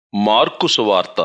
mark సువార్త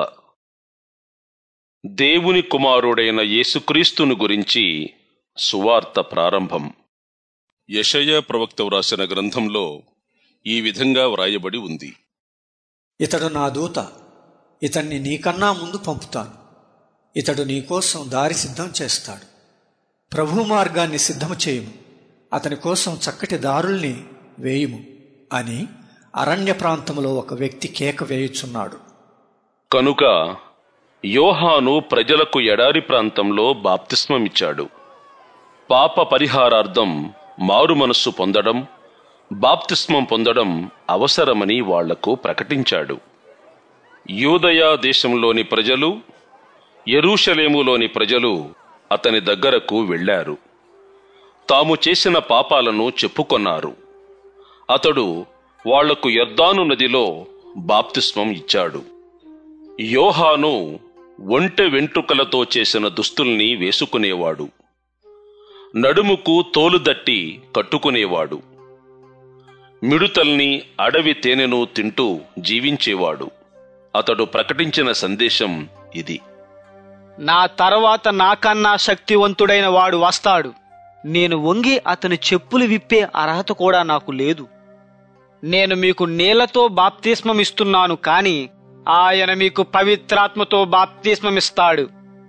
దేవుని కుమారుడైన యేసుక్రీస్తును గురించి సువార్త ప్రారంభం యెషయా ప్రవక్త వ్రాసిన గ్రంథంలో ఈ విధంగా వ్రాయబడి ఉంది ఇతడు నా దూత ఇతన్ని నీకన్నా ముందు పంపుతాను ఇతడు నీకోసం దారి సిద్ధం చేస్తాడు ప్రభు మార్గాన్ని సిద్ధము చేయుము అతని కోసం చక్కటి దారుల్ని వేయుము అని అరణ్య ప్రాంతంలో ఒక వ్యక్తి కేక వేయుచున్నాడు కనుక యోహాను ప్రజలకు ఎడారి ప్రాంతంలో బాప్తిస్మమిచ్చాడు పాప పరిహారార్థం మారు మనస్సు పొందడం బాప్తిస్మం పొందడం అవసరమని వాళ్లకు ప్రకటించాడు యూదయా దేశంలోని ప్రజలు యెరూషలేములోని ప్రజలు అతని దగ్గరకు వెళ్ళారు తాము చేసిన పాపాలను చెప్పుకొన్నారు అతడు వాళ్లకు యర్దాను నదిలో బాప్తిస్మం ఇచ్చాడు యోహాను ఒంటె వెంట్రుకలతో చేసిన దుస్తుల్ని వేసుకునేవాడు నడుముకు తోలుదట్టి కట్టుకునేవాడు మిడుతల్ని అడవి తేనెను తింటూ జీవించేవాడు అతడు ప్రకటించిన సందేశం ఇది నా తర్వాత నాకన్నా శక్తివంతుడైన వాడు వస్తాడు నేను వంగి అతని చెప్పులు విప్పే అర్హత కూడా నాకు లేదు నేను మీకు నీళ్లతో బాప్తిస్మం ఇస్తున్నాను కానీ ఆయన మీకు పవిత్రాత్మతో బాప్తిస్మం ఇస్తాడు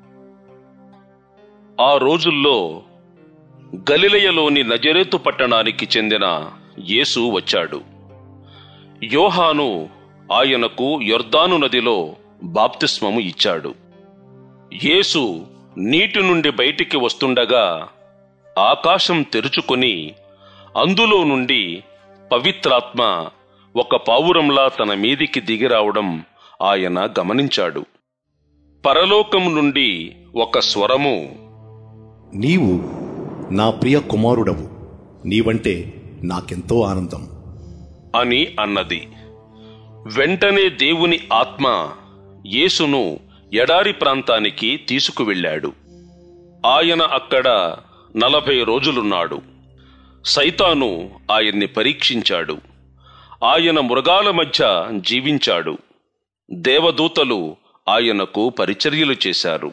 ఆ రోజుల్లో గలిలయలోని నజరేతు పట్టణానికి చెందిన యేసు వచ్చాడు యోహాను ఆయనకు యొర్దాను నదిలో బాప్తిస్మము ఇచ్చాడు యేసు నీటి నుండి బయటికి వస్తుండగా ఆకాశం తెరుచుకొని అందులో నుండి పవిత్రాత్మ ఒక పావురంలా తన మీదికి దిగిరావడం ఆయన గమనించాడు పరలోకం నుండి ఒక స్వరము నీవు నా ప్రియ కుమారుడవు నీవంటే నాకెంతో ఆనందం అని అన్నది వెంటనే దేవుని ఆత్మ యేసును ఎడారి ప్రాంతానికి తీసుకువెళ్ళాడు ఆయన అక్కడ నలభై రోజులున్నాడు సైతాను ఆయన్ని పరీక్షించాడు ఆయన మృగాల మధ్య జీవించాడు దేవదూతలు ఆయనకు పరిచర్యలు చేశారు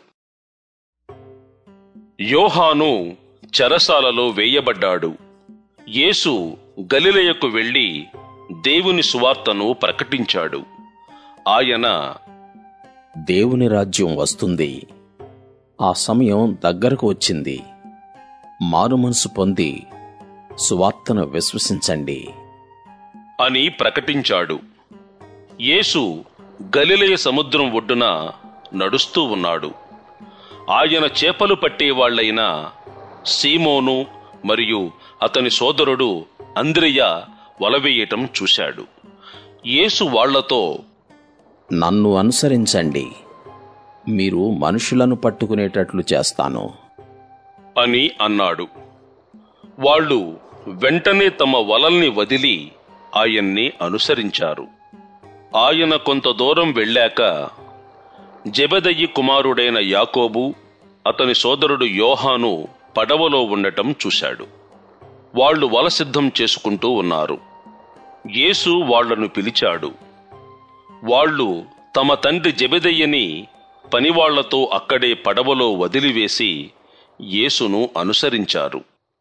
యోహాను చెరసాలలో వేయబడ్డాడు యేసు గలిలయకు వెళ్లి దేవుని సువార్తను ప్రకటించాడు ఆయన దేవుని రాజ్యం వస్తుంది ఆ సమయం దగ్గరకు వచ్చింది మారుమనసు పొంది సువార్తను విశ్వసించండి అని ప్రకటించాడు యేసు గలిలయ సముద్రం ఒడ్డున నడుస్తూ ఉన్నాడు ఆయన చేపలు పట్టేవాళ్లైన సీమోను మరియు అతని సోదరుడు అంద్రియ వలవేయటం చూశాడు యేసు వాళ్లతో నన్ను అనుసరించండి మీరు మనుషులను పట్టుకునేటట్లు చేస్తాను అని అన్నాడు వాళ్ళు వెంటనే తమ వలల్ని వదిలి ఆయన్ని అనుసరించారు ఆయన కొంత దూరం వెళ్ళాక జెబెదయి కుమారుడైన యాకోబు అతని సోదరుడు యోహాను పడవలో ఉండటం చూశాడు వాళ్ళు వల సిద్ధం చేసుకుంటూ ఉన్నారు యేసు వాళ్లను పిలిచాడు వాళ్ళు తమ తండ్రి జెబెదయ్యని పనివాళ్లతో అక్కడే పడవలో వదిలివేసి యేసును అనుసరించారు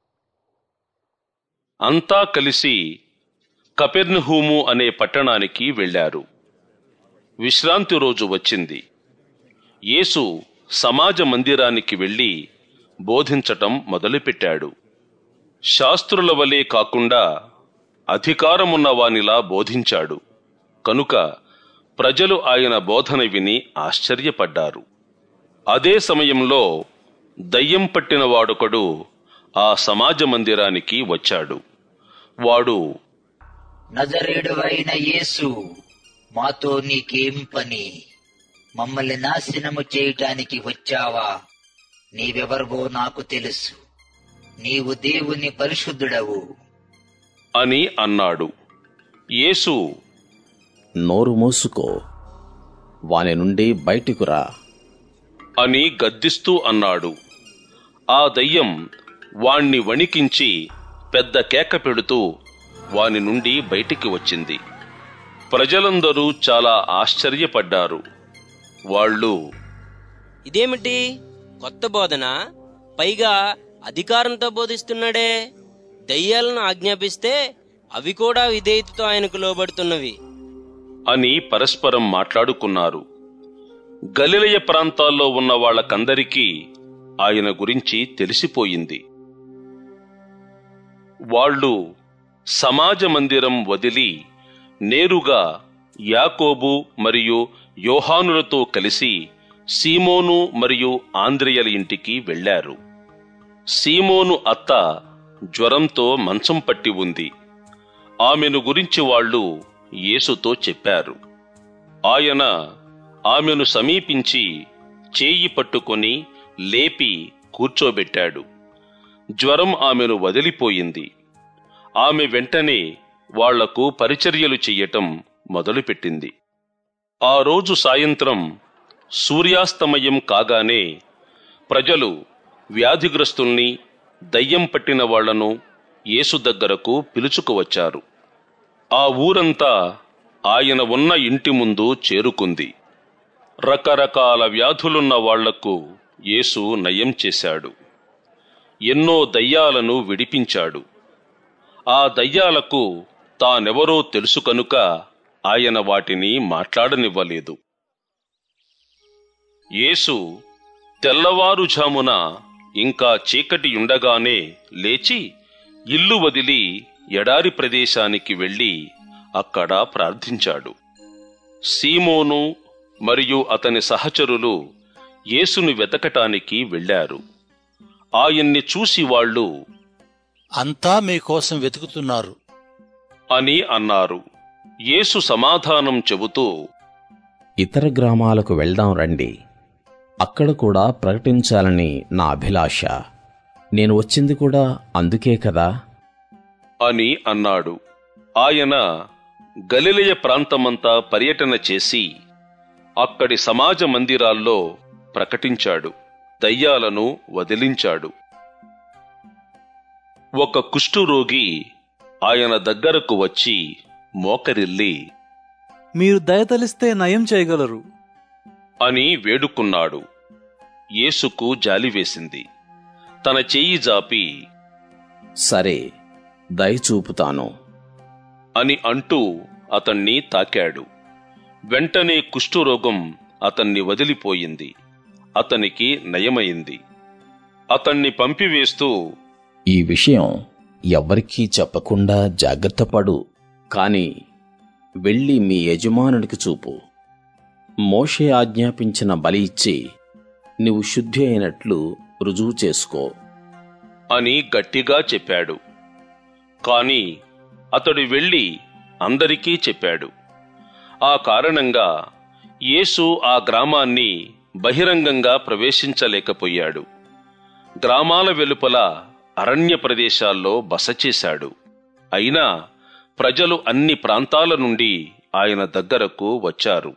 అంతా కలిసి కపెర్నహూము అనే పట్టణానికి వెళ్లారు విశ్రాంతి రోజు వచ్చింది యేసు సమాజ మందిరానికి వెళ్లి బోధించటం మొదలుపెట్టాడు శాస్త్రుల వలె కాకుండా అధికారమున్న వానిలా బోధించాడు కనుక ప్రజలు ఆయన బోధన విని ఆశ్చర్యపడ్డారు అదే సమయంలో దయ్యం పట్టిన వాడొకడు ఆ సమాజ మందిరానికి వచ్చాడు వాడు నజరేడువైన యేసు మాతో నీకేం పని మమ్మల్ని నాశనము చేయటానికి వచ్చావా నీవెవరివో నాకు తెలుసు నీవు దేవుని పరిశుద్ధుడవు అని అన్నాడు యేసు నోరు మూసుకో వాని నుండి బయటికు రా అని గద్దిస్తూ అన్నాడు ఆ దయ్యం వాణ్ణి వణికించి పెద్ద కేక పెడుతూ వాని నుండి బయటికి వచ్చింది ప్రజలందరూ చాలా ఆశ్చర్యపడ్డారు వాళ్ళు ఇదేమిటి కొత్త బోధన పైగా అధికారంతో బోధిస్తున్నాడే దయ్యాలను ఆజ్ఞాపిస్తే అవి కూడా విధేయతతో ఆయనకు లోబడుతున్నవి అని పరస్పరం మాట్లాడుకున్నారు గలిలయ ప్రాంతాల్లో ఉన్న వాళ్ళకందరికీ ఆయన గురించి తెలిసిపోయింది వాళ్ళు సమాజ మందిరం వదిలి నేరుగా యాకోబు మరియు యోహానులతో కలిసి సీమోను మరియు ఆంద్రియల ఇంటికి వెళ్లారు సీమోను అత్త జ్వరంతో మంచం పట్టి ఉంది ఆమెను గురించి వాళ్ళు యేసుతో చెప్పారు ఆయన ఆమెను సమీపించి చేయి పట్టుకొని లేపి కూర్చోబెట్టాడు జ్వరం ఆమెను వదిలిపోయింది ఆమె వెంటనే వాళ్లకు పరిచర్యలు చెయ్యటం మొదలుపెట్టింది ఆ రోజు సాయంత్రం సూర్యాస్తమయం కాగానే ప్రజలు వ్యాధిగ్రస్తుల్ని దయ్యం పట్టిన వాళ్లను యేసు దగ్గరకు పిలుచుకువచ్చారు ఆ ఊరంతా ఆయన ఉన్న ఇంటి ముందు చేరుకుంది రకరకాల వ్యాధులున్న వాళ్లకు యేసు నయం చేశాడు ఎన్నో దయ్యాలను విడిపించాడు ఆ దయ్యాలకు తానెవరో తెలుసు కనుక ఆయన వాటిని మాట్లాడనివ్వలేదు యేసు తెల్లవారుఝామున ఇంకా చీకటి ఉండగానే లేచి ఇల్లు వదిలి ఎడారి ప్రదేశానికి వెళ్లి అక్కడ ప్రార్థించాడు సీమోను మరియు అతని సహచరులు యేసును వెతకటానికి వెళ్లారు ఆయన్ని చూసి వాళ్ళు అంతా మీకోసం వెతుకుతున్నారు అని అన్నారు యేసు సమాధానం చెబుతూ ఇతర గ్రామాలకు వెళ్దాం రండి అక్కడ కూడా ప్రకటించాలని నా అభిలాష నేను వచ్చింది కూడా అందుకే కదా అని అన్నాడు ఆయన గలిలయ ప్రాంతమంతా పర్యటన చేసి అక్కడి సమాజ మందిరాల్లో ప్రకటించాడు దయ్యాలను వదిలించాడు ఒక కుష్ఠురోగి ఆయన దగ్గరకు వచ్చి మోకరిల్లి మీరు దయతలిస్తే నయం చేయగలరు అని వేడుకున్నాడు యేసుకు జాలివేసింది తన చెయ్యి జాపి సరే దయచూపుతాను అని అంటూ అతన్ని తాకాడు వెంటనే కుష్ఠురోగం అతన్ని వదిలిపోయింది అతనికి నయమైంది అతన్ని పంపివేస్తూ ఈ విషయం ఎవ్వరికీ చెప్పకుండా జాగ్రత్త పడు కాని వెళ్ళి మీ యజమానుడికి చూపు మోషే ఆజ్ఞాపించిన బలి ఇచ్చి నీవు శుద్ధి అయినట్లు రుజువు చేసుకో అని గట్టిగా చెప్పాడు కాని అతడు వెళ్ళి అందరికీ చెప్పాడు ఆ కారణంగా యేసు ఆ గ్రామాన్ని బహిరంగంగా ప్రవేశించలేకపోయాడు గ్రామాల వెలుపల అరణ్య ప్రదేశాల్లో బస చేశాడు అయినా ప్రజలు అన్ని ప్రాంతాల నుండి ఆయన దగ్గరకు వచ్చారు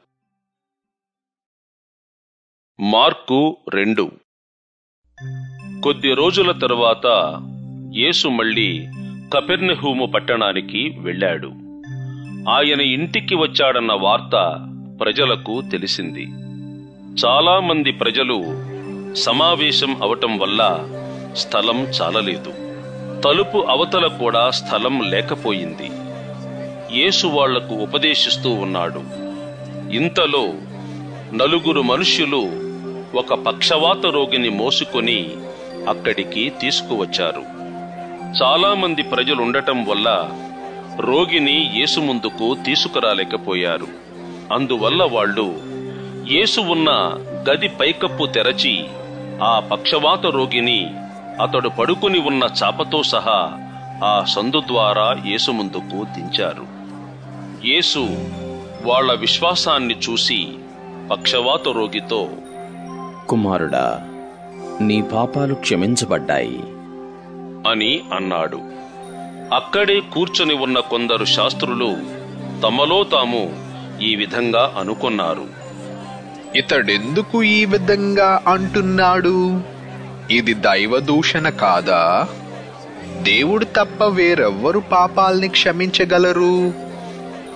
మార్కు రెండు కొద్ది రోజుల తరువాత యేసు మళ్ళీ కపెర్నెహూము పట్టణానికి వెళ్ళాడు ఆయన ఇంటికి వచ్చాడన్న వార్త ప్రజలకు తెలిసింది చాలా మంది ప్రజలు సమావేశం అవటం వల్ల స్థలం చాలలేదు తలుపు అవతల కూడా స్థలం లేకపోయింది యేసు వాళ్లకు ఉపదేశిస్తూ ఉన్నాడు ఇంతలో నలుగురు మనుష్యులు ఒక పక్షవాత రోగిని మోసుకొని అక్కడికి తీసుకువచ్చారు చాలా మంది ప్రజలుండటం వల్ల రోగిని యేసు ముందుకు తీసుకురాలేకపోయారు అందువల్ల వాళ్ళు యేసు ఉన్న గది పైకప్పు తెరచి ఆ పక్షవాత రోగిని అతడు పడుకుని ఉన్న చాపతో సహా ఆ సందు ద్వారా యేసు ముందుకు దించారు యేసు వాళ్ళ విశ్వాసాన్ని చూసి పక్షవాత రోగితో కుమారుడా నీ పాపాలు క్షమించబడ్డాయి అని అన్నాడు అక్కడే కూర్చొని ఉన్న కొందరు శాస్త్రులు తమలో తాము ఈ విధంగా అనుకున్నారు ఇతడెందుకు ఈ విధంగా అంటున్నాడు ఇది దైవదూషణ కాదా దేవుడు తప్ప వేరెవ్వరు పాపాల్ని క్షమించగలరు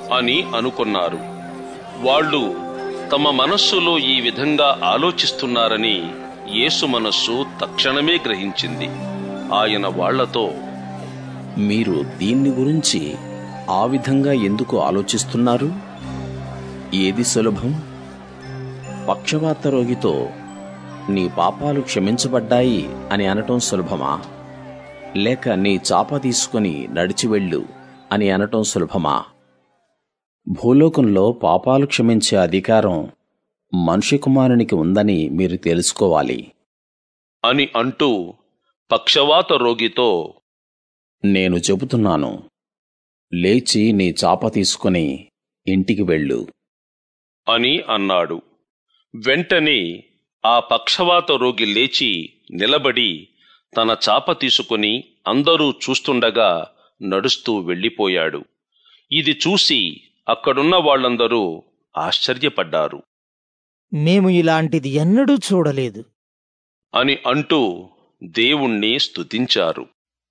అని అనుకున్నారు వాళ్ళు తమ మనస్సులో ఈ విధంగా ఆలోచిస్తున్నారని యేసు మనస్సు తక్షణమే గ్రహించింది ఆయన వాళ్లతో మీరు దీన్ని గురించి ఆ విధంగా ఎందుకు ఆలోచిస్తున్నారు ఏది సులభం పక్షవాత రోగితో నీ పాపాలు క్షమించబడ్డాయి అని అనటం సులభమా లేక నీ చాప తీసుకుని నడిచి వెళ్ళు అని అనటం సులభమా భూలోకంలో పాపాలు క్షమించే అధికారం మనుష్య కుమారునికి ఉందని మీరు తెలుసుకోవాలి అని అంటూ పక్షవాత రోగితో నేను చెబుతున్నాను లేచి నీ చాప తీసుకుని ఇంటికి వెళ్ళు అని అన్నాడు వెంటనే ఆ పక్షవాత రోగి లేచి నిలబడి తన చాప తీసుకుని అందరూ చూస్తుండగా నడుస్తూ వెళ్ళిపోయాడు ఇది చూసి అక్కడున్న వాళ్ళందరూ ఆశ్చర్యపడ్డారు మేము ఇలాంటిది ఎన్నడూ చూడలేదు అని అంటూ దేవుణ్ణి స్తుతించారు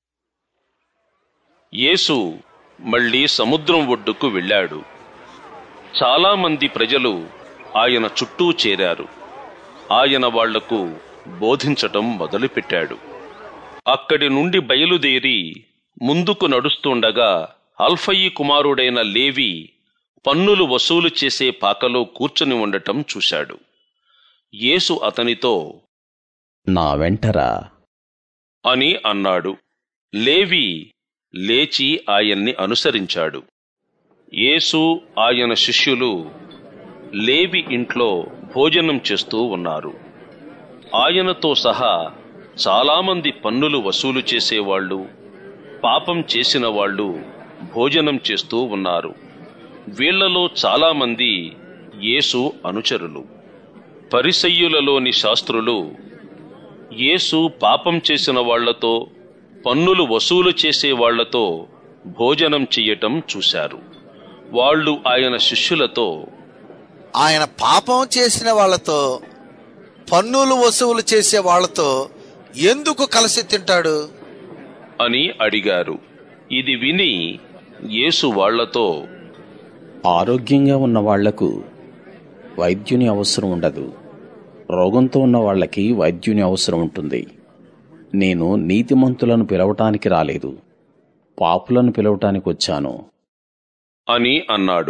యేసు మళ్ళీ సముద్రం ఒడ్డుకు వెళ్ళాడు చాలామంది ప్రజలు ఆయన చుట్టూ చేరారు ఆయన వాళ్లకు బోధించటం మొదలుపెట్టాడు అక్కడి నుండి బయలుదేరి ముందుకు నడుస్తుండగా అల్ఫయి కుమారుడైన లేవి పన్నులు వసూలు చేసే పాకలో కూర్చుని ఉండటం చూశాడు యేసు అతనితో నా వెంటరా అని అన్నాడు లేవి లేచి ఆయన్ని అనుసరించాడు యేసు ఆయన శిష్యులు లేవి ఇంట్లో భోజనం చేస్తూ ఉన్నారు ఆయనతో సహా చాలామంది పన్నులు వసూలు చేసేవాళ్ళు పాపం చేసిన వాళ్ళు భోజనం చేస్తూ ఉన్నారు వీళ్లలో చాలామంది యేసు అనుచరులు పరిసయ్యులలోని శాస్త్రులు యేసు పాపం చేసిన వాళ్లతో పన్నులు వసూలు చేసే వాళ్లతో భోజనం చెయ్యటం చూశారు వాళ్ళు ఆయన శిష్యులతో ఆయన పాపం చేసిన వాళ్ళతో పన్నులు వసూలు చేసే వాళ్ళతో ఎందుకు కలిసి తింటాడు అని అడిగారు ఇది విని యేసు వాళ్లతో ఆరోగ్యంగా ఉన్న వాళ్లకు వైద్యుని అవసరం ఉండదు రోగంతో ఉన్న వాళ్ళకి వైద్యుని అవసరం ఉంటుంది నేను నీతిమంతులను పిలవటానికి రాలేదు పాపులను పిలవటానికి వచ్చాను అని అన్నాడు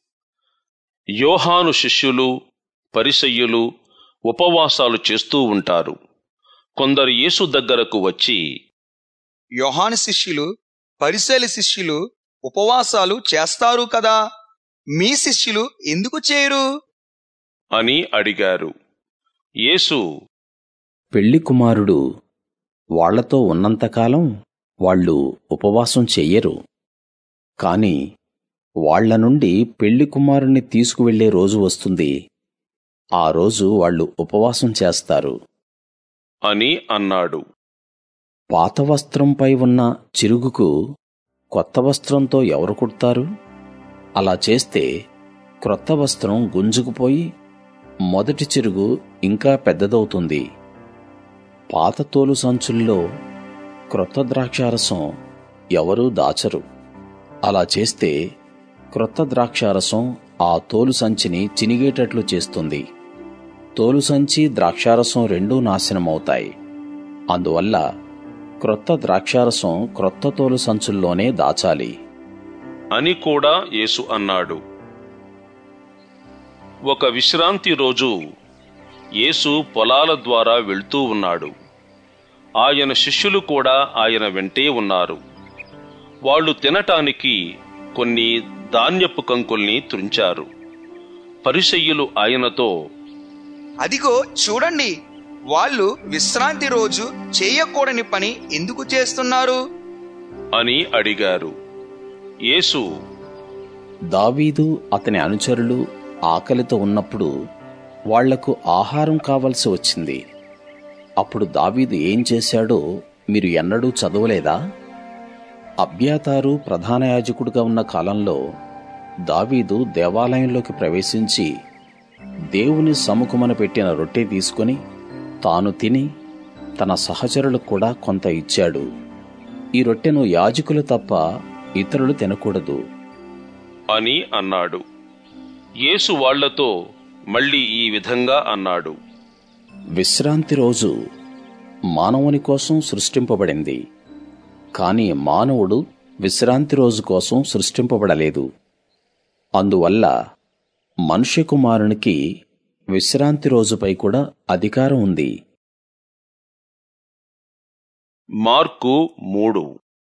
యోహాను శిష్యులు పరిసయ్యులు ఉపవాసాలు చేస్తూ ఉంటారు కొందరు యేసు దగ్గరకు వచ్చి యోహాను శిష్యులు పరిశీలి శిష్యులు ఉపవాసాలు చేస్తారు కదా మీ శిష్యులు ఎందుకు చేయరు అని అడిగారు యేసు పెళ్లి కుమారుడు వాళ్లతో ఉన్నంతకాలం వాళ్ళు ఉపవాసం చెయ్యరు కాని వాళ్ల నుండి పెళ్లి కుమారుణ్ణి తీసుకువెళ్లే రోజు వస్తుంది ఆ రోజు వాళ్ళు ఉపవాసం చేస్తారు అని అన్నాడు పాత వస్త్రంపై ఉన్న చిరుగుకు కొత్త వస్త్రంతో ఎవరు కుడతారు అలా చేస్తే క్రొత్త వస్త్రం గుంజుకుపోయి మొదటి చిరుగు ఇంకా పెద్దదవుతుంది పాత తోలు సంచుల్లో క్రొత్త ద్రాక్షారసం ఎవరూ దాచరు అలా చేస్తే క్రొత్త ద్రాక్షారసం ఆ తోలు సంచిని చినిగేటట్లు చేస్తుంది తోలు సంచి ద్రాక్షారసం రెండూ నాశనమవుతాయి అందువల్ల క్రొత్త ద్రాక్షారసం క్రొత్త తోలు సంచుల్లోనే దాచాలి అని కూడా యేసు అన్నాడు ఒక విశ్రాంతి రోజు యేసు పొలాల ద్వారా వెళ్తూ ఉన్నాడు ఆయన శిష్యులు కూడా ఆయన వెంటే ఉన్నారు వాళ్ళు తినటానికి కొన్ని ధాన్యపు కంకుల్ని త్రుంచారు పరిసయ్యులు ఆయనతో అదిగో చూడండి వాళ్ళు విశ్రాంతి రోజు చేయకూడని పని ఎందుకు చేస్తున్నారు అని అడిగారు యేసు దావీదు అతని అనుచరులు ఆకలితో ఉన్నప్పుడు వాళ్లకు ఆహారం కావలసి వచ్చింది అప్పుడు దావీదు ఏం చేశాడో మీరు ఎన్నడూ చదవలేదా అబ్యాతారు ప్రధాన యాజకుడిగా ఉన్న కాలంలో దావీదు దేవాలయంలోకి ప్రవేశించి దేవుని సముఖమున పెట్టిన రొట్టె తీసుకొని తాను తిని తన సహచరులకు కూడా కొంత ఇచ్చాడు ఈ రొట్టెను యాజకులు తప్ప ఇతరులు తినకూడదు అని అన్నాడు యేసు వాళ్లతో మళ్ళీ ఈ విధంగా అన్నాడు విశ్రాంతి రోజు మానవుని కోసం సృష్టింపబడింది కాని మానవుడు విశ్రాంతి రోజు కోసం సృష్టింపబడలేదు అందువల్ల మనుష్య కుమారునికి విశ్రాంతి రోజుపై కూడా అధికారం ఉంది మార్కు మూడు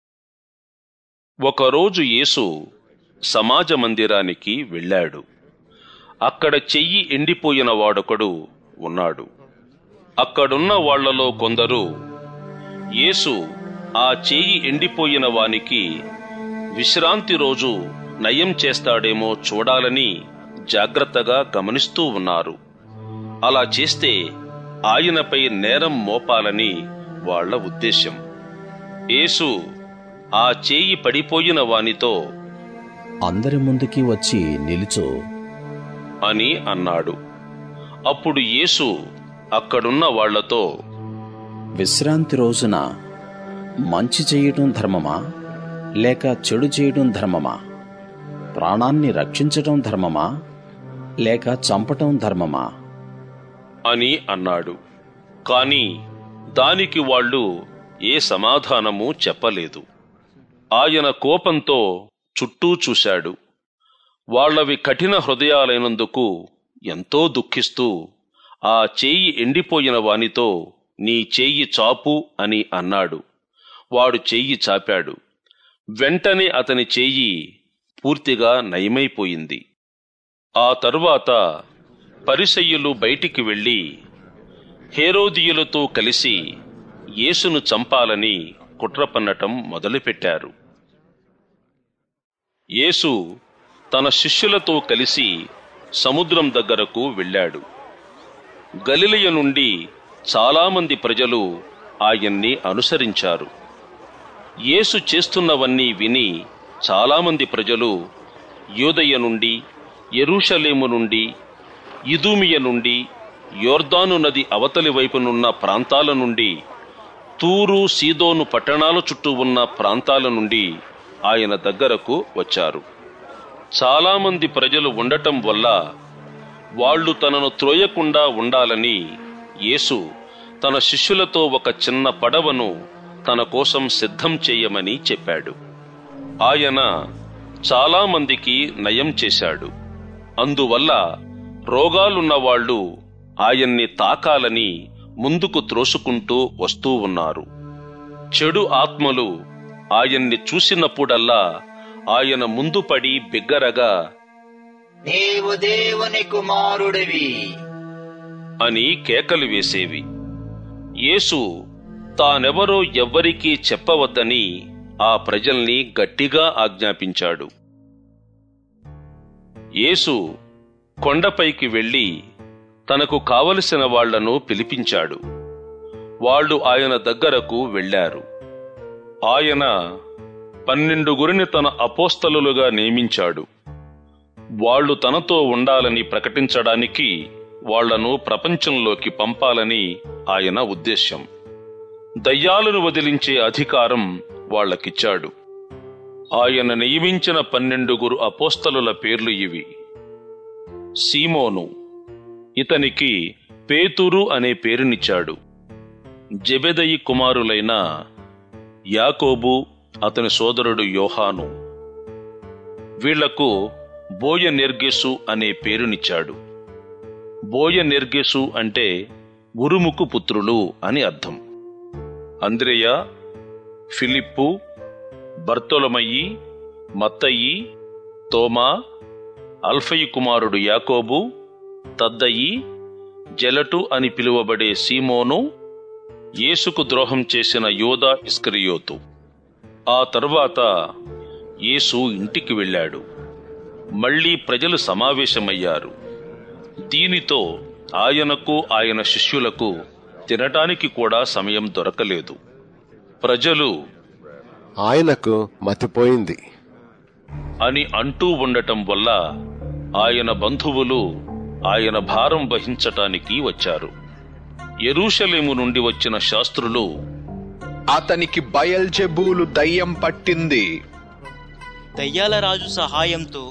ఒకరోజు యేసు సమాజ మందిరానికి వెళ్ళాడు అక్కడ చెయ్యి ఎండిపోయిన వాడొకడు ఉన్నాడు అక్కడున్న వాళ్లలో కొందరు యేసు ఆ చెయ్యి ఎండిపోయిన వానికి విశ్రాంతి రోజు నయం చేస్తాడేమో చూడాలని జాగ్రత్తగా గమనిస్తూ ఉన్నారు అలా చేస్తే ఆయనపై నేరం మోపాలని వాళ్ల ఉద్దేశ్యం యేసు ఆ చేయి పడిపోయిన వానితో అందరి ముందుకి వచ్చి నిలుచో అని అన్నాడు అప్పుడు యేసు అక్కడున్న వాళ్లతో విశ్రాంతి రోజున మంచి చేయటం ధర్మమా లేక చెడు చేయటం ధర్మమా ప్రాణాన్ని రక్షించటం ధర్మమా లేక చంపటం ధర్మమా అని అన్నాడు కాని దానికి వాళ్ళు ఏ సమాధానము చెప్పలేదు ఆయన కోపంతో చుట్టూ చూశాడు వాళ్ళవి కఠిన హృదయాలైనందుకు ఎంతో దుఃఖిస్తూ ఆ చేయి ఎండిపోయిన వానితో నీ చెయ్యి చాపు అని అన్నాడు వాడు చెయ్యి చాపాడు వెంటనే అతని చెయ్యి పూర్తిగా నయమైపోయింది ఆ తరువాత పరిసయ్యులు బయటికి వెళ్లి హేరోదియులతో కలిసి యేసును చంపాలని కుట్రపన్నటం మొదలుపెట్టారు యేసు తన శిష్యులతో కలిసి సముద్రం దగ్గరకు వెళ్ళాడు గలిలయ నుండి చాలామంది ప్రజలు ఆయన్ని అనుసరించారు యేసు చేస్తున్నవన్నీ విని చాలామంది ప్రజలు యూదయ నుండి ఎరూషలేము నుండి ఇదూమియ నుండి యోర్దాను నది అవతలి వైపునున్న ప్రాంతాల నుండి తూరు సీదోను పట్టణాల చుట్టూ ఉన్న ప్రాంతాల నుండి ఆయన దగ్గరకు వచ్చారు చాలామంది ప్రజలు ఉండటం వల్ల వాళ్ళు తనను త్రోయకుండా ఉండాలని యేసు తన శిష్యులతో ఒక చిన్న పడవను తన కోసం సిద్ధం చేయమని చెప్పాడు ఆయన చాలామందికి నయం చేశాడు అందువల్ల రోగాలున్న వాళ్ళు ఆయన్ని తాకాలని ముందుకు త్రోసుకుంటూ వస్తూ ఉన్నారు చెడు ఆత్మలు ఆయన్ని చూసినప్పుడల్లా ఆయన ముందు పడి బిగ్గరగా నీవు దేవుని కుమారుడివి అని కేకలు వేసేవి యేసు తానెవరో ఎవ్వరికీ చెప్పవద్దని ఆ ప్రజల్ని గట్టిగా ఆజ్ఞాపించాడు యేసు కొండపైకి వెళ్లి తనకు కావలసిన వాళ్లను పిలిపించాడు వాళ్ళు ఆయన దగ్గరకు వెళ్లారు ఆయన పన్నెండుగురిని తన అపోస్తలులుగా నియమించాడు వాళ్ళు తనతో ఉండాలని ప్రకటించడానికి వాళ్లను ప్రపంచంలోకి పంపాలని ఆయన ఉద్దేశ్యం దయ్యాలను వదిలించే అధికారం వాళ్ళకిచ్చాడు ఆయన నియమించిన పన్నెండుగురు అపోస్తలుల పేర్లు ఇవి సీమోను ఇతనికి పేతురు అనే పేరునిచ్చాడు జెబెదయి కుమారులైన యాకోబు అతని సోదరుడు యోహాను వీళ్లకు బోయ నెర్గెసు అనే పేరునిచ్చాడు బోయ నెర్గెసు అంటే ఉరుముకు పుత్రులు అని అర్థం అంద్రేయ ఫిలిప్పు బర్తొలమయ్యి మత్తయి తోమా అల్ఫయి కుమారుడు యాకోబు తద్దయి జలటు అని పిలువబడే సీమోను యేసుకు ద్రోహం చేసిన యోధా ఇస్కరియోతు ఆ తరువాత యేసు ఇంటికి వెళ్ళాడు మళ్ళీ ప్రజలు సమావేశమయ్యారు దీనితో ఆయనకు ఆయన శిష్యులకు తినటానికి కూడా సమయం దొరకలేదు ప్రజలు ఆయనకు మతిపోయింది అని అంటూ ఉండటం వల్ల ఆయన బంధువులు ఆయన భారం వహించటానికి వచ్చారు ఎరూషలేము నుండి వచ్చిన శాస్త్రులు అతనికి బయల్జెబూలు దయ్యం పట్టింది దయ్యాల రాజు సహాయంతో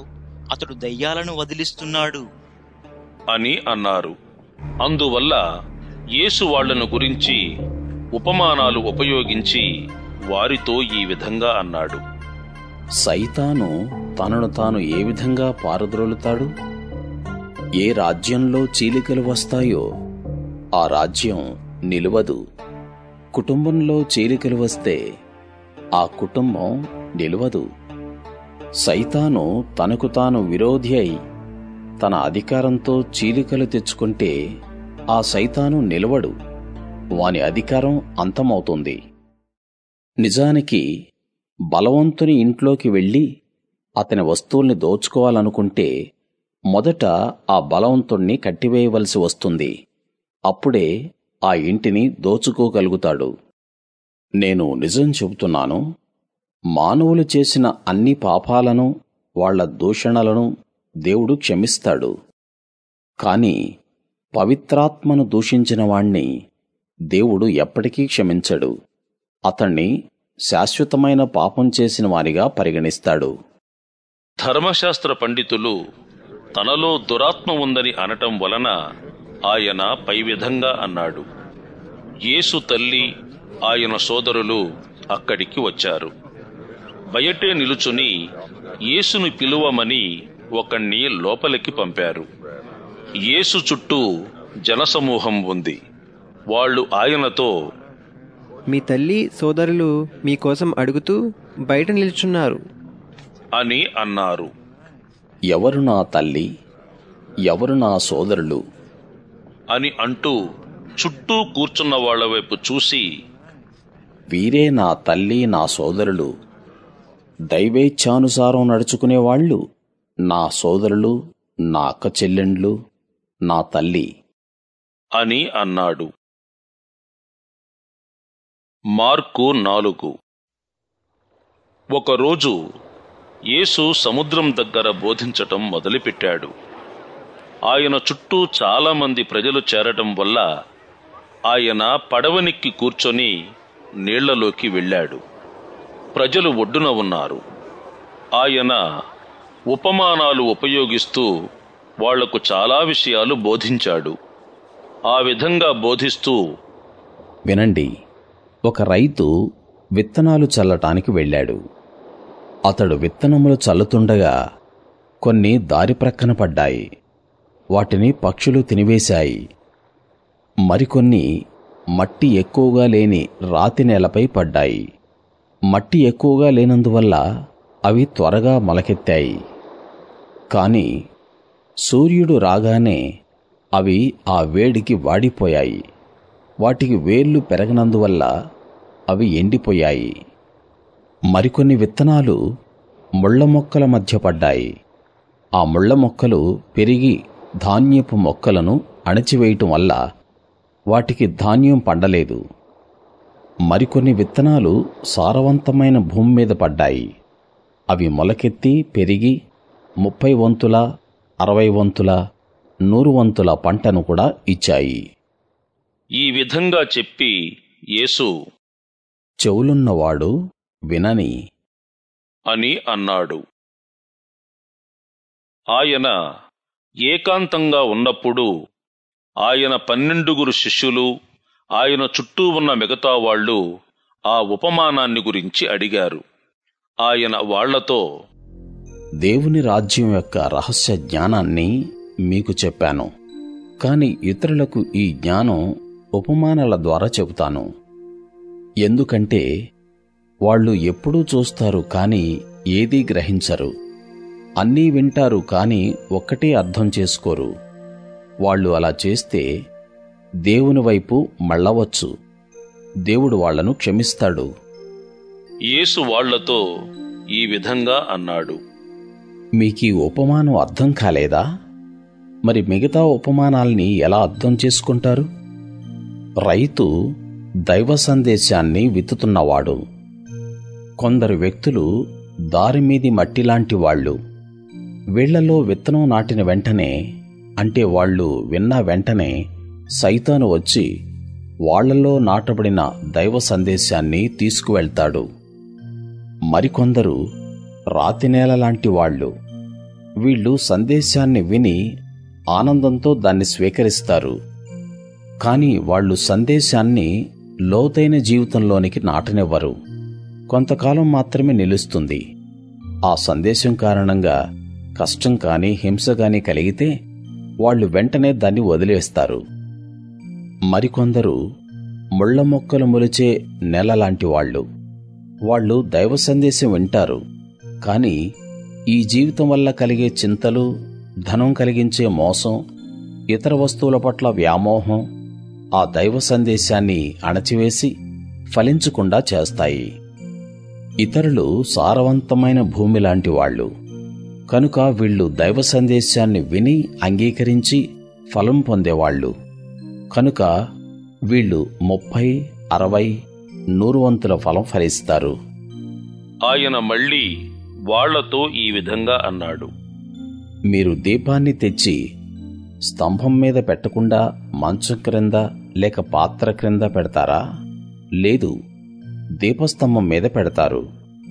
అతడు దయ్యాలను వదిలిస్తున్నాడు అని అన్నారు అందువల్ల యేసు వాళ్ళను గురించి ఉపమానాలు ఉపయోగించి వారితో ఈ విధంగా అన్నాడు సైతాను తనను తాను ఏ విధంగా పారద్రోలుతాడు ఏ రాజ్యంలో చీలికలు వస్తాయో ఆ రాజ్యం నిలువదు కుటుంబంలో చీలికలు వస్తే ఆ కుటుంబం నిలువదు సైతాను తనకు తాను విరోధి అయి తన అధికారంతో చీలికలు తెచ్చుకుంటే ఆ సైతాను నిలవడు వాని అధికారం అంతమవుతుంది నిజానికి బలవంతుని ఇంట్లోకి వెళ్ళి అతని వస్తువుల్ని దోచుకోవాలనుకుంటే మొదట ఆ బలవంతుణ్ణి కట్టివేయవలసి వస్తుంది అప్పుడే ఆ ఇంటిని దోచుకోగలుగుతాడు నేను నిజం చెబుతున్నాను మానవులు చేసిన అన్ని పాపాలను వాళ్ల దూషణలను దేవుడు క్షమిస్తాడు కాని పవిత్రాత్మను దూషించిన వాణ్ణి దేవుడు ఎప్పటికీ క్షమించడు అతణ్ణి శాశ్వతమైన పాపం చేసిన వానిగా పరిగణిస్తాడు ధర్మశాస్త్ర పండితులు తనలో దురాత్మ ఉందని అనటం వలన ఆయన పై విధంగా అన్నాడు యేసు తల్లి ఆయన సోదరులు అక్కడికి వచ్చారు బయటే నిలుచుని యేసును పిలువమని ఒకణ్ణి లోపలికి పంపారు యేసు చుట్టూ జనసమూహం ఉంది వాళ్ళు ఆయనతో మీ తల్లి సోదరులు మీకోసం అడుగుతూ బయట నిల్చున్నారు అని అన్నారు ఎవరు నా తల్లి ఎవరు నా సోదరులు అని అంటూ చుట్టూ కూర్చున్న వాళ్ళ వైపు చూసి వీరే నా తల్లి నా సోదరులు దైవేచ్ఛానుసారం నడుచుకునేవాళ్ళు నా సోదరులు నా అక్క చెల్లెండ్లు నా తల్లి అని అన్నాడు మార్కు నాలుగు ఒకరోజు యేసు సముద్రం దగ్గర బోధించటం మొదలుపెట్టాడు ఆయన చుట్టూ చాలామంది ప్రజలు చేరటం వల్ల ఆయన పడవనెక్కి కూర్చొని నీళ్లలోకి వెళ్ళాడు ప్రజలు ఒడ్డున ఉన్నారు ఆయన ఉపమానాలు ఉపయోగిస్తూ వాళ్లకు చాలా విషయాలు బోధించాడు ఆ విధంగా బోధిస్తూ వినండి ఒక రైతు విత్తనాలు చల్లటానికి వెళ్ళాడు అతడు విత్తనములు చల్లుతుండగా కొన్ని దారి ప్రక్కన పడ్డాయి వాటిని పక్షులు తినివేశాయి మరికొన్ని మట్టి ఎక్కువగా లేని రాతి నేలపై పడ్డాయి మట్టి ఎక్కువగా లేనందువల్ల అవి త్వరగా మొలకెత్తాయి కాని సూర్యుడు రాగానే అవి ఆ వేడికి వాడిపోయాయి వాటికి వేర్లు పెరగనందువల్ల అవి ఎండిపోయాయి మరికొన్ని విత్తనాలు ముళ్ళ మొక్కల మధ్య పడ్డాయి ఆ ముళ్ళ మొక్కలు పెరిగి ధాన్యపు మొక్కలను అణచివేయటం వల్ల వాటికి ధాన్యం పండలేదు మరికొన్ని విత్తనాలు సారవంతమైన భూమి మీద పడ్డాయి అవి మొలకెత్తి పెరిగి ముప్పై వంతుల అరవై వంతుల నూరు వంతుల పంటను కూడా ఇచ్చాయి ఈ విధంగా చెప్పి యేసు చెవులున్నవాడు వినని అని అన్నాడు ఆయన ఏకాంతంగా ఉన్నప్పుడు ఆయన పన్నెండుగురు శిష్యులు ఆయన చుట్టూ ఉన్న మిగతా వాళ్ళు ఆ ఉపమానాన్ని గురించి అడిగారు ఆయన వాళ్లతో దేవుని రాజ్యం యొక్క రహస్య జ్ఞానాన్ని మీకు చెప్పాను కాని ఇతరులకు ఈ జ్ఞానం ఉపమానాల ద్వారా చెబుతాను ఎందుకంటే వాళ్ళు ఎప్పుడూ చూస్తారు కాని ఏదీ గ్రహించరు అన్నీ వింటారు కాని ఒక్కటే అర్థం చేసుకోరు వాళ్ళు అలా చేస్తే దేవుని వైపు మళ్ళవచ్చు దేవుడు వాళ్లను క్షమిస్తాడు యేసు వాళ్లతో ఈ విధంగా అన్నాడు మీకీ ఉపమానం అర్థం కాలేదా మరి మిగతా ఉపమానాల్ని ఎలా అర్థం చేసుకుంటారు రైతు దైవ సందేశాన్ని విత్తుతున్నవాడు కొందరు వ్యక్తులు దారిమీది మట్టిలాంటి వాళ్ళు వీళ్లలో విత్తనం నాటిన వెంటనే అంటే వాళ్ళు విన్న వెంటనే సైతాను వచ్చి వాళ్లలో నాటబడిన దైవ సందేశాన్ని తీసుకువెళ్తాడు మరికొందరు రాతినేల లాంటి వాళ్ళు వీళ్ళు సందేశాన్ని విని ఆనందంతో దాన్ని స్వీకరిస్తారు కాని వాళ్ళు సందేశాన్ని లోతైన జీవితంలోనికి నాటనివ్వరు కొంతకాలం మాత్రమే నిలుస్తుంది ఆ సందేశం కారణంగా కష్టం కానీ హింస కానీ కలిగితే వాళ్ళు వెంటనే దాన్ని వదిలేస్తారు మరికొందరు ముళ్ళ మొక్కలు మొలిచే నెల లాంటి వాళ్ళు వాళ్ళు దైవ సందేశం వింటారు కానీ ఈ జీవితం వల్ల కలిగే చింతలు ధనం కలిగించే మోసం ఇతర వస్తువుల పట్ల వ్యామోహం ఆ దైవ సందేశాన్ని అణచివేసి ఫలించకుండా చేస్తాయి ఇతరులు సారవంతమైన భూమి లాంటి వాళ్ళు కనుక వీళ్ళు దైవ సందేశాన్ని విని అంగీకరించి ఫలం పొందేవాళ్ళు కనుక వీళ్ళు ముప్పై అరవై నూరు వంతుల ఫలం ఫలిస్తారు ఆయన మళ్ళీ వాళ్లతో ఈ విధంగా అన్నాడు మీరు దీపాన్ని తెచ్చి స్తంభం మీద పెట్టకుండా మంచం క్రింద లేక పాత్ర క్రింద పెడతారా లేదు దీపస్తంభం మీద పెడతారు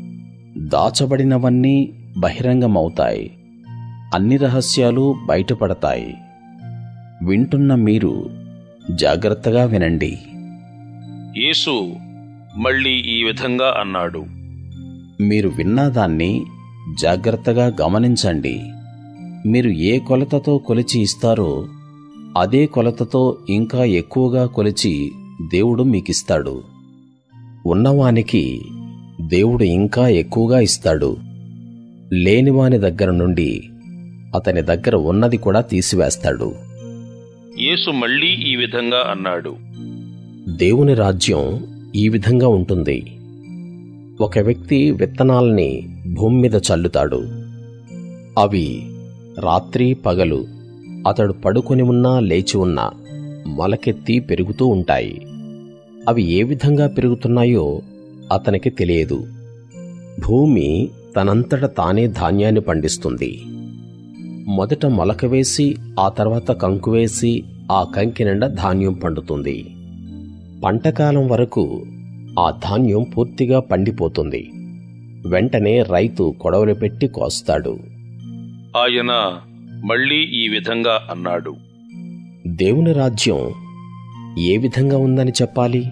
దాచబడినవన్నీ బహిరంగమవుతాయి అన్ని రహస్యాలు బయటపడతాయి వింటున్న మీరు జాగ్రత్తగా వినండి యేసు మళ్ళీ ఈ విధంగా అన్నాడు మీరు విన్నదాన్ని జాగ్రత్తగా గమనించండి మీరు ఏ కొలతతో కొలిచి ఇస్తారో అదే కొలతతో ఇంకా ఎక్కువగా కొలిచి దేవుడు మీకిస్తాడు ఉన్నవానికి దేవుడు ఇంకా ఎక్కువగా ఇస్తాడు లేనివాని దగ్గర నుండి అతని దగ్గర ఉన్నది కూడా తీసివేస్తాడు యేసు మళ్ళీ ఈ విధంగా అన్నాడు దేవుని రాజ్యం ఈ విధంగా ఉంటుంది ఒక వ్యక్తి విత్తనాల్ని భూమి మీద చల్లుతాడు అవి రాత్రి పగలు అతడు పడుకొని ఉన్నా లేచి ఉన్నా మొలకెత్తి పెరుగుతూ ఉంటాయి అవి ఏ విధంగా పెరుగుతున్నాయో అతనికి తెలియదు భూమి తనంతట తానే ధాన్యాన్ని పండిస్తుంది మొదట మొలక వేసి ఆ తర్వాత కంకు వేసి ఆ కంకి నిండా ధాన్యం పండుతుంది పంటకాలం వరకు ఆ ధాన్యం పూర్తిగా పండిపోతుంది వెంటనే రైతు కొడవలు పెట్టి కోస్తాడు ఆయన మళ్ళీ ఈ విధంగా అన్నాడు దేవుని రాజ్యం ఏ విధంగా ఉందని చెప్పాలి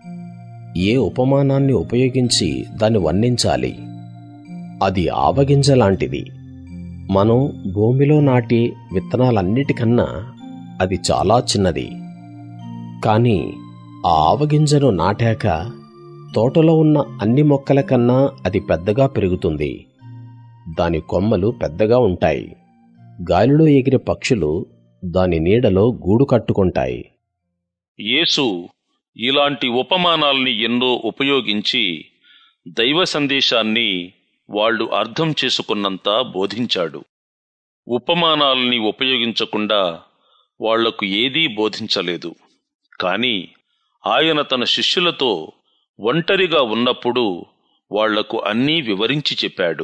ఏ ఉపమానాన్ని ఉపయోగించి దాన్ని వర్ణించాలి అది ఆవగింజ లాంటిది మనం భూమిలో నాటే విత్తనాలన్నిటికన్నా అది చాలా చిన్నది కాని ఆ ఆవగింజను నాటాక తోటలో ఉన్న అన్ని మొక్కల కన్నా అది పెద్దగా పెరుగుతుంది దాని కొమ్మలు పెద్దగా ఉంటాయి గాలిలో ఎగిరే పక్షులు దాని నీడలో గూడు కట్టుకుంటాయి యేసు ఇలాంటి ఉపమానాల్ని ఎన్నో ఉపయోగించి దైవ సందేశాన్ని వాళ్ళు అర్థం చేసుకున్నంత బోధించాడు ఉపమానాల్ని ఉపయోగించకుండా వాళ్లకు ఏదీ బోధించలేదు కాని ఆయన తన శిష్యులతో ఒంటరిగా ఉన్నప్పుడు వాళ్లకు అన్నీ వివరించి చెప్పాడు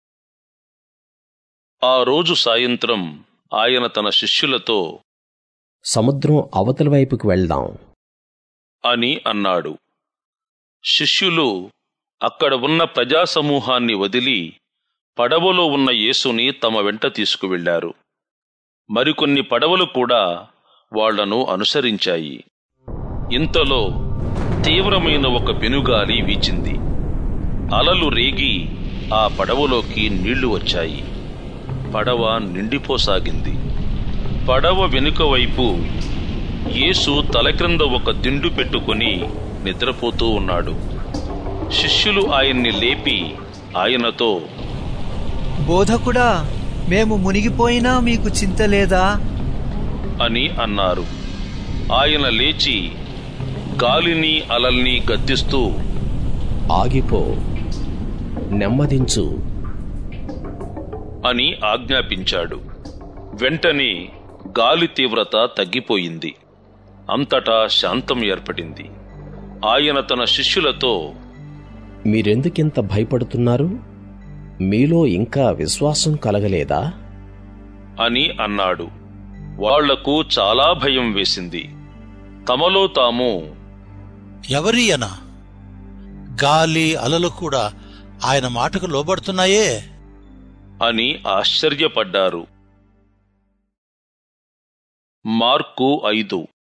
ఆ రోజు సాయంత్రం ఆయన తన శిష్యులతో సముద్రం అవతల వైపుకి వెళ్దాం అని అన్నాడు శిష్యులు అక్కడ ఉన్న ప్రజాసమూహాన్ని వదిలి పడవలో ఉన్న యేసుని తమ వెంట తీసుకువెళ్లారు మరికొన్ని పడవలు కూడా వాళ్లను అనుసరించాయి ఇంతలో తీవ్రమైన ఒక పెనుగాలి వీచింది అలలు రేగి ఆ పడవలోకి నీళ్లు వచ్చాయి పడవ నిండిపోసాగింది పడవ వెనుక వైపు యేసు తలక్రింద ఒక దిండు పెట్టుకుని నిద్రపోతూ ఉన్నాడు శిష్యులు ఆయన్ని లేపి ఆయనతో బోధకుడా మేము మునిగిపోయినా మీకు చింత లేదా అని అన్నారు ఆయన లేచి గాలిని అలల్ని గద్దిస్తూ ఆగిపో నెమ్మదించు అని ఆజ్ఞాపించాడు వెంటనే గాలి తీవ్రత తగ్గిపోయింది అంతటా శాంతం ఏర్పడింది ఆయన తన శిష్యులతో మీరెందుకింత భయపడుతున్నారు మీలో ఇంకా విశ్వాసం కలగలేదా అని అన్నాడు వాళ్లకు చాలా భయం వేసింది తమలో తాము ఎవరియన గాలి అలలు కూడా ఆయన మాటకు లోబడుతున్నాయే అని ఆశ్చర్యపడ్డారు మార్కు ఐదు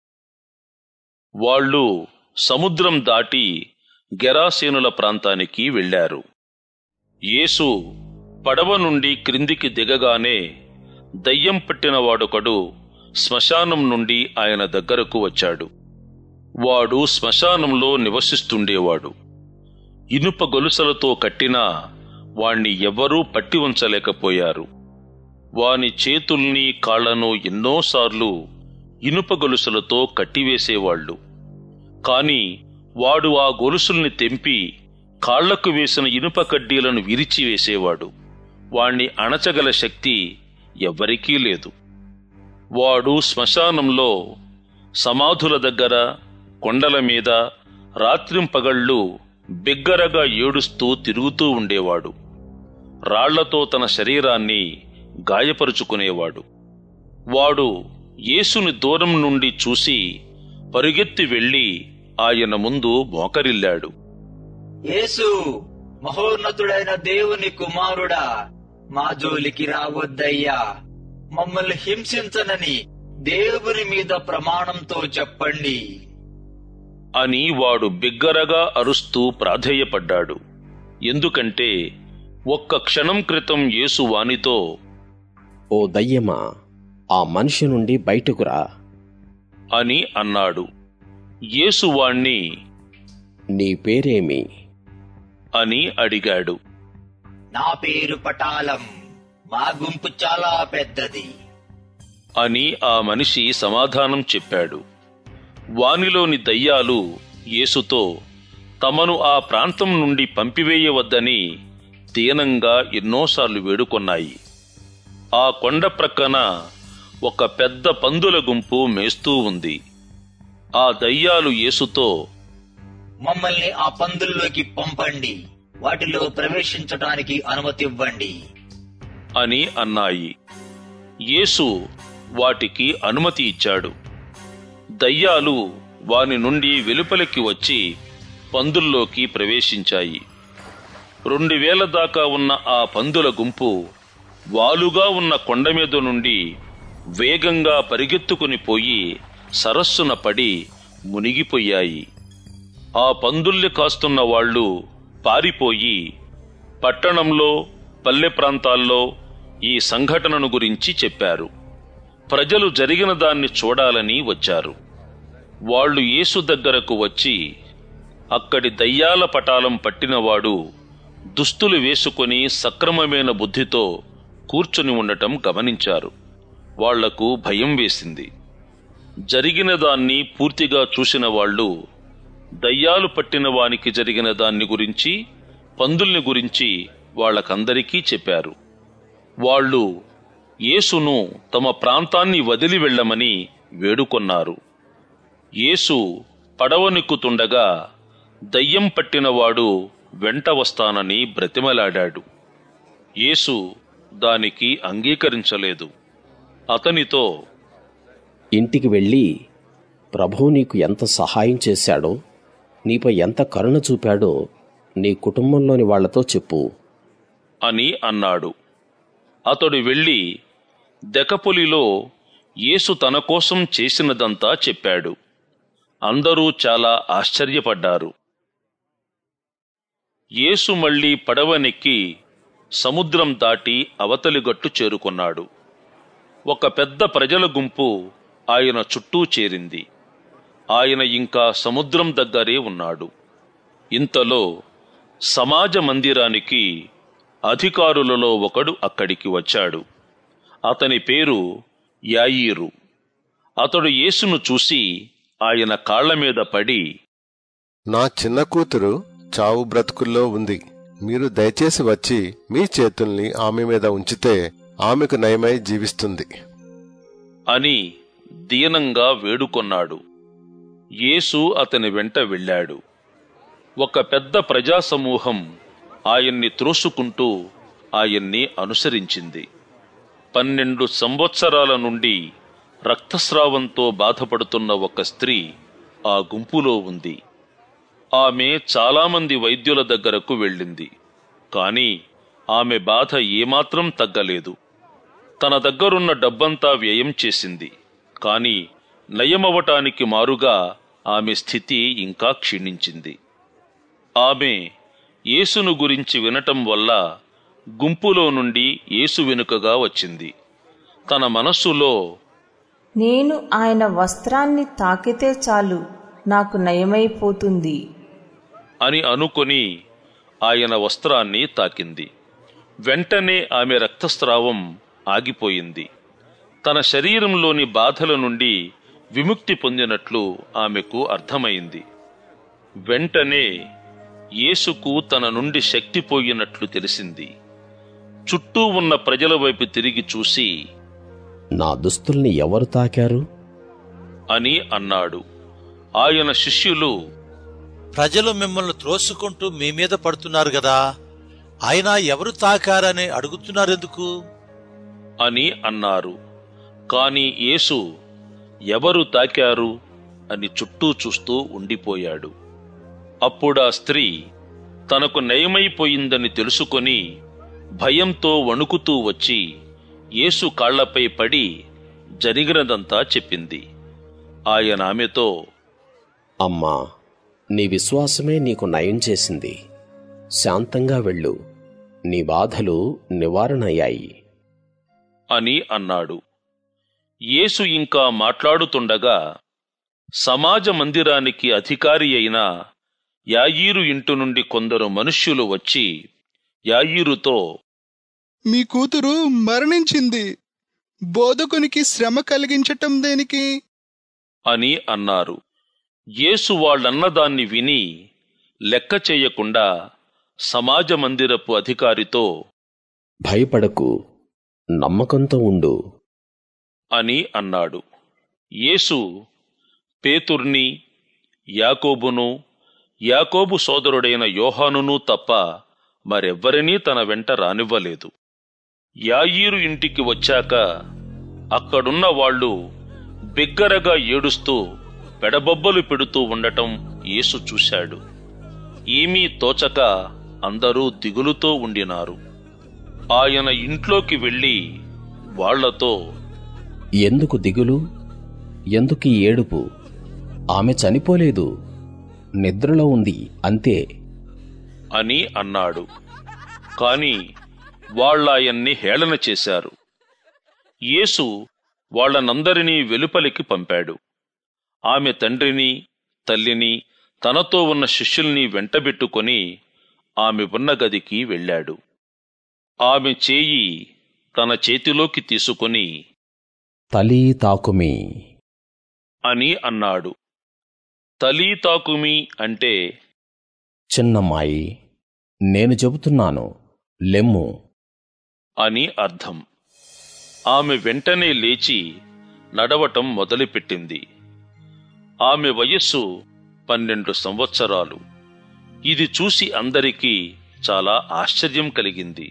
వాళ్ళు సముద్రం దాటి గెరాసేనుల ప్రాంతానికి వెళ్లారు యేసు పడవ నుండి క్రిందికి దిగగానే దయ్యం పట్టిన వాడొకడు శ్మశానం నుండి ఆయన దగ్గరకు వచ్చాడు వాడు శ్మశానంలో నివసిస్తుండేవాడు ఇనుప గొలుసలతో కట్టినా వాణ్ణి ఎవ్వరూ పట్టి ఉంచలేకపోయారు వాని చేతుల్ని కాళ్లను ఎన్నోసార్లు ఇనుప గొలుసులతో కట్టివేసేవాళ్లు కాని వాడు ఆ గొలుసుల్ని తెంపి కాళ్లకు వేసిన ఇనుప కడ్డీలను విరిచివేసేవాడు వాణ్ణి అణచగల శక్తి ఎవ్వరికీ లేదు వాడు శ్మశానంలో సమాధుల దగ్గర కొండల మీద రాత్రింపగళ్ళు బిగ్గరగా ఏడుస్తూ తిరుగుతూ ఉండేవాడు రాళ్లతో తన శరీరాన్ని గాయపరుచుకునేవాడు వాడు యేసుని దూరం నుండి చూసి పరుగెత్తి వెళ్లి ఆయన ముందు మోకరిల్లాడు యేసు మహోన్నతుడైన దేవుని కుమారుడా మా జోలికి రావద్దయ్యా మమ్మల్ని హింసించనని దేవుని మీద ప్రమాణంతో చెప్పండి అని వాడు బిగ్గరగా అరుస్తూ ప్రాధేయపడ్డాడు ఎందుకంటే ఒక్క క్షణం క్రితం యేసు వానితో ఓ దయ్యమా ఆ మనిషి నుండి బయటకురా అని అన్నాడు యేసు వాణ్ణి నీ పేరేమి అని అడిగాడు నా పేరు పటాలం మా గుంపు చాలా పెద్దది అని ఆ మనిషి సమాధానం చెప్పాడు వానిలోని దయ్యాలు యేసుతో తమను ఆ ప్రాంతం నుండి పంపివేయవద్దని దీనంగా ఎన్నోసార్లు వేడుకొన్నాయి ఆ కొండ ప్రక్కన ఒక పెద్ద పందుల గుంపు మేస్తూ ఉంది ఆ దయ్యాలు యేసుతో మమ్మల్ని ఆ పందుల్లోకి పంపండి వాటిలో ప్రవేశించటానికి అనుమతి ఇవ్వండి అని అన్నాయి యేసు వాటికి అనుమతి ఇచ్చాడు దయ్యాలు వాని నుండి వెలుపలికి వచ్చి పందుల్లోకి ప్రవేశించాయి రెండు వేల దాకా ఉన్న ఆ పందుల గుంపు వాలుగా ఉన్న కొండ మీద నుండి వేగంగా పరిగెత్తుకుని పోయి సరస్సున పడి మునిగిపోయాయి ఆ పందుల్ని కాస్తున్న వాళ్ళు పారిపోయి పట్టణంలో పల్లె ప్రాంతాల్లో ఈ సంఘటనను గురించి చెప్పారు ప్రజలు జరిగిన దాన్ని చూడాలని వచ్చారు వాళ్ళు యేసు దగ్గరకు వచ్చి అక్కడి దయ్యాల పటాలం పట్టినవాడు దుస్తులు వేసుకొని సక్రమమైన బుద్ధితో కూర్చుని ఉండటం గమనించారు వాళ్లకు భయం వేసింది జరిగిన దాన్ని పూర్తిగా చూసిన వాళ్ళు దయ్యాలు పట్టిన వానికి జరిగిన దాన్ని గురించి పందుల్ని గురించి వాళ్ళకందరికీ చెప్పారు వాళ్ళు యేసును తమ ప్రాంతాన్ని వదిలి వెళ్ళమని వేడుకొన్నారు యేసు పడవనెక్కుతుండగా దయ్యం పట్టినవాడు వెంట వస్తానని బ్రతిమలాడాడు యేసు దానికి అంగీకరించలేదు అతనితో ఇంటికి వెళ్ళి ప్రభువు నీకు ఎంత సహాయం చేశాడో నీపై ఎంత కరుణ చూపాడో నీ కుటుంబంలోని వాళ్లతో చెప్పు అని అన్నాడు అతడు వెళ్ళి దెకపొలిలో యేసు తన కోసం చేసినదంతా చెప్పాడు అందరూ చాలా ఆశ్చర్యపడ్డారు యేసు మళ్ళీ పడవనెక్కి సముద్రం దాటి అవతలి గట్టు చేరుకున్నాడు ఒక పెద్ద ప్రజల గుంపు ఆయన చుట్టూ చేరింది ఆయన ఇంకా సముద్రం దగ్గరే ఉన్నాడు ఇంతలో సమాజ మందిరానికి అధికారులలో ఒకడు అక్కడికి వచ్చాడు అతని పేరు యాయీరు అతడు యేసును చూసి ఆయన కాళ్ల మీద పడి నా చిన్న కూతురు చావు బ్రతుకుల్లో ఉంది మీరు దయచేసి వచ్చి మీ చేతుల్ని ఆమె మీద ఉంచితే ఆమెకు నయమై జీవిస్తుంది అని దీనంగా వేడుకొన్నాడు యేసు అతని వెంట వెళ్ళాడు ఒక పెద్ద ప్రజాసమూహం ఆయన్ని త్రోసుకుంటూ ఆయన్ని అనుసరించింది పన్నెండు సంవత్సరాల నుండి రక్తస్రావంతో బాధపడుతున్న ఒక స్త్రీ ఆ గుంపులో ఉంది ఆమె చాలామంది వైద్యుల దగ్గరకు వెళ్ళింది కాని ఆమె బాధ ఏమాత్రం తగ్గలేదు తన దగ్గరున్న డబ్బంతా వ్యయం చేసింది కాని నయమవటానికి మారుగా ఆమె స్థితి ఇంకా క్షీణించింది ఆమె యేసును గురించి వినటం వల్ల గుంపులో నుండి యేసు వెనుకగా వచ్చింది తన మనస్సులో నేను ఆయన వస్త్రాన్ని తాకితే చాలు నాకు నయమైపోతుంది అని అనుకొని ఆయన వస్త్రాన్ని తాకింది వెంటనే ఆమె రక్తస్రావం ఆగిపోయింది తన శరీరంలోని బాధల నుండి విముక్తి పొందినట్లు ఆమెకు అర్థమైంది వెంటనే యేసుకు తన నుండి శక్తి పోయినట్లు తెలిసింది చుట్టూ ఉన్న ప్రజల వైపు తిరిగి చూసి నా దుస్తుల్ని ఎవరు తాకారు అని అన్నాడు ఆయన శిష్యులు ప్రజలు మిమ్మల్ని త్రోసుకుంటూ మీ మీద పడుతున్నారు గదా ఆయన ఎవరు తాకారని అడుగుతున్నారెందుకు అని అన్నారు కాని యేసు ఎవరు తాకారు అని చుట్టూ చూస్తూ ఉండిపోయాడు అప్పుడా స్త్రీ తనకు నయమైపోయిందని తెలుసుకొని భయంతో వణుకుతూ వచ్చి యేసు కాళ్లపై పడి జరిగినదంతా చెప్పింది ఆయన ఆమెతో అమ్మా నీ విశ్వాసమే నీకు నయం చేసింది శాంతంగా వెళ్ళు నీ బాధలు నివారణయ్యాయి అని అన్నాడు యేసు ఇంకా మాట్లాడుతుండగా సమాజ మందిరానికి అధికారి అయిన యాయీరు ఇంటి నుండి కొందరు మనుష్యులు వచ్చి యాయీరుతో మీ కూతురు మరణించింది బోధకునికి శ్రమ కలిగించటం దేనికి అని అన్నారు యేసు వాళ్ళన్నదాన్ని విని లెక్క చేయకుండా సమాజ మందిరపు అధికారితో భయపడకు నమ్మకంతో ఉండు అని అన్నాడు యేసు పేతుర్ని యాకోబును యాకోబు సోదరుడైన యోహానును తప్ప మరెవ్వరినీ తన వెంట రానివ్వలేదు యాయీరు ఇంటికి వచ్చాక అక్కడున్న వాళ్ళు బిగ్గరగా ఏడుస్తూ పెడబొబ్బలు పెడుతూ ఉండటం యేసు చూశాడు ఏమీ తోచక అందరూ దిగులుతో ఉండినారు ఆయన ఇంట్లోకి వెళ్ళి వాళ్లతో ఎందుకు దిగులు ఎందుకు ఈ ఏడుపు ఆమె చనిపోలేదు నిద్రలో ఉంది అంతే అని అన్నాడు కాని వాళ్ళాయన్ని హేళన చేశారు యేసు వాళ్ళనందరినీ వెలుపలికి పంపాడు ఆమె తండ్రిని తల్లిని తనతో ఉన్న శిష్యుల్ని వెంటబెట్టుకొని ఆమె ఉన్న గదికి వెళ్ళాడు ఆమె చేయి తన చేతిలోకి తీసుకొని తలీ తాకుమి అని అన్నాడు తలీ తాకుమి అంటే చిన్నమ్మాయి నేను చెబుతున్నాను లెమ్ము అని అర్థం ఆమె వెంటనే లేచి నడవటం మొదలుపెట్టింది ఆమె వయస్సు పన్నెండు సంవత్సరాలు ఇది చూసి అందరికీ చాలా ఆశ్చర్యం కలిగింది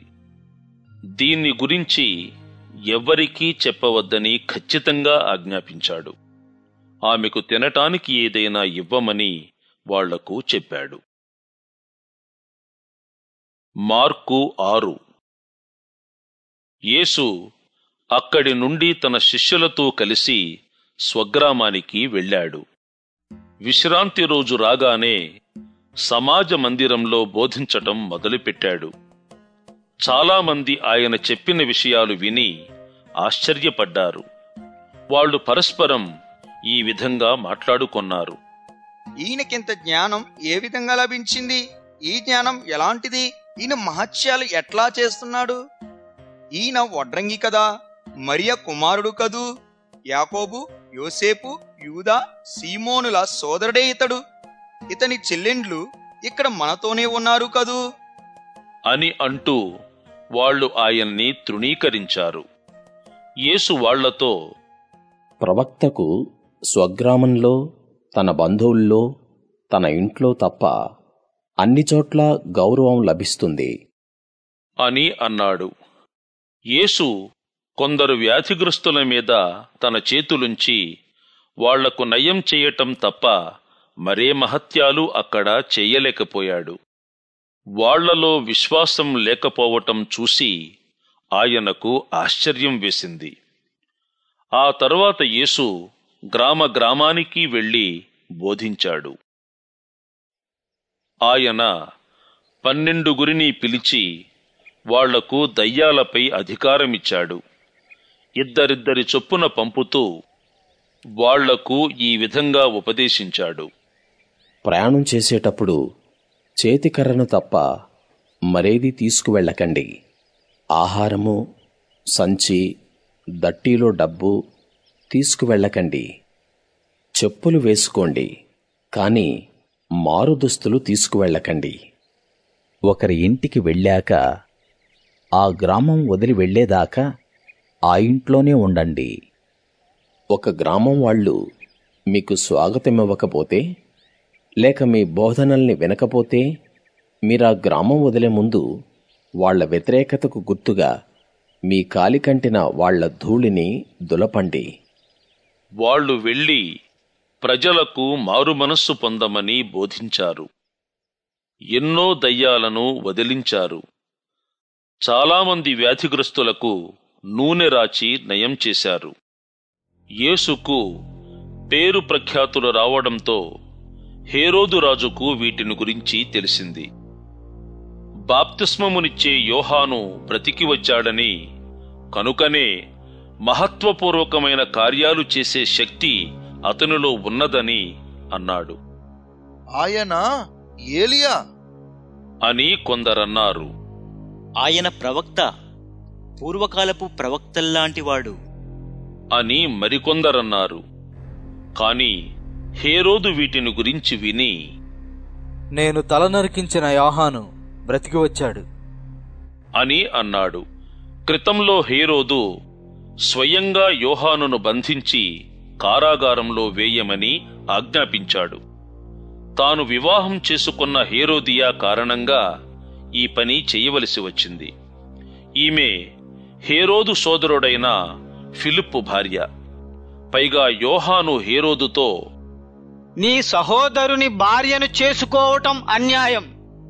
దీన్ని గురించి ఎవ్వరికీ చెప్పవద్దని ఖచ్చితంగా ఆజ్ఞాపించాడు ఆమెకు తినటానికి ఏదైనా ఇవ్వమని వాళ్లకు చెప్పాడు మార్కు ఆరు యేసు అక్కడి నుండి తన శిష్యులతో కలిసి స్వగ్రామానికి వెళ్ళాడు విశ్రాంతి రోజు రాగానే సమాజ మందిరంలో బోధించటం మొదలుపెట్టాడు చాలామంది ఆయన చెప్పిన విషయాలు విని ఆశ్చర్యపడ్డారు వాళ్ళు పరస్పరం ఈ విధంగా మాట్లాడుకొన్నారు ఈయనకింత జ్ఞానం ఏ విధంగా లభించింది ఈ జ్ఞానం ఎలాంటిది ఈయన మహత్యాలు ఎట్లా చేస్తున్నాడు ఈయన వడ్రంగి కదా మరియ కుమారుడు కదూ యాకోబు యోసేపు యూదా సీమోనుల సోదరుడే ఇతడు ఇతని చెల్లెండ్లు ఇక్కడ మనతోనే ఉన్నారు కదూ అని అంటూ వాళ్ళు ఆయన్ని తృణీకరించారు యేసు వాళ్లతో ప్రవక్తకు స్వగ్రామంలో తన బంధువుల్లో తన ఇంట్లో తప్ప అన్ని చోట్ల గౌరవం లభిస్తుంది అని అన్నాడు యేసు కొందరు వ్యాధిగ్రస్తుల మీద తన చేతులుంచి వాళ్లకు నయం చేయటం తప్ప మరే మహత్యాలు అక్కడ చెయ్యలేకపోయాడు వాళ్లలో విశ్వాసం లేకపోవటం చూసి ఆయనకు ఆశ్చర్యం వేసింది ఆ తరువాత యేసు గ్రామ గ్రామానికి వెళ్ళి బోధించాడు ఆయన పన్నెండుగురిని పిలిచి వాళ్లకు దయ్యాలపై అధికారమిచ్చాడు ఇద్దరిద్దరి చొప్పున పంపుతూ వాళ్లకు ఈ విధంగా ఉపదేశించాడు ప్రయాణం చేసేటప్పుడు చేతికర్రను తప్ప మరేది తీసుకువెళ్ళకండి ఆహారము సంచి దట్టీలో డబ్బు తీసుకువెళ్ళకండి చెప్పులు వేసుకోండి కాని మారు దుస్తులు తీసుకువెళ్ళకండి ఒకరి ఇంటికి వెళ్ళాక ఆ గ్రామం వదిలి వెళ్ళేదాకా ఆ ఇంట్లోనే ఉండండి ఒక గ్రామం వాళ్ళు మీకు స్వాగతమివ్వకపోతే లేక మీ బోధనల్ని వినకపోతే మీరా గ్రామం వదిలే ముందు వాళ్ల వ్యతిరేకతకు గుర్తుగా మీ కాలికంటిన వాళ్ల ధూళిని దులపండి వాళ్ళు వెళ్ళి ప్రజలకు మారుమనస్సు పొందమని బోధించారు ఎన్నో దయ్యాలను వదిలించారు చాలామంది వ్యాధిగ్రస్తులకు నూనె రాచి నయం చేశారు యేసుకు పేరు ప్రఖ్యాతులు రావడంతో హేరోదు రాజుకు వీటిని గురించి తెలిసింది బాప్తిస్మమునిచ్చే యోహాను బ్రతికి వచ్చాడని కనుకనే మహత్వపూర్వకమైన కార్యాలు చేసే శక్తి అతనిలో ఉన్నదని అన్నాడు ఆయన ఏలియా అని కొందరన్నారు ఆయన ప్రవక్త పూర్వకాలపు ప్రవక్తల్లాంటివాడు అని మరికొందరన్నారు కాని హేరోదు వీటిని గురించి విని నేను తల నరికించిన యోహాను బ్రతికి వచ్చాడు అని అన్నాడు క్రితంలో హేరోదు స్వయంగా యోహానును బంధించి కారాగారంలో వేయమని ఆజ్ఞాపించాడు తాను వివాహం చేసుకున్న హేరోదియా కారణంగా ఈ పని చేయవలసి వచ్చింది ఈమె హేరోదు సోదరుడైన ఫిలిప్పు భార్య పైగా యోహాను హేరోదుతో నీ సహోదరుని భార్యను చేసుకోవటం అన్యాయం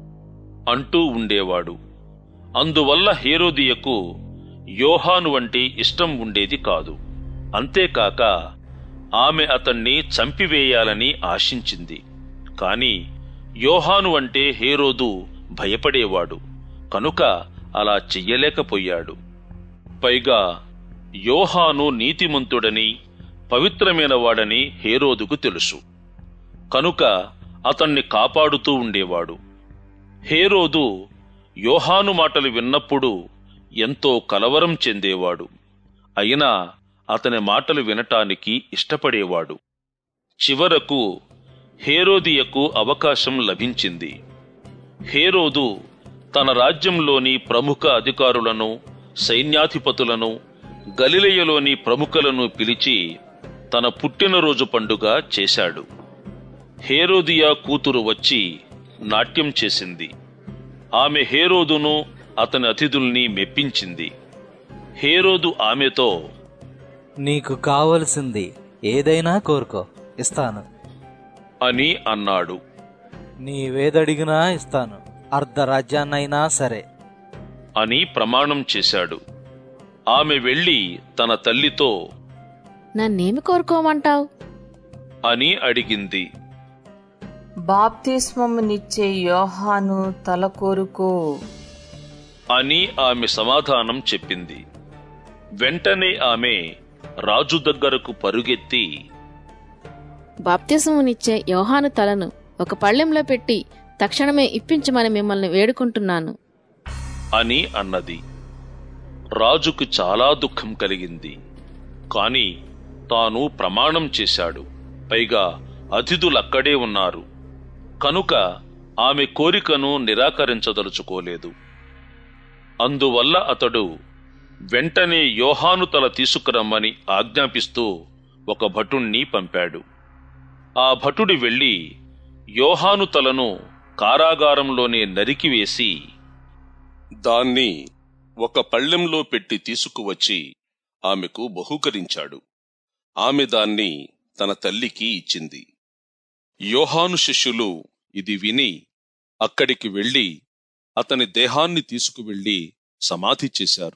అంటూ ఉండేవాడు అందువల్ల హేరోదియకు యోహాను అంటే ఇష్టం ఉండేది కాదు అంతేకాక ఆమె అతన్ని చంపివేయాలని ఆశించింది కాని యోహాను అంటే హేరోదు భయపడేవాడు కనుక అలా చెయ్యలేకపోయాడు పైగా యోహాను నీతిమంతుడని పవిత్రమైన వాడని హేరోదుకు తెలుసు కనుక అతన్ని కాపాడుతూ ఉండేవాడు హేరోదు యోహాను మాటలు విన్నప్పుడు ఎంతో కలవరం చెందేవాడు అయినా అతని మాటలు వినటానికి ఇష్టపడేవాడు చివరకు హేరోదియకు అవకాశం లభించింది హేరోదు తన రాజ్యంలోని ప్రముఖ అధికారులను సైన్యాధిపతులను గలిలయలోని ప్రముఖులను పిలిచి తన పుట్టినరోజు పండుగ చేశాడు హేరోదియా కూతురు వచ్చి నాట్యం చేసింది ఆమె హేరోదును అతని అతిథుల్ని మెప్పించింది హేరోదు ఆమెతో నీకు కావలసింది ఏదైనా కోరుకో ఇస్తాను అని అన్నాడు నీవేదడిగినా ఇస్తాను అర్ధరాజ్యాన్నైనా సరే అని ప్రమాణం చేశాడు ఆమె వెళ్లి తన తల్లితో నన్నేమి కోరుకోమంటావు అని అడిగింది బాప్తిస్మమునిచ్చే యోహాను తల కోరుకో అని ఆమె సమాధానం చెప్పింది వెంటనే ఆమె రాజు దగ్గరకు పరుగెత్తి బాప్తిసమునిచ్చే యోహాను తలను ఒక పళ్ళెంలో పెట్టి తక్షణమే ఇప్పించమని మిమ్మల్ని వేడుకుంటున్నాను అని అన్నది రాజుకు చాలా దుఃఖం కలిగింది కాని తాను ప్రమాణం చేశాడు పైగా అతిథులక్కడే ఉన్నారు కనుక ఆమె కోరికను నిరాకరించదలుచుకోలేదు అందువల్ల అతడు వెంటనే యోహాను తల తీసుకురమ్మని ఆజ్ఞాపిస్తూ ఒక భటుణ్ణి పంపాడు ఆ భటుడి వెళ్లి యోహాను తలను కారాగారంలోనే నరికివేసి దాన్ని ఒక పళ్ళెంలో పెట్టి తీసుకువచ్చి ఆమెకు బహూకరించాడు ఆమె దాన్ని తన తల్లికి ఇచ్చింది యోహాను శిష్యులు ఇది విని అక్కడికి వెళ్లి అతని దేహాన్ని తీసుకువెళ్లి సమాధి చేశారు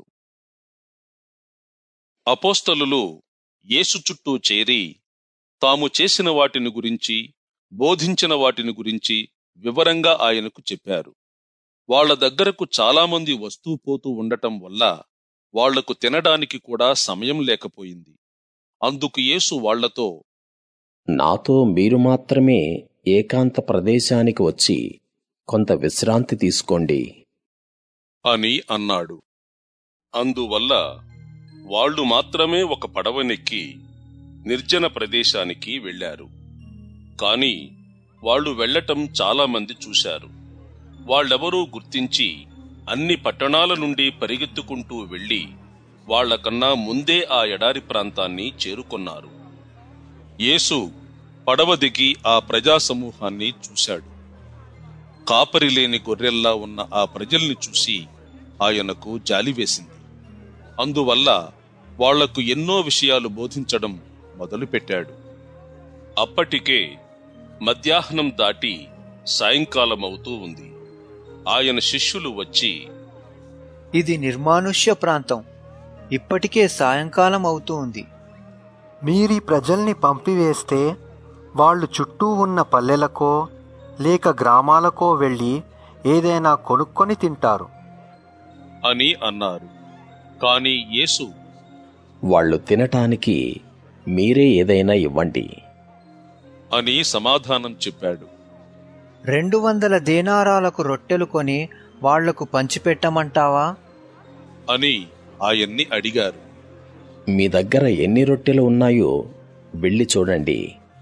అపోస్తలులు యేసు చుట్టూ చేరి తాము చేసిన వాటిని గురించి బోధించిన వాటిని గురించి వివరంగా ఆయనకు చెప్పారు వాళ్ళ దగ్గరకు చాలామంది వస్తూ పోతూ ఉండటం వల్ల వాళ్లకు తినడానికి కూడా సమయం లేకపోయింది అందుకు యేసు వాళ్లతో నాతో మీరు మాత్రమే ఏకాంత ప్రదేశానికి వచ్చి కొంత విశ్రాంతి తీసుకోండి అని అన్నాడు అందువల్ల వాళ్ళు మాత్రమే ఒక పడవనెక్కి నిర్జన ప్రదేశానికి వెళ్లారు కాని వాళ్ళు వెళ్లటం చాలా మంది చూశారు వాళ్ళెవరూ గుర్తించి అన్ని పట్టణాల నుండి పరిగెత్తుకుంటూ వెళ్లి వాళ్లకన్నా ముందే ఆ ఎడారి ప్రాంతాన్ని చేరుకొన్నారు యేసు పడవ దిగి ఆ ప్రజా సమూహాన్ని చూశాడు కాపరి లేని గొర్రెల్లా ఉన్న ఆ ప్రజల్ని చూసి ఆయనకు జాలి వేసింది అందువల్ల వాళ్లకు ఎన్నో విషయాలు బోధించడం మొదలుపెట్టాడు అప్పటికే మధ్యాహ్నం దాటి సాయంకాలం అవుతూ ఉంది ఆయన శిష్యులు వచ్చి ఇది నిర్మానుష్య ప్రాంతం ఇప్పటికే సాయంకాలం అవుతూ ఉంది మీరీ ప్రజల్ని పంపివేస్తే వాళ్ళు చుట్టూ ఉన్న పల్లెలకో లేక గ్రామాలకో వెళ్ళి ఏదైనా కొనుక్కొని తింటారు అని అన్నారు కాని యేసు వాళ్ళు తినటానికి మీరే ఏదైనా ఇవ్వండి అని సమాధానం చెప్పాడు రెండు వందల దేనారాలకు రొట్టెలు కొని వాళ్లకు పంచిపెట్టమంటావా అని ఆయన్ని అడిగారు మీ దగ్గర ఎన్ని రొట్టెలు ఉన్నాయో వెళ్ళి చూడండి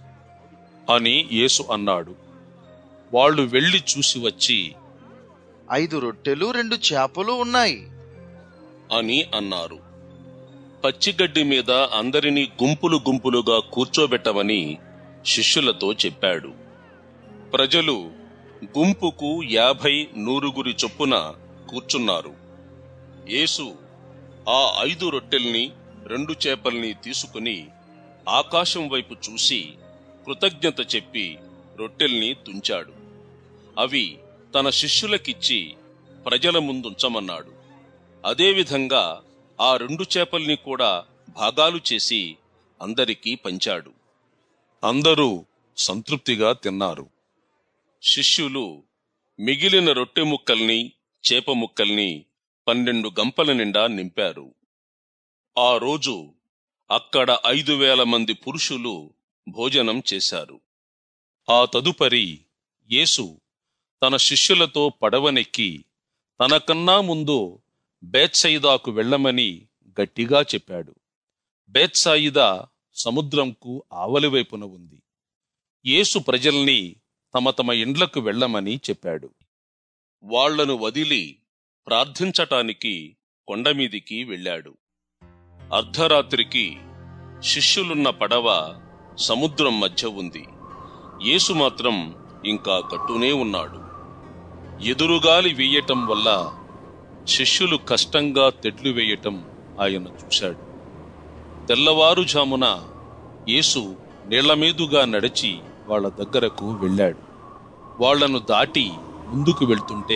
అని యేసు అన్నాడు వాళ్ళు వెళ్లి చూసి వచ్చి ఐదు రొట్టెలు రెండు చేపలు ఉన్నాయి అని అన్నారు పచ్చిగడ్డి మీద అందరినీ గుంపులు గుంపులుగా కూర్చోబెట్టమని శిష్యులతో చెప్పాడు ప్రజలు గుంపుకు యాభై నూరుగురి చొప్పున కూర్చున్నారు యేసు ఆ ఐదు రొట్టెల్ని రెండు చేపల్ని తీసుకుని ఆకాశం వైపు చూసి కృతజ్ఞత చెప్పి రొట్టెల్ని తుంచాడు అవి తన శిష్యులకిచ్చి ప్రజల ముందుంచమన్నాడు అదేవిధంగా ఆ రెండు చేపల్ని కూడా భాగాలు చేసి అందరికీ పంచాడు అందరూ సంతృప్తిగా తిన్నారు శిష్యులు మిగిలిన రొట్టె ముక్కల్ని చేప ముక్కల్ని పన్నెండు గంపల నిండా నింపారు ఆ రోజు అక్కడ ఐదు వేల మంది పురుషులు భోజనం చేశారు ఆ తదుపరి యేసు తన శిష్యులతో పడవనెక్కి తనకన్నా ముందు బేత్సయిదాకు వెళ్ళమని గట్టిగా చెప్పాడు బేత్సాయిదా సముద్రంకు ఆవలివైపున ఉంది యేసు ప్రజల్ని తమ తమ ఇండ్లకు వెళ్ళమని చెప్పాడు వాళ్లను వదిలి ప్రార్థించటానికి కొండమీదికి వెళ్ళాడు అర్ధరాత్రికి శిష్యులున్న పడవ సముద్రం మధ్య ఉంది యేసు మాత్రం ఇంకా కట్టునే ఉన్నాడు ఎదురుగాలి వీయటం వల్ల శిష్యులు కష్టంగా తెడ్లు వేయటం ఆయన చూశాడు తెల్లవారుజామున యేసు నీళ్లమీదుగా నడిచి వాళ్ళ దగ్గరకు వెళ్ళాడు వాళ్లను దాటి ముందుకు వెళ్తుంటే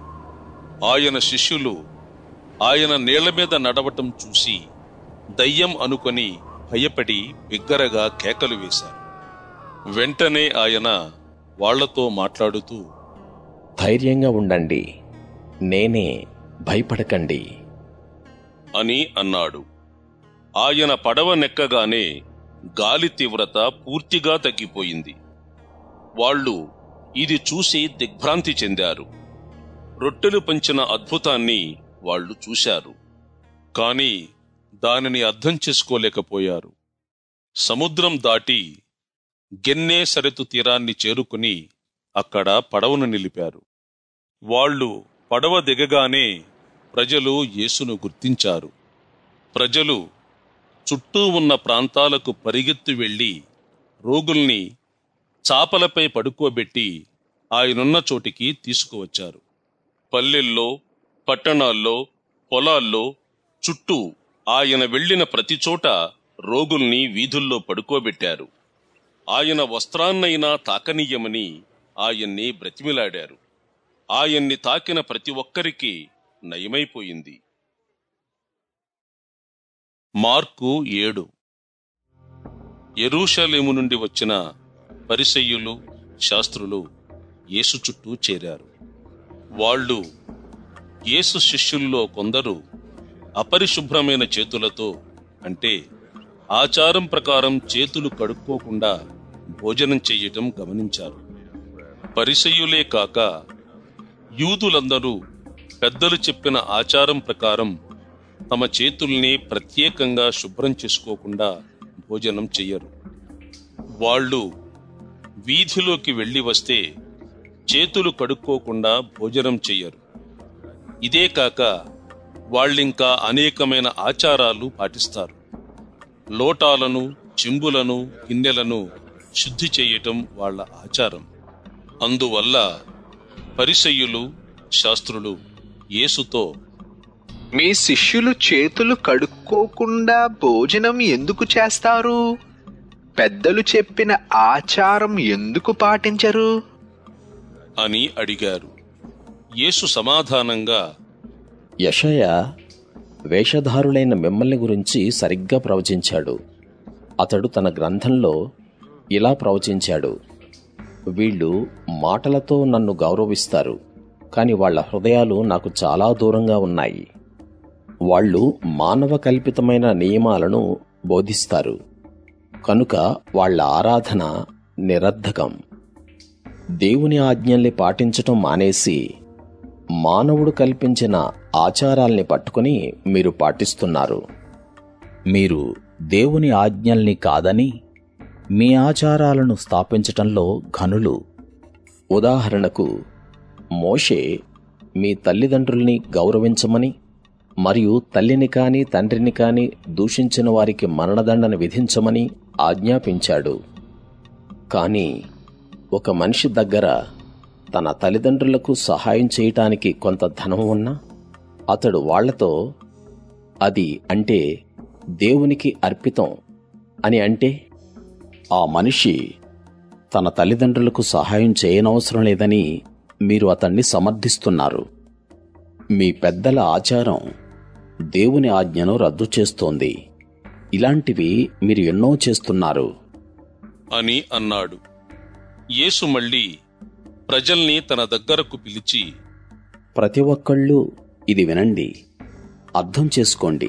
ఆయన శిష్యులు ఆయన నీళ్ల మీద నడవటం చూసి దయ్యం అనుకొని భయపడి బిగ్గరగా కేకలు వేశారు వెంటనే ఆయన వాళ్లతో మాట్లాడుతూ ధైర్యంగా ఉండండి నేనే భయపడకండి అని అన్నాడు ఆయన పడవ నెక్కగానే గాలి తీవ్రత పూర్తిగా తగ్గిపోయింది వాళ్ళు ఇది చూసి దిగ్భ్రాంతి చెందారు రొట్టెలు పంచిన అద్భుతాన్ని వాళ్ళు చూశారు కాని దానిని అర్థం చేసుకోలేకపోయారు సముద్రం దాటి గెన్నే సరెతు తీరాన్ని చేరుకుని అక్కడ పడవను నిలిపారు వాళ్ళు పడవ దిగగానే ప్రజలు యేసును గుర్తించారు ప్రజలు చుట్టూ ఉన్న ప్రాంతాలకు పరిగెత్తి వెళ్లి రోగుల్ని చాపలపై పడుకోబెట్టి ఆయనున్న చోటికి తీసుకువచ్చారు పల్లెల్లో పట్టణాల్లో పొలాల్లో చుట్టూ ఆయన వెళ్లిన ప్రతి చోట రోగుల్ని వీధుల్లో పడుకోబెట్టారు ఆయన వస్త్రాన్నైనా తాకనీయమని ఆయన్ని బ్రతిమిలాడారు ఆయన్ని తాకిన ప్రతి ఒక్కరికి నయమైపోయింది మార్కు ఏడు ఎరూషలేము నుండి వచ్చిన పరిసయ్యులు శాస్త్రులు యేసు చుట్టూ చేరారు వాళ్ళు యేసు శిష్యుల్లో కొందరు అపరిశుభ్రమైన చేతులతో అంటే ఆచారం ప్రకారం చేతులు కడుక్కోకుండా భోజనం చెయ్యటం గమనించారు పరిసయ్యులే కాక యూదులందరూ పెద్దలు చెప్పిన ఆచారం ప్రకారం తమ చేతుల్ని ప్రత్యేకంగా శుభ్రం చేసుకోకుండా భోజనం చెయ్యరు వాళ్ళు వీధిలోకి వెళ్ళి వస్తే చేతులు కడుక్కోకుండా భోజనం చెయ్యరు ఇదే కాక వాళ్ళింకా అనేకమైన ఆచారాలు పాటిస్తారు లోటాలను చెంబులను గిన్నెలను శుద్ధి చేయటం వాళ్ళ ఆచారం అందువల్ల పరిసయ్యులు శాస్త్రులు యేసుతో మీ శిష్యులు చేతులు కడుక్కోకుండా భోజనం ఎందుకు చేస్తారు పెద్దలు చెప్పిన ఆచారం ఎందుకు పాటించరు అని అడిగారు యేసు సమాధానంగా యషయ వేషధారులైన మిమ్మల్ని గురించి సరిగ్గా ప్రవచించాడు అతడు తన గ్రంథంలో ఇలా ప్రవచించాడు వీళ్ళు మాటలతో నన్ను గౌరవిస్తారు కాని వాళ్ళ హృదయాలు నాకు చాలా దూరంగా ఉన్నాయి వాళ్ళు మానవ కల్పితమైన నియమాలను బోధిస్తారు కనుక వాళ్ళ ఆరాధన నిరర్ధకం దేవుని ఆజ్ఞల్ని పాటించటం మానేసి మానవుడు కల్పించిన ఆచారాల్ని పట్టుకుని మీరు పాటిస్తున్నారు మీరు దేవుని ఆజ్ఞల్ని కాదని మీ ఆచారాలను స్థాపించటంలో ఘనులు ఉదాహరణకు మోషే మీ తల్లిదండ్రుల్ని గౌరవించమని మరియు తల్లిని కాని తండ్రిని కాని దూషించిన వారికి మరణదండన విధించమని ఆజ్ఞాపించాడు కాని ఒక మనిషి దగ్గర తన తల్లిదండ్రులకు సహాయం చేయటానికి కొంత ధనం ఉన్నా అతడు వాళ్లతో అది అంటే దేవునికి అర్పితం అని అంటే ఆ మనిషి తన తల్లిదండ్రులకు సహాయం చేయనవసరం లేదని మీరు అతన్ని సమర్థిస్తున్నారు మీ పెద్దల ఆచారం దేవుని ఆజ్ఞను రద్దు చేస్తోంది ఇలాంటివి మీరు ఎన్నో చేస్తున్నారు అని అన్నాడు యేసు మళ్ళీ ప్రజల్ని తన దగ్గరకు పిలిచి ప్రతి ఒక్కళ్ళు ఇది వినండి అర్థం చేసుకోండి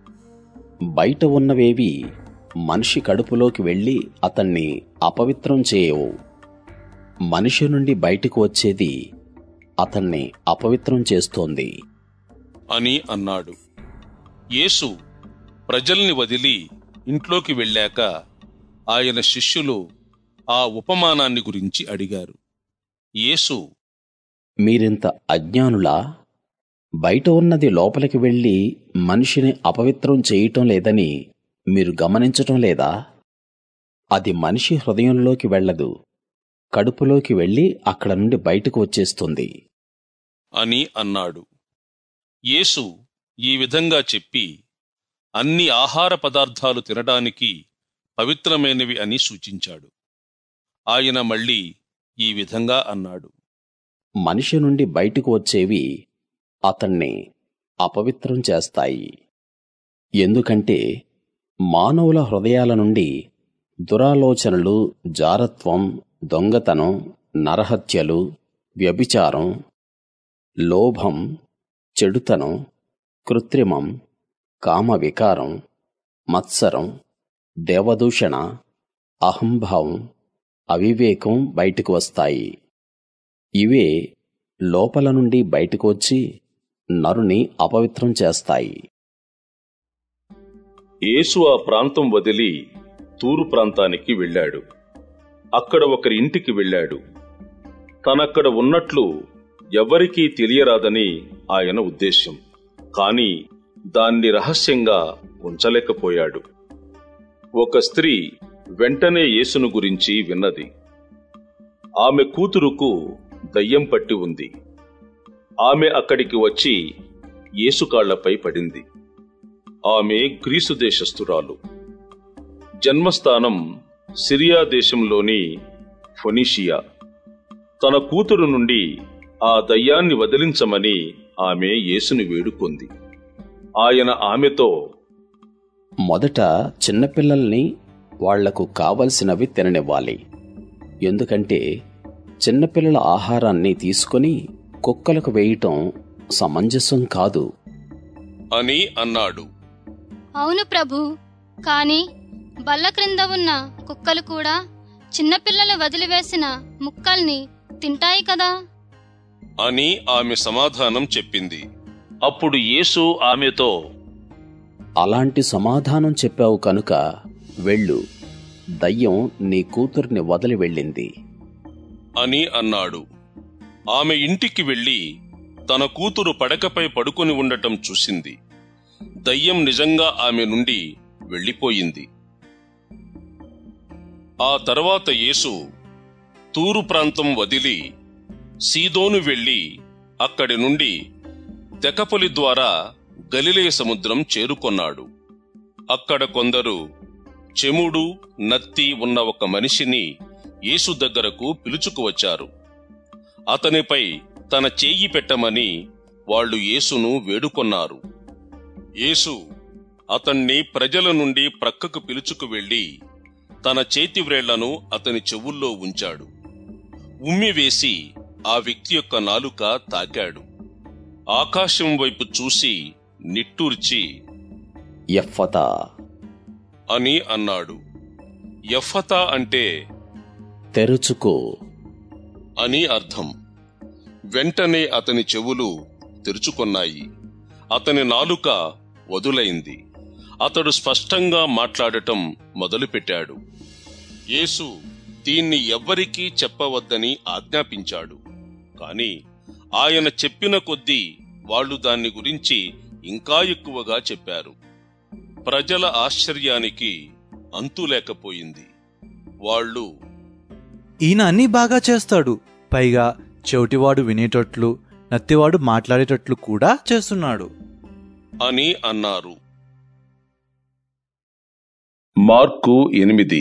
బయట ఉన్నవేవి మనిషి కడుపులోకి వెళ్ళి అతన్ని అపవిత్రం చేయవు మనిషి నుండి బయటికి వచ్చేది అతన్ని అపవిత్రం చేస్తోంది అని అన్నాడు యేసు ప్రజల్ని వదిలి ఇంట్లోకి వెళ్ళాక ఆయన శిష్యులు ఆ ఉపమానాన్ని గురించి అడిగారు యేసు మీరింత అజ్ఞానులా బయట ఉన్నది లోపలికి వెళ్ళి మనిషిని అపవిత్రం చేయటం లేదని మీరు గమనించటం లేదా అది మనిషి హృదయంలోకి వెళ్ళదు కడుపులోకి వెళ్ళి అక్కడ నుండి బయటకు వచ్చేస్తుంది అని అన్నాడు యేసు ఈ విధంగా చెప్పి అన్ని ఆహార పదార్థాలు తినడానికి పవిత్రమైనవి అని సూచించాడు ఆయన మళ్ళీ ఈ విధంగా అన్నాడు మనిషి నుండి బయటకు వచ్చేవి అతన్ని అపవిత్రం చేస్తాయి ఎందుకంటే మానవుల హృదయాల నుండి దురాలోచనలు జారత్వం దొంగతనం నరహత్యలు వ్యభిచారం లోభం చెడుతనం కృత్రిమం కామవికారం మత్సరం దేవదూషణ అహంభావం అవివేకం బయటకు వస్తాయి ఇవే లోపల నుండి బయటకు వచ్చి నరుని అపవిత్రం చేస్తాయి యేసు ఆ ప్రాంతం వదిలి తూరు ప్రాంతానికి వెళ్ళాడు అక్కడ ఒకరి ఇంటికి వెళ్ళాడు తనక్కడ ఉన్నట్లు ఎవ్వరికీ తెలియరాదని ఆయన ఉద్దేశ్యం కాని దాన్ని రహస్యంగా ఉంచలేకపోయాడు ఒక స్త్రీ వెంటనే యేసును గురించి విన్నది ఆమె కూతురుకు దయ్యం పట్టి ఉంది ఆమె అక్కడికి వచ్చి యేసు కాళ్లపై పడింది ఆమె గ్రీసు దేశస్థురాలు జన్మస్థానం సిరియా దేశంలోని ఫొనీషియా తన కూతురు నుండి ఆ దయ్యాన్ని వదిలించమని ఆమె యేసుని వేడుకొంది ఆయన ఆమెతో మొదట చిన్నపిల్లల్ని వాళ్లకు కావలసినవి తిననివ్వాలి ఎందుకంటే చిన్నపిల్లల ఆహారాన్ని తీసుకొని కుక్కలకు వేయటం సమంజసం కాదు అని అన్నాడు అవును ప్రభు కాని బల్ల క్రింద ఉన్న కుక్కలు కూడా చిన్నపిల్లలు వదిలివేసిన ముక్కల్ని తింటాయి కదా అని ఆమె సమాధానం చెప్పింది అప్పుడు యేసు ఆమెతో అలాంటి సమాధానం చెప్పావు కనుక వెళ్ళు దయ్యం నీ కూతుర్ని వదిలి వెళ్ళింది అని అన్నాడు ఆమె ఇంటికి వెళ్లి తన కూతురు పడకపై పడుకొని ఉండటం చూసింది దయ్యం నిజంగా ఆమె నుండి వెళ్ళిపోయింది ఆ తర్వాత యేసు తూరు ప్రాంతం వదిలి సీదోను వెళ్లి అక్కడి నుండి తెకపొలి ద్వారా గలిలయ సముద్రం చేరుకొన్నాడు అక్కడ కొందరు చెముడు నత్తి ఉన్న ఒక మనిషిని యేసు దగ్గరకు పిలుచుకువచ్చారు అతనిపై తన చేయి పెట్టమని వాళ్ళు యేసును వేడుకొన్నారు యేసు అతన్ని ప్రజల నుండి ప్రక్కకు పిలుచుకు వెళ్లి తన చేతి వ్రేళ్లను అతని చెవుల్లో ఉంచాడు ఉమ్మి వేసి ఆ వ్యక్తి యొక్క నాలుక తాకాడు ఆకాశం వైపు చూసి నిట్టూర్చి ఎఫ్ఫతా అని అన్నాడు ఎఫ్ఫతా అంటే తెరుచుకో అని అర్థం వెంటనే అతని చెవులు తెరుచుకొన్నాయి అతని నాలుక వదులైంది అతడు స్పష్టంగా మాట్లాడటం మొదలుపెట్టాడు యేసు దీన్ని ఎవ్వరికీ చెప్పవద్దని ఆజ్ఞాపించాడు కాని ఆయన చెప్పిన కొద్దీ వాళ్ళు దాన్ని గురించి ఇంకా ఎక్కువగా చెప్పారు ప్రజల ఆశ్చర్యానికి అంతు లేకపోయింది వాళ్ళు ఈయన అన్నీ బాగా చేస్తాడు పైగా చెవిటివాడు వినేటట్లు నత్తివాడు మాట్లాడేటట్లు కూడా చేస్తున్నాడు అని అన్నారు మార్కు ఎనిమిది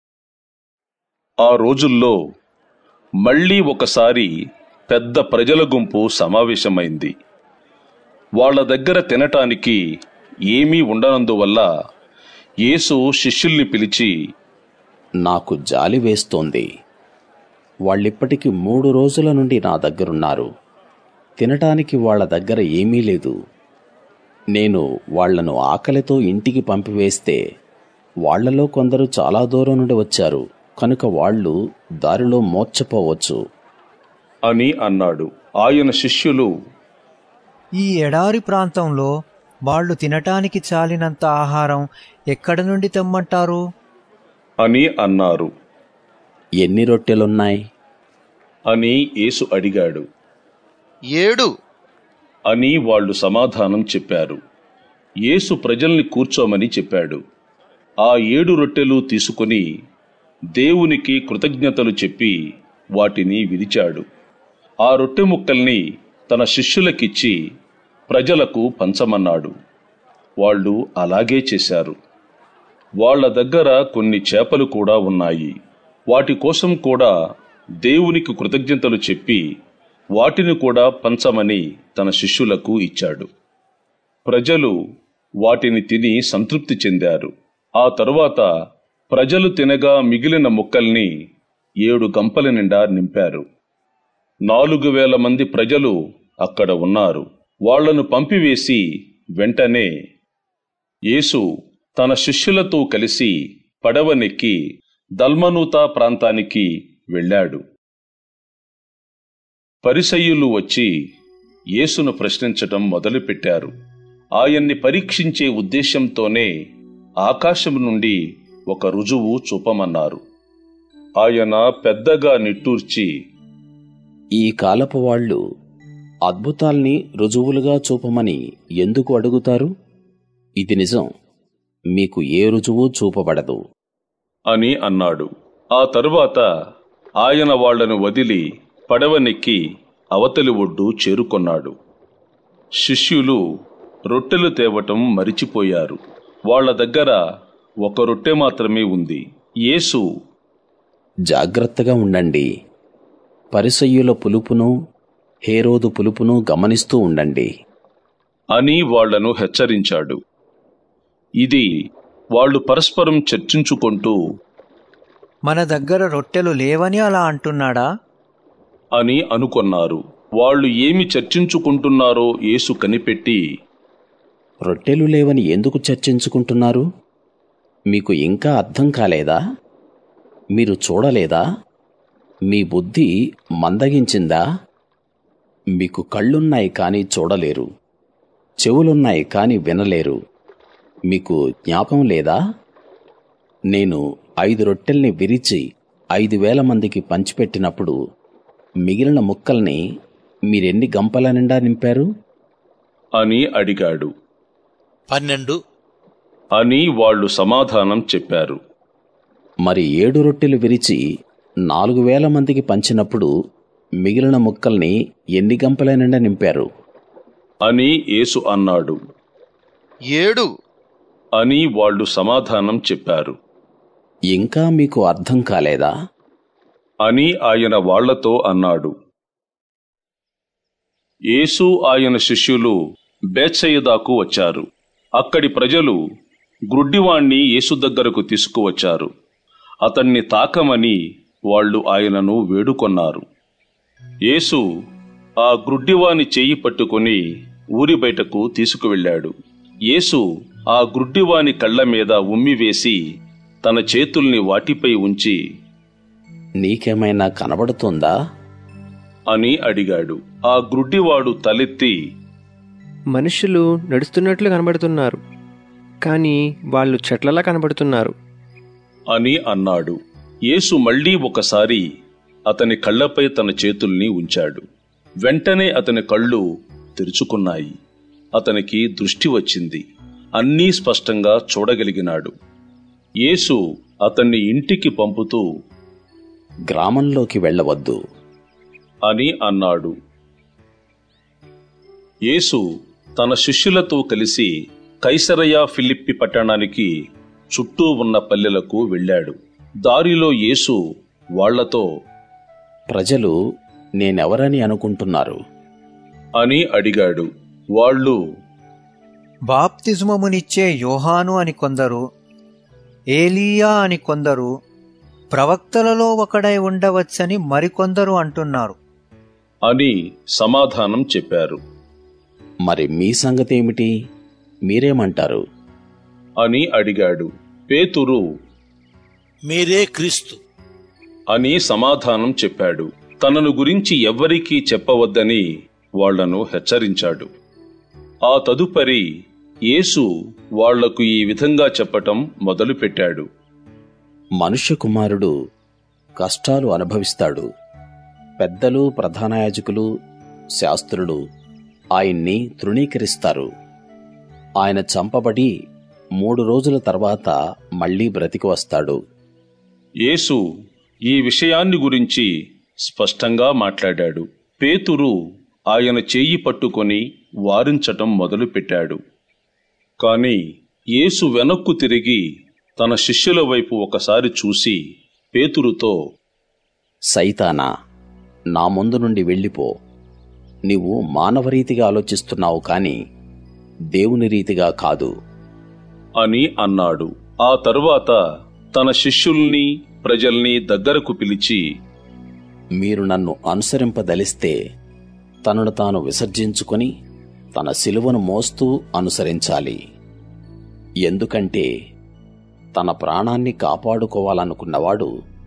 ఆ రోజుల్లో మళ్ళీ ఒకసారి పెద్ద ప్రజల గుంపు సమావేశమైంది వాళ్ళ దగ్గర తినటానికి ఏమీ ఉండనందువల్ల యేసు శిష్యుల్ని పిలిచి నాకు జాలి వేస్తోంది వాళ్ళిప్పటికి మూడు రోజుల నుండి నా దగ్గరున్నారు తినటానికి వాళ్ళ దగ్గర ఏమీ లేదు నేను వాళ్లను ఆకలితో ఇంటికి పంపివేస్తే వాళ్లలో కొందరు చాలా దూరం నుండి వచ్చారు కనుక వాళ్ళు దారిలో మోర్చపోవచ్చు అని అన్నాడు ఆయన శిష్యులు ఈ ఎడారి ప్రాంతంలో వాళ్ళు తినటానికి చాలినంత ఆహారం ఎక్కడ నుండి తెమ్మంటారు అని అన్నారు ఎన్ని రొట్టెలున్నాయి అని యేసు అడిగాడు ఏడు అని వాళ్ళు సమాధానం చెప్పారు యేసు ప్రజల్ని కూర్చోమని చెప్పాడు ఆ ఏడు రొట్టెలు తీసుకుని దేవునికి కృతజ్ఞతలు చెప్పి వాటిని విరిచాడు ఆ రొట్టె ముక్కల్ని తన శిష్యులకిచ్చి ప్రజలకు పంచమన్నాడు వాళ్ళు అలాగే చేశారు వాళ్ళ దగ్గర కొన్ని చేపలు కూడా ఉన్నాయి వాటి కోసం కూడా దేవునికి కృతజ్ఞతలు చెప్పి వాటిని కూడా పంచమని తన శిష్యులకు ఇచ్చాడు ప్రజలు వాటిని తిని సంతృప్తి చెందారు ఆ తరువాత ప్రజలు తినగా మిగిలిన ముక్కల్ని ఏడు గంపల నిండా నింపారు నాలుగు వేల మంది ప్రజలు అక్కడ ఉన్నారు వాళ్లను పంపివేసి వెంటనే యేసు తన శిష్యులతో కలిసి పడవనెక్కి దల్మనూతా ప్రాంతానికి వెళ్ళాడు పరిసయ్యులు వచ్చి యేసును ప్రశ్నించటం మొదలుపెట్టారు ఆయన్ని పరీక్షించే ఉద్దేశంతోనే ఆకాశం నుండి ఒక రుజువు చూపమన్నారు ఆయన పెద్దగా నిట్టూర్చి ఈ కాలపు వాళ్ళు అద్భుతాల్ని రుజువులుగా చూపమని ఎందుకు అడుగుతారు ఇది నిజం మీకు ఏ రుజువు చూపబడదు అని అన్నాడు ఆ తరువాత ఆయన వాళ్లను వదిలి పడవనెక్కి అవతలి ఒడ్డు చేరుకొన్నాడు శిష్యులు రొట్టెలు తేవటం మరిచిపోయారు వాళ్ల దగ్గర ఒక రొట్టె మాత్రమే ఉంది యేసు జాగ్రత్తగా ఉండండి పరిసయ్యుల పులుపును హేరోదు పులుపును గమనిస్తూ ఉండండి అని వాళ్లను హెచ్చరించాడు ఇది వాళ్ళు పరస్పరం చర్చించుకుంటూ మన దగ్గర రొట్టెలు లేవని అలా అంటున్నాడా అని అనుకొన్నారు వాళ్ళు ఏమి చర్చించుకుంటున్నారో యేసు కనిపెట్టి రొట్టెలు లేవని ఎందుకు చర్చించుకుంటున్నారు మీకు ఇంకా అర్థం కాలేదా మీరు చూడలేదా మీ బుద్ధి మందగించిందా మీకు కళ్ళున్నాయి కాని చూడలేరు చెవులున్నాయి కాని వినలేరు మీకు జ్ఞాపం లేదా నేను ఐదు రొట్టెల్ని విరిచి ఐదు వేల మందికి పంచిపెట్టినప్పుడు మిగిలిన ముక్కల్ని మీరెన్ని గంపల నిండా నింపారు అని అడిగాడు పన్నెండు అని వాళ్ళు సమాధానం చెప్పారు మరి ఏడు రొట్టెలు విరిచి నాలుగు వేల మందికి పంచినప్పుడు మిగిలిన ముక్కల్ని ఎన్ని గంపల నిండా నింపారు అని యేసు అన్నాడు ఏడు అని వాళ్ళు సమాధానం చెప్పారు ఇంకా మీకు అర్థం కాలేదా అని ఆయన వాళ్లతో అన్నాడు యేసు ఆయన శిష్యులు బేత్సయిదాకు వచ్చారు అక్కడి ప్రజలు గ్రుడ్డివాణ్ణి యేసు దగ్గరకు తీసుకువచ్చారు అతన్ని తాకమని వాళ్ళు ఆయనను వేడుకొన్నారు యేసు ఆ గ్రుడ్డివాని చేయి పట్టుకుని ఊరి బయటకు తీసుకువెళ్ళాడు యేసు ఆ గ్రుడ్డివాని కళ్ళ మీద ఉమ్మివేసి తన చేతుల్ని వాటిపై ఉంచి నీకేమైనా కనబడుతుందా అని అడిగాడు ఆ గ్రుడ్డివాడు తలెత్తి మనుషులు నడుస్తున్నట్లు కనబడుతున్నారు కానీ వాళ్ళు చెట్లలా కనబడుతున్నారు అని అన్నాడు యేసు మళ్ళీ ఒకసారి అతని కళ్ళపై తన చేతుల్ని ఉంచాడు వెంటనే అతని కళ్ళు తెరుచుకున్నాయి అతనికి దృష్టి వచ్చింది అన్నీ స్పష్టంగా చూడగలిగినాడు యేసు అతన్ని ఇంటికి పంపుతూ గ్రామంలోకి వెళ్ళవద్దు అని అన్నాడు యేసు తన శిష్యులతో కలిసి కైసరయ ఫిలిప్పి పట్టణానికి చుట్టూ ఉన్న పల్లెలకు వెళ్ళాడు దారిలో యేసు వాళ్లతో ప్రజలు నేనెవరని అనుకుంటున్నారు అని అడిగాడు వాళ్ళు బాప్తిజమమునిచ్చే యోహాను అని కొందరు ఏలియా అని కొందరు ప్రవక్తలలో ఒకడై ఉండవచ్చని మరికొందరు అంటున్నారు అని సమాధానం చెప్పారు మరి మీ సంగతి ఏమిటి మీరేమంటారు అని అడిగాడు పేతురు మీరే క్రీస్తు అని సమాధానం చెప్పాడు తనను గురించి ఎవ్వరికీ చెప్పవద్దని వాళ్లను హెచ్చరించాడు ఆ తదుపరి యేసు వాళ్లకు ఈ విధంగా చెప్పటం మొదలుపెట్టాడు మనుష్య కుమారుడు కష్టాలు అనుభవిస్తాడు పెద్దలు ప్రధానయాజకులు శాస్త్రులు ఆయన్ని తృణీకరిస్తారు ఆయన చంపబడి మూడు రోజుల తర్వాత మళ్ళీ బ్రతికి వస్తాడు యేసు ఈ విషయాన్ని గురించి స్పష్టంగా మాట్లాడాడు పేతురు ఆయన చేయి పట్టుకొని వారించటం మొదలుపెట్టాడు కాని యేసు వెనక్కు తిరిగి తన శిష్యుల వైపు ఒకసారి చూసి పేతురుతో సైతానా నా ముందు నుండి వెళ్ళిపో నీవు మానవరీతిగా ఆలోచిస్తున్నావు కాని దేవుని రీతిగా కాదు అని అన్నాడు ఆ తరువాత తన శిష్యుల్ని ప్రజల్ని దగ్గరకు పిలిచి మీరు నన్ను అనుసరింపదలిస్తే తనను తాను విసర్జించుకొని తన సిలువను మోస్తూ అనుసరించాలి ఎందుకంటే తన ప్రాణాన్ని కాపాడుకోవాలనుకున్నవాడు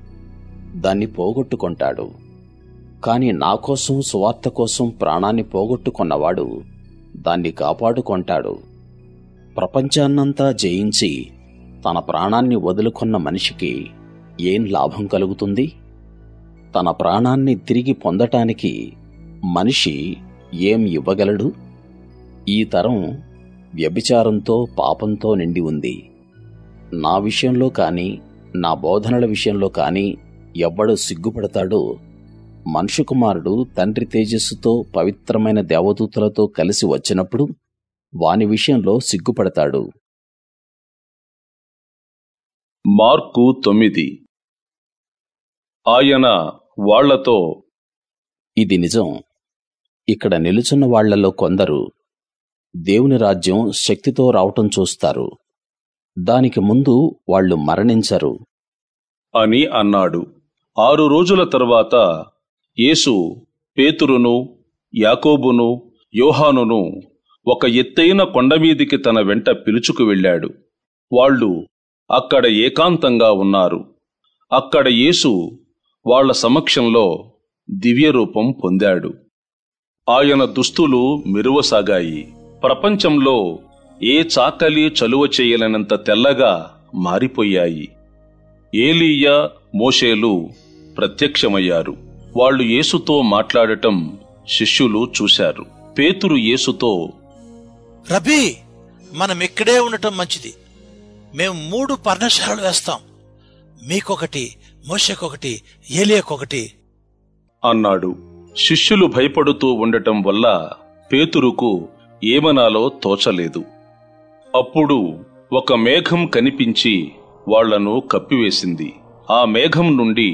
దాన్ని పోగొట్టుకుంటాడు కాని నా కోసం సువార్త కోసం ప్రాణాన్ని పోగొట్టుకున్నవాడు దాన్ని కాపాడుకొంటాడు ప్రపంచాన్నంతా జయించి తన ప్రాణాన్ని వదులుకున్న మనిషికి ఏం లాభం కలుగుతుంది తన ప్రాణాన్ని తిరిగి పొందటానికి మనిషి ఏం ఇవ్వగలడు ఈ తరం వ్యభిచారంతో పాపంతో నిండి ఉంది నా విషయంలో కాని నా బోధనల విషయంలో కాని ఎవ్వడు సిగ్గుపడతాడో మనుషు కుమారుడు తండ్రి తేజస్సుతో పవిత్రమైన దేవదూతలతో కలిసి వచ్చినప్పుడు వాని విషయంలో సిగ్గుపడతాడు మార్కు తొమ్మిది ఆయన వాళ్లతో ఇది నిజం ఇక్కడ నిలుచున్న వాళ్ళలో కొందరు దేవుని రాజ్యం శక్తితో రావటం చూస్తారు దానికి ముందు వాళ్ళు మరణించరు అని అన్నాడు ఆరు రోజుల తరువాత యేసు పేతురును యాకోబును యోహానును ఒక ఎత్తైన కొండమీదికి తన వెంట పిలుచుకు వెళ్ళాడు వాళ్ళు అక్కడ ఏకాంతంగా ఉన్నారు అక్కడ యేసు వాళ్ళ సమక్షంలో దివ్యరూపం పొందాడు ఆయన దుస్తులు మెరువసాగాయి ప్రపంచంలో ఏ చాకలి చలువ చేయలేనంత తెల్లగా మారిపోయాయి ఏలీయా మోషేలు ప్రత్యక్షమయ్యారు వాళ్ళు యేసుతో మాట్లాడటం శిష్యులు చూశారు పేతురు యేసుతో రబీ మనం ఇక్కడే ఉండటం మంచిది మేము మూడు పర్ణశాలలు వేస్తాం మీకొకటి మోషకొకటి ఏలియాకొకటి అన్నాడు శిష్యులు భయపడుతూ ఉండటం వల్ల పేతురుకు ఏమనాలో తోచలేదు అప్పుడు ఒక మేఘం కనిపించి వాళ్లను కప్పివేసింది ఆ మేఘం నుండి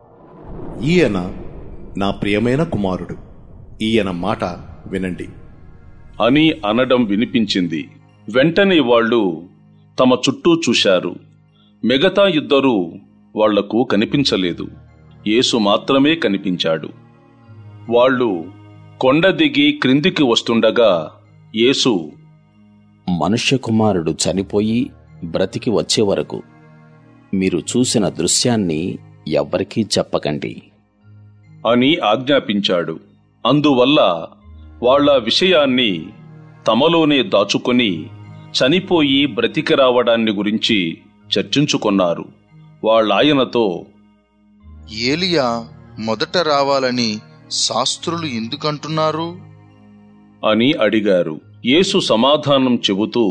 ఈయన నా ప్రియమైన కుమారుడు ఈయన మాట వినండి అని అనడం వినిపించింది వెంటనే వాళ్ళు తమ చుట్టూ చూశారు మిగతా ఇద్దరూ వాళ్లకు కనిపించలేదు యేసు మాత్రమే కనిపించాడు వాళ్ళు కొండ దిగి క్రిందికి వస్తుండగా యేసు మనుష్య కుమారుడు చనిపోయి బ్రతికి వచ్చే వరకు మీరు చూసిన దృశ్యాన్ని ఎవ్వరికీ చెప్పకండి అని ఆజ్ఞాపించాడు అందువల్ల వాళ్ళ విషయాన్ని తమలోనే దాచుకొని చనిపోయి బ్రతికి రావడాన్ని గురించి చర్చించుకున్నారు వాళ్ళాయనతో ఏలియా మొదట రావాలని శాస్త్రులు ఎందుకంటున్నారు అని అడిగారు యేసు సమాధానం చెబుతూ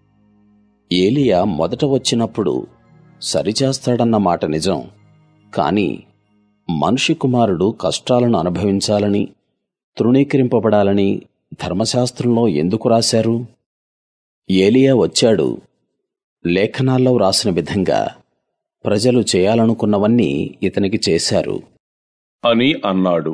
ఏలియా మొదట వచ్చినప్పుడు సరిచేస్తాడన్న మాట నిజం కాని మనిషి కుమారుడు కష్టాలను అనుభవించాలని తృణీకరింపబడాలని ధర్మశాస్త్రంలో ఎందుకు రాశారు ఏలియా వచ్చాడు లేఖనాల్లో రాసిన విధంగా ప్రజలు చేయాలనుకున్నవన్నీ ఇతనికి చేశారు అని అన్నాడు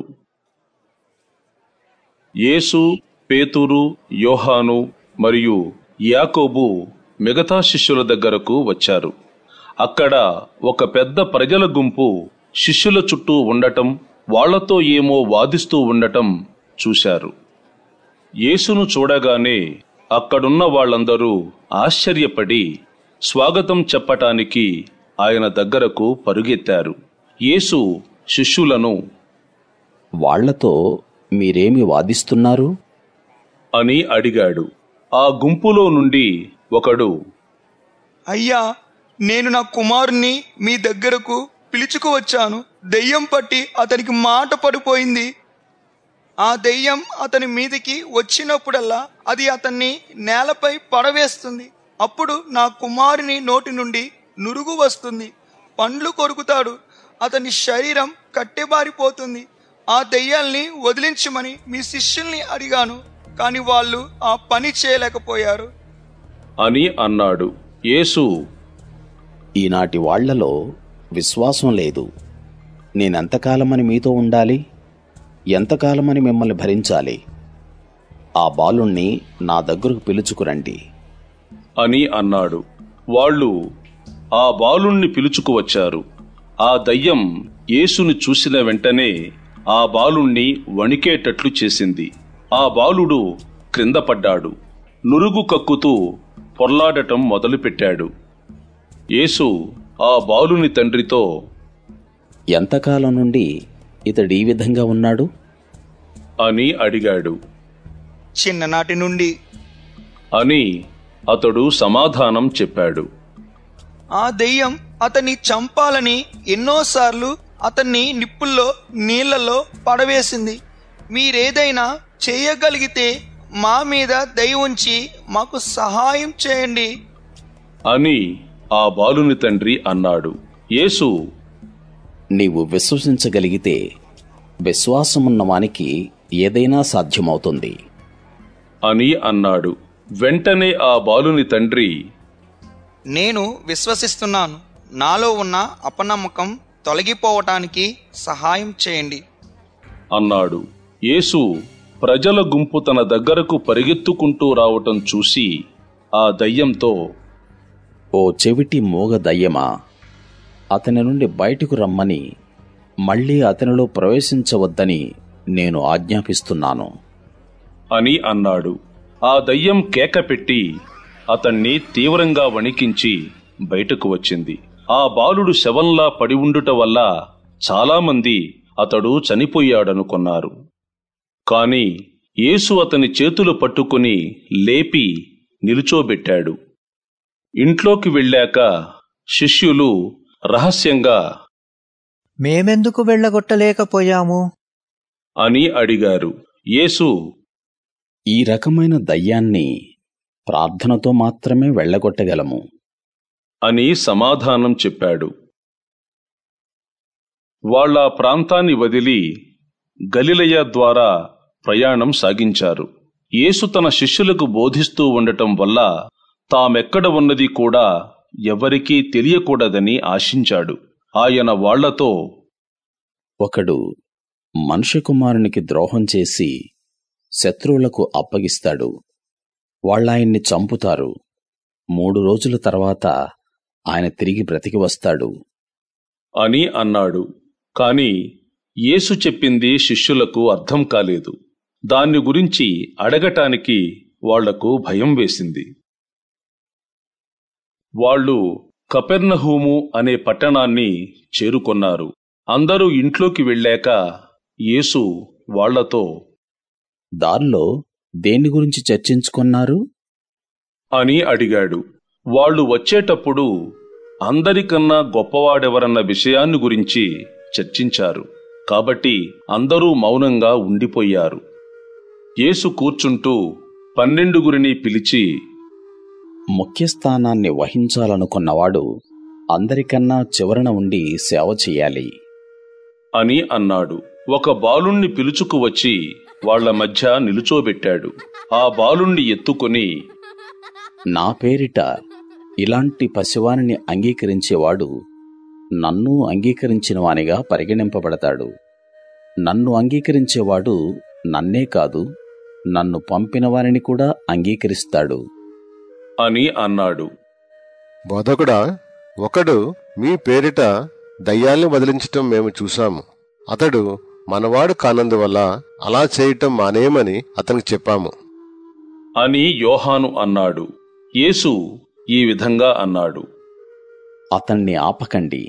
యేసు పేతురు యోహాను మరియు యాకోబు మిగతా శిష్యుల దగ్గరకు వచ్చారు అక్కడ ఒక పెద్ద ప్రజల గుంపు శిష్యుల చుట్టూ ఉండటం వాళ్లతో ఏమో వాదిస్తూ ఉండటం చూశారు యేసును చూడగానే అక్కడున్న వాళ్ళందరూ ఆశ్చర్యపడి స్వాగతం చెప్పటానికి ఆయన దగ్గరకు పరుగెత్తారు యేసు శిష్యులను వాళ్లతో మీరేమి వాదిస్తున్నారు అని అడిగాడు ఆ గుంపులో నుండి ఒకడు అయ్యా నేను నా కుమారుణ్ణి మీ దగ్గరకు పిలుచుకు వచ్చాను దెయ్యం పట్టి అతనికి మాట పడిపోయింది ఆ దెయ్యం అతని మీదికి వచ్చినప్పుడల్లా అది అతన్ని నేలపై పడవేస్తుంది అప్పుడు నా కుమారుని నోటి నుండి నురుగు వస్తుంది పండ్లు కొరుకుతాడు అతని శరీరం కట్టెబారిపోతుంది ఆ దెయ్యాల్ని వదిలించమని మీ శిష్యుల్ని అడిగాను కానీ వాళ్ళు ఆ పని చేయలేకపోయారు అని అన్నాడు యేసు ఈనాటి వాళ్లలో విశ్వాసం లేదు నేనెంతకాలమని మీతో ఉండాలి ఎంతకాలమని మిమ్మల్ని భరించాలి ఆ బాలుణ్ణి నా దగ్గరకు పిలుచుకురండి అని అన్నాడు వాళ్ళు ఆ బాలుణ్ణి పిలుచుకువచ్చారు ఆ దయ్యం యేసుని చూసిన వెంటనే ఆ బాలుణ్ణి వణికేటట్లు చేసింది ఆ బాలుడు క్రింద పడ్డాడు నురుగు కక్కుతూ పొర్లాడటం మొదలుపెట్టాడు యేసు ఆ బాలుని తండ్రితో ఎంతకాలం నుండి ఇతడు ఈ విధంగా ఉన్నాడు అని అడిగాడు చిన్ననాటి నుండి అని అతడు సమాధానం చెప్పాడు ఆ దెయ్యం అతన్ని చంపాలని ఎన్నోసార్లు అతన్ని నిప్పుల్లో నీళ్లలో పడవేసింది మీరేదైనా చేయగలిగితే మా మీద దయ ఉంచి మాకు సహాయం చేయండి అని ఆ బాలుని తండ్రి అన్నాడు యేసు నీవు విశ్వసించగలిగితే విశ్వాసమున్న వానికి ఏదైనా సాధ్యమవుతుంది అని అన్నాడు వెంటనే ఆ బాలుని తండ్రి నేను విశ్వసిస్తున్నాను నాలో ఉన్న అపనమ్మకం తొలగిపోవటానికి సహాయం చేయండి అన్నాడు యేసు ప్రజల గుంపు తన దగ్గరకు పరిగెత్తుకుంటూ రావటం చూసి ఆ దయ్యంతో ఓ చెవిటి మూగ దయ్యమా అతని నుండి బయటకు రమ్మని మళ్ళీ అతనిలో ప్రవేశించవద్దని నేను ఆజ్ఞాపిస్తున్నాను అని అన్నాడు ఆ దయ్యం కేక పెట్టి అతన్ని తీవ్రంగా వణికించి బయటకు వచ్చింది ఆ బాలుడు శవంలా పడి ఉండుట వల్ల చాలామంది అతడు చనిపోయాడనుకున్నారు కాని యేసు అతని చేతులు పట్టుకుని లేపి నిలుచోబెట్టాడు ఇంట్లోకి వెళ్ళాక శిష్యులు రహస్యంగా మేమెందుకు వెళ్ళగొట్టలేకపోయాము అని అడిగారు యేసు ఈ రకమైన దయ్యాన్ని ప్రార్థనతో మాత్రమే వెళ్ళగొట్టగలము అని సమాధానం చెప్పాడు వాళ్ళ ప్రాంతాన్ని వదిలి గలిలయ ద్వారా ప్రయాణం సాగించారు యేసు తన శిష్యులకు బోధిస్తూ ఉండటం వల్ల తామెక్కడ ఉన్నది కూడా ఎవరికీ తెలియకూడదని ఆశించాడు ఆయన వాళ్లతో ఒకడు మనుష్య కుమారునికి ద్రోహం చేసి శత్రువులకు అప్పగిస్తాడు వాళ్ళాయన్ని చంపుతారు మూడు రోజుల తర్వాత ఆయన తిరిగి బ్రతికి వస్తాడు అని అన్నాడు కాని యేసు చెప్పింది శిష్యులకు అర్థం కాలేదు దాన్ని గురించి అడగటానికి వాళ్లకు భయం వేసింది వాళ్ళు కపెర్నహూము అనే పట్టణాన్ని చేరుకొన్నారు అందరూ ఇంట్లోకి వెళ్ళాక యేసు వాళ్లతో దారిలో దేని గురించి చర్చించుకున్నారు అని అడిగాడు వాళ్ళు వచ్చేటప్పుడు అందరికన్నా గొప్పవాడెవరన్న విషయాన్ని గురించి చర్చించారు కాబట్టి అందరూ మౌనంగా ఉండిపోయారు యేసు కూర్చుంటూ పన్నెండుగురిని పిలిచి ముఖ్యస్థానాన్ని వహించాలనుకున్నవాడు అందరికన్నా చివరన ఉండి సేవ చెయ్యాలి అని అన్నాడు ఒక బాలుణ్ణి పిలుచుకు వచ్చి వాళ్ల మధ్య నిలుచోబెట్టాడు ఆ బాలుణ్ణి ఎత్తుకుని నా పేరిట ఇలాంటి పసివానిని అంగీకరించేవాడు నన్ను అంగీకరించిన వానిగా పరిగణింపబడతాడు నన్ను అంగీకరించేవాడు నన్నే కాదు నన్ను పంపిన వారిని కూడా అంగీకరిస్తాడు అని అన్నాడు బోధకుడా ఒకడు మీ పేరిట దయ్యాల్ని వదిలించటం మేము చూశాము అతడు మనవాడు కానందువల్ల అలా చేయటం మానేయమని అతనికి చెప్పాము అని యోహాను అన్నాడు యేసు ఈ విధంగా అన్నాడు అతన్ని ఆపకండి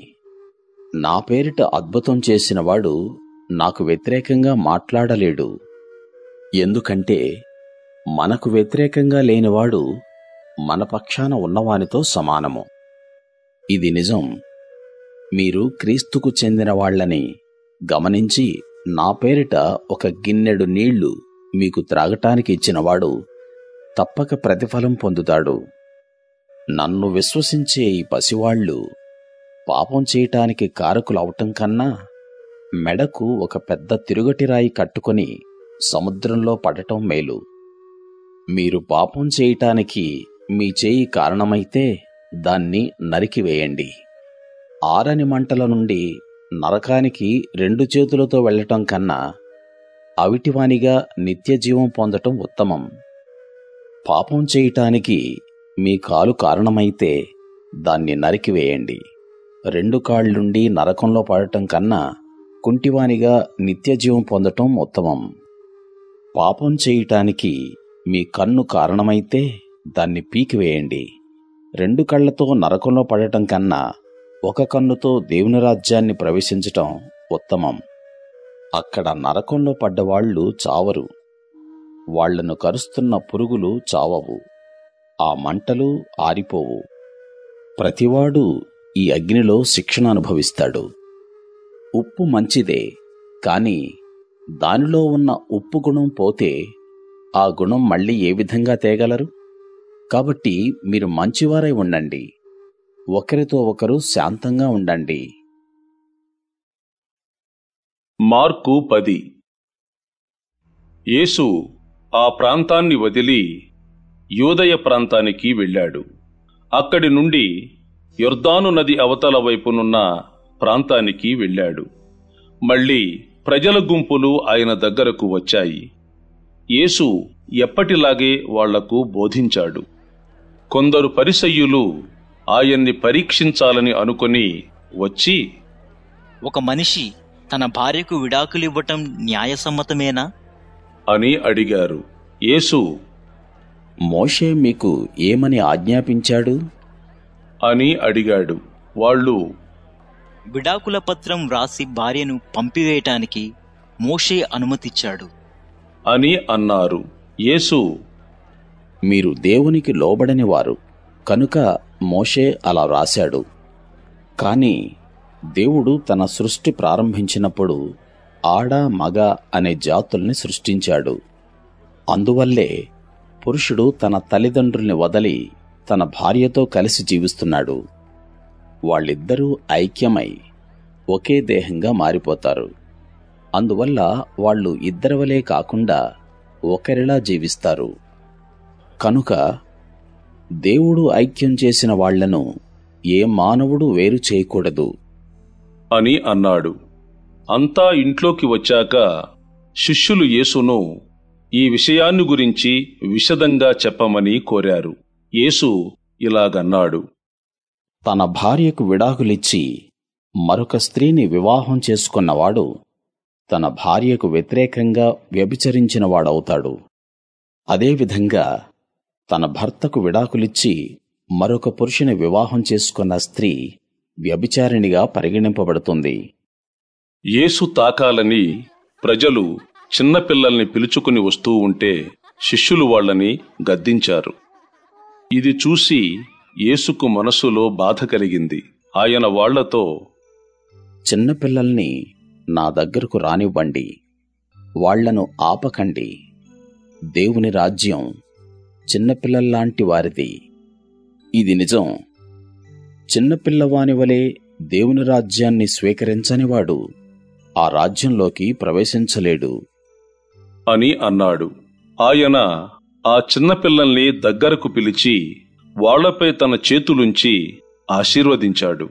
నా పేరిట అద్భుతం చేసినవాడు నాకు వ్యతిరేకంగా మాట్లాడలేడు ఎందుకంటే మనకు వ్యతిరేకంగా లేనివాడు మన పక్షాన ఉన్నవానితో సమానము ఇది నిజం మీరు క్రీస్తుకు చెందిన వాళ్ళని గమనించి నా పేరిట ఒక గిన్నెడు నీళ్లు మీకు త్రాగటానికి ఇచ్చినవాడు తప్పక ప్రతిఫలం పొందుతాడు నన్ను విశ్వసించే ఈ పసివాళ్లు పాపం చేయటానికి కారకులవటం కన్నా మెడకు ఒక పెద్ద తిరుగటిరాయి కట్టుకొని సముద్రంలో పడటం మేలు మీరు పాపం చేయటానికి మీ చేయి కారణమైతే దాన్ని నరికివేయండి ఆరని మంటల నుండి నరకానికి రెండు చేతులతో వెళ్లటం కన్నా అవిటివానిగా నిత్యజీవం పొందటం ఉత్తమం పాపం చేయటానికి మీ కాలు కారణమైతే దాన్ని నరికివేయండి రెండు కాళ్ళుండి నరకంలో పడటం కన్నా కుంటివానిగా నిత్యజీవం పొందటం ఉత్తమం పాపం చేయటానికి మీ కన్ను కారణమైతే దాన్ని పీకివేయండి రెండు కళ్ళతో నరకంలో పడటం కన్నా ఒక కన్నుతో దేవుని రాజ్యాన్ని ప్రవేశించటం ఉత్తమం అక్కడ నరకంలో పడ్డవాళ్లు చావరు వాళ్లను కరుస్తున్న పురుగులు చావవు ఆ మంటలు ఆరిపోవు ప్రతివాడు ఈ అగ్నిలో శిక్షణ అనుభవిస్తాడు ఉప్పు మంచిదే కాని దానిలో ఉన్న ఉప్పు గుణం పోతే ఆ గుణం మళ్ళీ ఏ విధంగా తేగలరు కాబట్టి మీరు మంచివారై ఉండండి ఒకరితో ఒకరు శాంతంగా ఉండండి మార్కు పది యేసు ఆ ప్రాంతాన్ని వదిలి యూదయ ప్రాంతానికి వెళ్ళాడు అక్కడి నుండి యొర్దాను నది అవతల వైపునున్న ప్రాంతానికి వెళ్ళాడు మళ్ళీ ప్రజల గుంపులు ఆయన దగ్గరకు వచ్చాయి యేసు ఎప్పటిలాగే వాళ్లకు బోధించాడు కొందరు పరిసయ్యులు ఆయన్ని పరీక్షించాలని అనుకొని వచ్చి ఒక మనిషి తన భార్యకు విడాకులివ్వటం న్యాయసమ్మతమేనా అని అడిగారు యేసు మోషే మీకు ఏమని ఆజ్ఞాపించాడు అని అడిగాడు వాళ్ళు విడాకుల పత్రం వ్రాసి భార్యను పంపివేయటానికి మోషే అనుమతిచ్చాడు అని అన్నారు యేసు మీరు దేవునికి లోబడని వారు కనుక మోషే అలా వ్రాశాడు కాని దేవుడు తన సృష్టి ప్రారంభించినప్పుడు ఆడ మగ అనే జాతుల్ని సృష్టించాడు అందువల్లే పురుషుడు తన తల్లిదండ్రుల్ని వదలి తన భార్యతో కలిసి జీవిస్తున్నాడు వాళ్ళిద్దరూ ఐక్యమై ఒకే దేహంగా మారిపోతారు అందువల్ల వాళ్ళు ఇద్దరివలే కాకుండా ఒకరిలా జీవిస్తారు కనుక దేవుడు ఐక్యం చేసిన వాళ్లను ఏ మానవుడు వేరు చేయకూడదు అని అన్నాడు అంతా ఇంట్లోకి వచ్చాక శిష్యులు యేసును ఈ విషయాన్ని గురించి విశదంగా చెప్పమని కోరారు యేసు ఇలాగన్నాడు తన భార్యకు విడాకులిచ్చి మరొక స్త్రీని వివాహం చేసుకున్నవాడు తన భార్యకు వ్యతిరేకంగా వ్యభిచరించిన వాడవుతాడు అదేవిధంగా తన భర్తకు విడాకులిచ్చి మరొక పురుషుని వివాహం చేసుకున్న స్త్రీ వ్యభిచారిణిగా పరిగణింపబడుతుంది యేసు తాకాలని ప్రజలు చిన్నపిల్లల్ని పిలుచుకుని వస్తూ ఉంటే శిష్యులు వాళ్ళని గద్దించారు ఇది చూసి యేసుకు మనసులో బాధ కలిగింది ఆయన వాళ్లతో చిన్నపిల్లల్ని నా దగ్గరకు రానివ్వండి వాళ్లను ఆపకండి దేవుని రాజ్యం చిన్నపిల్లల్లాంటి వారిది ఇది నిజం చిన్నపిల్లవాని వలె దేవుని రాజ్యాన్ని స్వీకరించనివాడు ఆ రాజ్యంలోకి ప్రవేశించలేడు అని అన్నాడు ఆయన ఆ చిన్నపిల్లల్ని దగ్గరకు పిలిచి వాళ్లపై తన చేతులుంచి ఆశీర్వదించాడు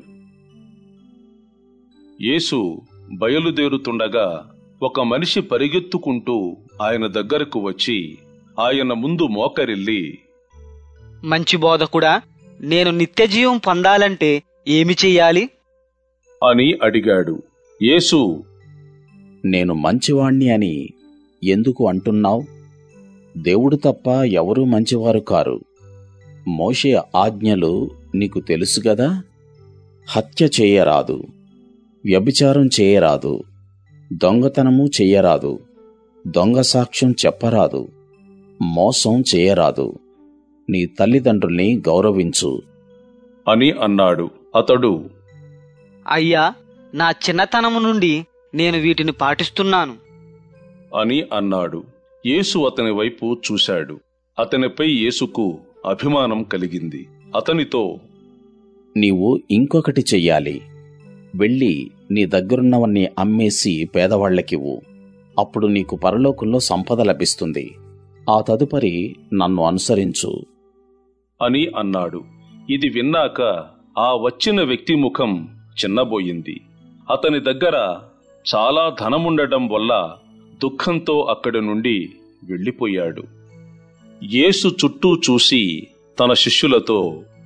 యేసు బయలుదేరుతుండగా ఒక మనిషి పరిగెత్తుకుంటూ ఆయన దగ్గరకు వచ్చి ఆయన ముందు మోకరిల్లి మంచి బోధకుడా నేను నిత్యజీవం పొందాలంటే ఏమి చెయ్యాలి అని అడిగాడు యేసు నేను మంచివాణ్ణి అని ఎందుకు అంటున్నావు దేవుడు తప్ప ఎవరూ మంచివారు కారు మోషే ఆజ్ఞలు నీకు తెలుసు గదా హత్య చేయరాదు వ్యభిచారం చేయరాదు దొంగతనము చెయ్యరాదు దొంగ సాక్ష్యం చెప్పరాదు మోసం చేయరాదు నీ తల్లిదండ్రుల్ని గౌరవించు అని అన్నాడు అతడు అయ్యా నా చిన్నతనము నుండి నేను వీటిని పాటిస్తున్నాను అని అన్నాడు యేసు అతని వైపు చూశాడు అతనిపై యేసుకు అభిమానం కలిగింది అతనితో నీవు ఇంకొకటి చెయ్యాలి వెళ్ళి నీ దగ్గరున్నవన్నీ అమ్మేసి పేదవాళ్లకివ్వు అప్పుడు నీకు పరలోకంలో సంపద లభిస్తుంది ఆ తదుపరి నన్ను అనుసరించు అని అన్నాడు ఇది విన్నాక ఆ వచ్చిన వ్యక్తి ముఖం చిన్నబోయింది అతని దగ్గర చాలా ధనముండటం వల్ల దుఃఖంతో అక్కడి నుండి వెళ్ళిపోయాడు యేసు చుట్టూ చూసి తన శిష్యులతో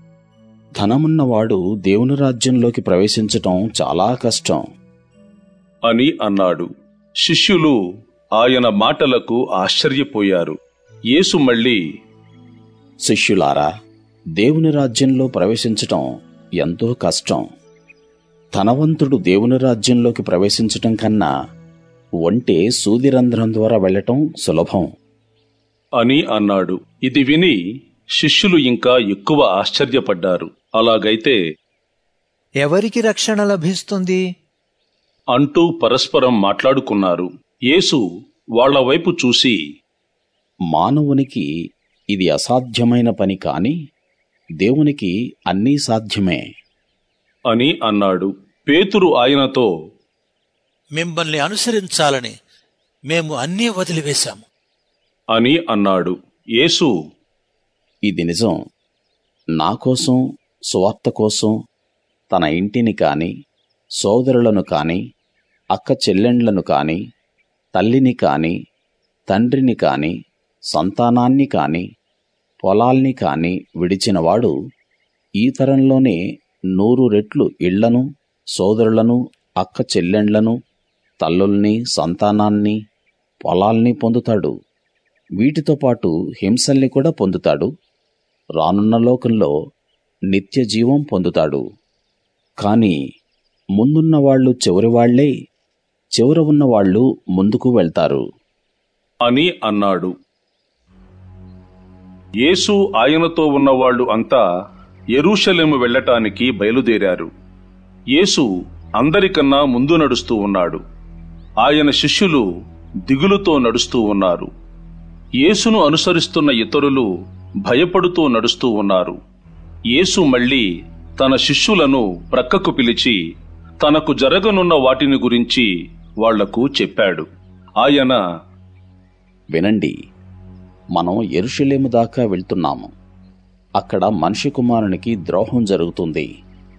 ధనమున్నవాడు దేవుని రాజ్యంలోకి ప్రవేశించటం చాలా కష్టం అని అన్నాడు శిష్యులు ఆయన మాటలకు ఆశ్చర్యపోయారు యేసు మళ్ళీ శిష్యులారా దేవుని రాజ్యంలో ప్రవేశించటం ఎంతో కష్టం ధనవంతుడు దేవుని రాజ్యంలోకి ప్రవేశించటం కన్నా ఒంటే సూదిరంధ్రం ద్వారా వెళ్ళటం సులభం అని అన్నాడు ఇది విని శిష్యులు ఇంకా ఎక్కువ ఆశ్చర్యపడ్డారు అలాగైతే ఎవరికి రక్షణ లభిస్తుంది అంటూ పరస్పరం మాట్లాడుకున్నారు యేసు వాళ్ల వైపు చూసి మానవునికి ఇది అసాధ్యమైన పని కాని దేవునికి అన్నీ సాధ్యమే అని అన్నాడు పేతురు ఆయనతో మిమ్మల్ని అనుసరించాలని మేము అన్నీ వదిలివేశాము అని అన్నాడు యేసు ఇది నిజం నా కోసం సువార్త కోసం తన ఇంటిని కాని సోదరులను కాని అక్క చెల్లెండ్లను కాని తల్లిని కాని తండ్రిని కాని సంతానాన్ని కాని పొలాల్ని కాని విడిచినవాడు ఈ తరంలోనే నూరు రెట్లు ఇళ్లను సోదరులను అక్క చెల్లెండ్లను తల్లుల్ని సంతానాన్ని పొలాల్ని పొందుతాడు వీటితో పాటు హింసల్ని కూడా పొందుతాడు రానున్న లోకంలో నిత్య జీవం పొందుతాడు కాని ముందున్న వాళ్ళు చివరి వాళ్లే చివర ఉన్న వాళ్ళు ముందుకు వెళ్తారు అని అన్నాడు యేసు ఆయనతో ఉన్నవాళ్ళు అంతా ఎరూషలేము వెళ్ళటానికి బయలుదేరారు యేసు అందరికన్నా ముందు నడుస్తూ ఉన్నాడు ఆయన శిష్యులు దిగులుతో నడుస్తూ ఉన్నారు యేసును అనుసరిస్తున్న ఇతరులు భయపడుతూ నడుస్తూ ఉన్నారు యేసు మళ్ళీ తన శిష్యులను ప్రక్కకు పిలిచి తనకు జరగనున్న వాటిని గురించి వాళ్లకు చెప్పాడు ఆయన వినండి మనం ఎరుషలేము దాకా వెళ్తున్నాము అక్కడ మనిషి కుమారునికి ద్రోహం జరుగుతుంది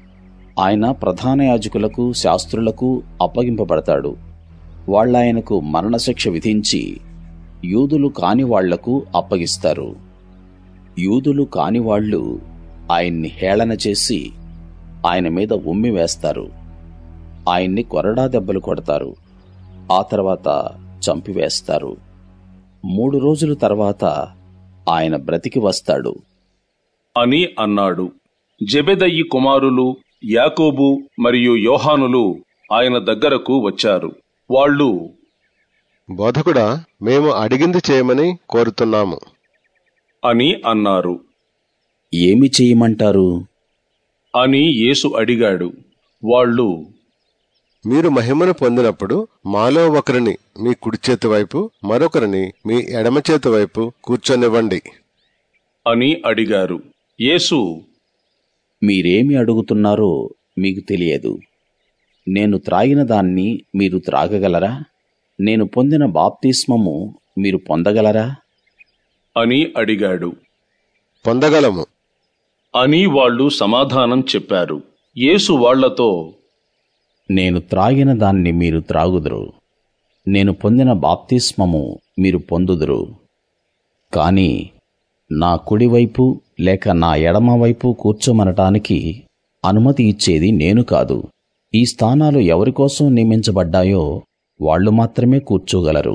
ఆయన ప్రధాన యాజకులకు శాస్త్రులకు అప్పగింపబడతాడు వాళ్ళాయనకు మరణశిక్ష విధించి యూదులు కాని వాళ్లకు అప్పగిస్తారు యూదులు కాని వాళ్ళు ఆయన్ని హేళన చేసి ఆయన మీద ఉమ్మి వేస్తారు ఆయన్ని కొరడా దెబ్బలు కొడతారు ఆ తర్వాత చంపివేస్తారు మూడు రోజుల తర్వాత ఆయన బ్రతికి వస్తాడు అని అన్నాడు జెబెదయి కుమారులు యాకోబు మరియు యోహానులు ఆయన దగ్గరకు వచ్చారు వాళ్ళు బోధకుడా మేము అడిగింది చేయమని కోరుతున్నాము అని అన్నారు ఏమి చేయమంటారు అని యేసు అడిగాడు వాళ్ళు మీరు మహిమను పొందినప్పుడు మాలో ఒకరిని మీ కుడి చేతి వైపు మరొకరిని మీ ఎడమ చేతి వైపు కూర్చొనివ్వండి అని అడిగారు యేసు మీరేమి అడుగుతున్నారో మీకు తెలియదు నేను త్రాగిన దాన్ని మీరు త్రాగగలరా నేను పొందిన బాప్తిస్మము మీరు పొందగలరా అని అడిగాడు పొందగలము అని వాళ్ళు సమాధానం చెప్పారు యేసు వాళ్లతో నేను త్రాగిన దాన్ని మీరు త్రాగుదురు నేను పొందిన బాప్తిస్మము మీరు పొందుదురు కాని నా కుడివైపు లేక నా ఎడమ వైపు కూర్చోమనటానికి అనుమతి ఇచ్చేది నేను కాదు ఈ స్థానాలు ఎవరికోసం నియమించబడ్డాయో వాళ్ళు మాత్రమే కూర్చోగలరు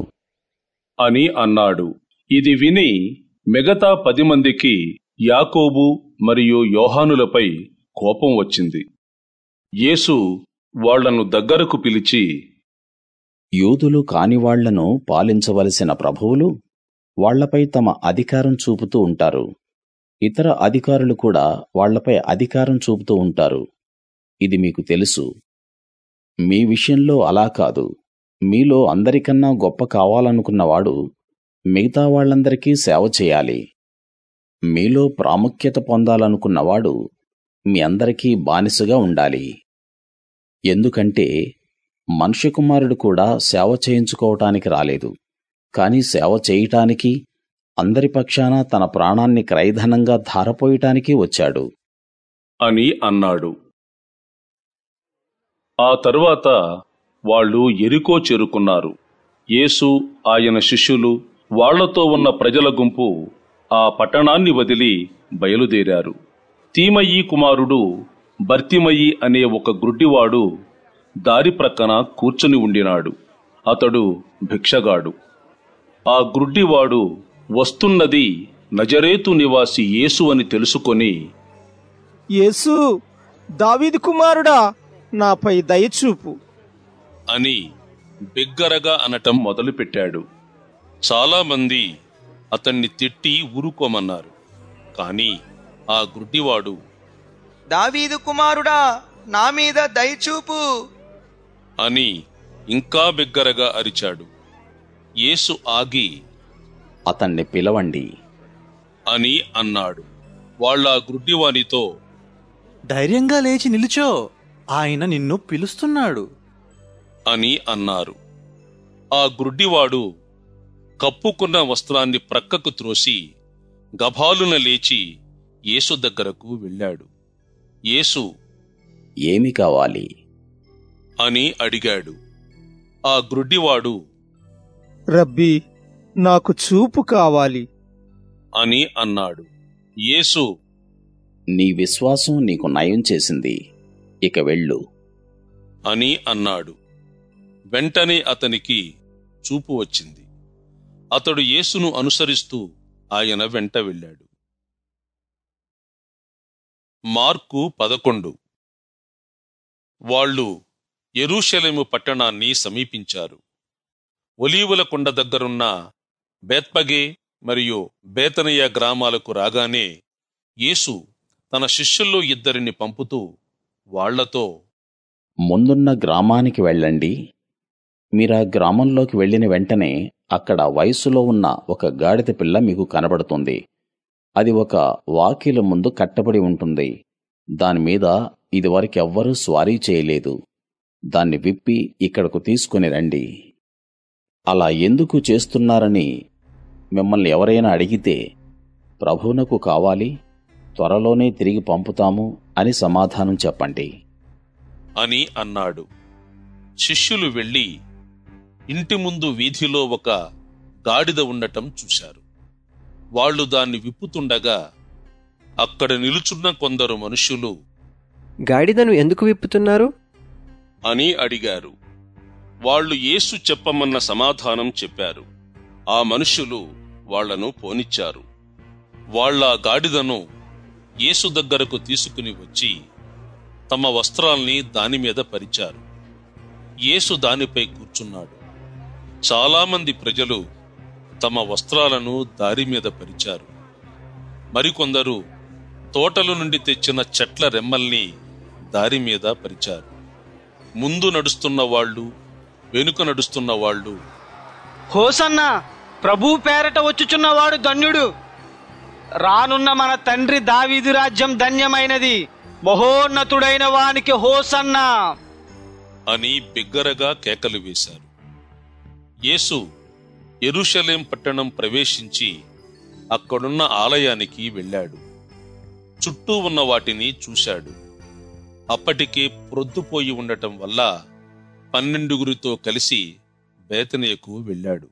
అని అన్నాడు ఇది విని మిగతా పది మందికి యాకోబు మరియు యోహానులపై కోపం వచ్చింది యేసు వాళ్లను దగ్గరకు పిలిచి యూదులు కాని వాళ్లను పాలించవలసిన ప్రభువులు వాళ్లపై తమ అధికారం చూపుతూ ఉంటారు ఇతర అధికారులు కూడా వాళ్లపై అధికారం చూపుతూ ఉంటారు ఇది మీకు తెలుసు మీ విషయంలో అలా కాదు మీలో అందరికన్నా గొప్ప కావాలనుకున్నవాడు మిగతా వాళ్ళందరికీ సేవ చేయాలి మీలో ప్రాముఖ్యత పొందాలనుకున్నవాడు మీ అందరికీ బానిసగా ఉండాలి ఎందుకంటే మనుష్య కుమారుడు కూడా సేవ చేయించుకోవటానికి రాలేదు కాని సేవ చేయటానికి అందరి పక్షాన తన ప్రాణాన్ని క్రయధనంగా ధారపోయటానికి వచ్చాడు అని అన్నాడు ఆ తరువాత వాళ్ళు ఎరికో చేరుకున్నారు యేసు ఆయన శిష్యులు వాళ్లతో ఉన్న ప్రజల గుంపు ఆ పట్టణాన్ని వదిలి బయలుదేరారు తీమయి కుమారుడు బర్తిమయి అనే ఒక గ్రుడ్డివాడు దారి ప్రక్కన కూర్చుని ఉండినాడు అతడు భిక్షగాడు ఆ గ్రుడ్డివాడు వస్తున్నది నజరేతు నివాసి యేసు అని తెలుసుకొని యేసు దావీదు కుమారుడా నాపై దయచూపు అని బిగ్గరగా అనటం మొదలుపెట్టాడు చాలామంది అతన్ని తిట్టి ఊరుకోమన్నారు కాని ఆ గుడ్డివాడు దావీదు కుమారుడా నా మీద దయచూపు అని ఇంకా బిగ్గరగా అరిచాడు యేసు ఆగి అతన్ని పిలవండి అని అన్నాడు వాళ్ళ గుడ్డివానితో ధైర్యంగా లేచి నిలుచో ఆయన నిన్ను పిలుస్తున్నాడు అని అన్నారు ఆ గుడ్డివాడు కప్పుకున్న వస్త్రాన్ని ప్రక్కకు త్రోసి గభాలున లేచి యేసు దగ్గరకు వెళ్ళాడు యేసు ఏమి కావాలి అని అడిగాడు ఆ గ్రుడ్డివాడు రబ్బీ నాకు చూపు కావాలి అని అన్నాడు యేసు నీ విశ్వాసం నీకు నయం చేసింది ఇక వెళ్ళు అని అన్నాడు వెంటనే అతనికి చూపు వచ్చింది అతడు యేసును అనుసరిస్తూ ఆయన వెంట వెళ్ళాడు మార్కు పదకొండు వాళ్ళు ఎరూషలేము పట్టణాన్ని సమీపించారు ఒలీవుల కొండ దగ్గరున్న బేత్పగే మరియు బేతనయ్య గ్రామాలకు రాగానే యేసు తన శిష్యుల్లో ఇద్దరిని పంపుతూ వాళ్లతో ముందున్న గ్రామానికి వెళ్ళండి మీరా గ్రామంలోకి వెళ్ళిన వెంటనే అక్కడ వయసులో ఉన్న ఒక గాడిద పిల్ల మీకు కనబడుతుంది అది ఒక వాకిల ముందు కట్టబడి ఉంటుంది దానిమీద ఇదివరకెవ్వరూ స్వారీ చేయలేదు దాన్ని విప్పి ఇక్కడకు తీసుకుని రండి అలా ఎందుకు చేస్తున్నారని మిమ్మల్ని ఎవరైనా అడిగితే ప్రభువునకు కావాలి త్వరలోనే తిరిగి పంపుతాము అని సమాధానం చెప్పండి అని అన్నాడు శిష్యులు వెళ్ళి ఇంటి ముందు వీధిలో ఒక గాడిద ఉండటం చూశారు వాళ్ళు దాన్ని విప్పుతుండగా అక్కడ నిలుచున్న కొందరు మనుష్యులు గాడిదను ఎందుకు విప్పుతున్నారు అని అడిగారు వాళ్ళు యేసు చెప్పమన్న సమాధానం చెప్పారు ఆ మనుష్యులు వాళ్లను పోనిచ్చారు వాళ్ళ గాడిదను యేసు దగ్గరకు తీసుకుని వచ్చి తమ వస్త్రాల్ని దానిమీద పరిచారు యేసు దానిపై కూర్చున్నాడు చాలామంది ప్రజలు తమ వస్త్రాలను దారి మీద పరిచారు మరికొందరు తోటల నుండి తెచ్చిన చెట్ల రెమ్మల్ని దారి మీద పరిచారు ముందు నడుస్తున్న వాళ్ళు వెనుక నడుస్తున్న వాళ్ళు హోసన్న ప్రభు పేరట వచ్చుచున్నవాడు ధన్యుడు రానున్న మన తండ్రి దావీదు రాజ్యం ధన్యమైనది మహోన్నతుడైన వానికి హోసన్న అని బిగ్గరగా కేకలు వేశారు యేసు ఎరుషలేం పట్టణం ప్రవేశించి అక్కడున్న ఆలయానికి వెళ్ళాడు చుట్టూ ఉన్న వాటిని చూశాడు అప్పటికే ప్రొద్దుపోయి ఉండటం వల్ల పన్నెండుగురితో కలిసి బేతనియకు వెళ్ళాడు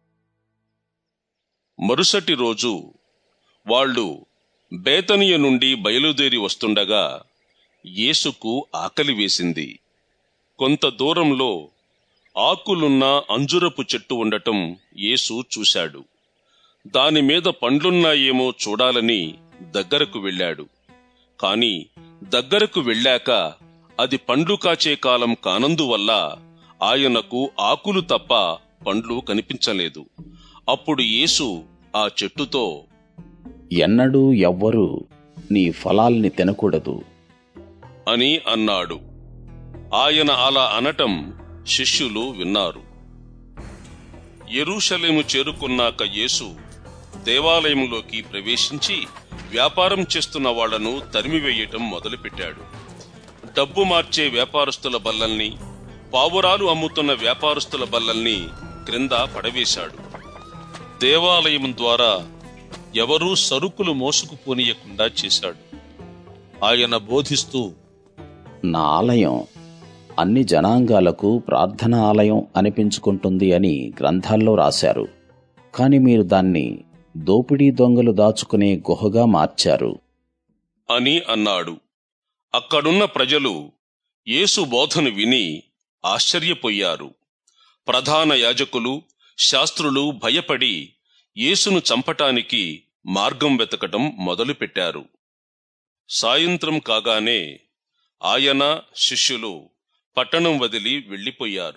మరుసటి రోజు వాళ్ళు బేతనియ నుండి బయలుదేరి వస్తుండగా యేసుకు ఆకలి వేసింది కొంత దూరంలో ఆకులున్న అంజురపు చెట్టు ఉండటం యేసు చూశాడు దాని మీద పండ్లున్నాయేమో చూడాలని దగ్గరకు వెళ్ళాడు కాని దగ్గరకు వెళ్ళాక అది పండ్లు కాచే కాలం కానందువల్ల ఆయనకు ఆకులు తప్ప పండ్లు కనిపించలేదు అప్పుడు యేసు ఆ చెట్టుతో ఎన్నడూ ఎవ్వరూ నీ ఫలాల్ని తినకూడదు అని అన్నాడు ఆయన అలా అనటం శిష్యులు విన్నారు ఎరూషలేము చేరుకున్నాక యేసు దేవాలయంలోకి ప్రవేశించి వ్యాపారం చేస్తున్న వాళ్లను తరిమివేయటం మొదలుపెట్టాడు డబ్బు మార్చే వ్యాపారస్తుల బల్లల్ని పావురాలు అమ్ముతున్న వ్యాపారస్తుల బల్లల్ని క్రింద పడవేశాడు దేవాలయం ద్వారా ఎవరూ సరుకులు మోసుకుపోనీయకుండా చేశాడు ఆయన బోధిస్తూ నా ఆలయం అన్ని జనాంగాలకు ప్రార్థన ఆలయం అనిపించుకుంటుంది అని గ్రంథాల్లో రాశారు కాని మీరు దాన్ని దోపిడీ దొంగలు దాచుకునే గుహగా మార్చారు అని అన్నాడు అక్కడున్న ప్రజలు యేసు బోధను విని ఆశ్చర్యపోయారు ప్రధాన యాజకులు శాస్త్రులు భయపడి యేసును చంపటానికి మార్గం వెతకటం మొదలుపెట్టారు సాయంత్రం కాగానే ఆయన శిష్యులు పట్టణం వదిలి వెళ్ళిపోయారు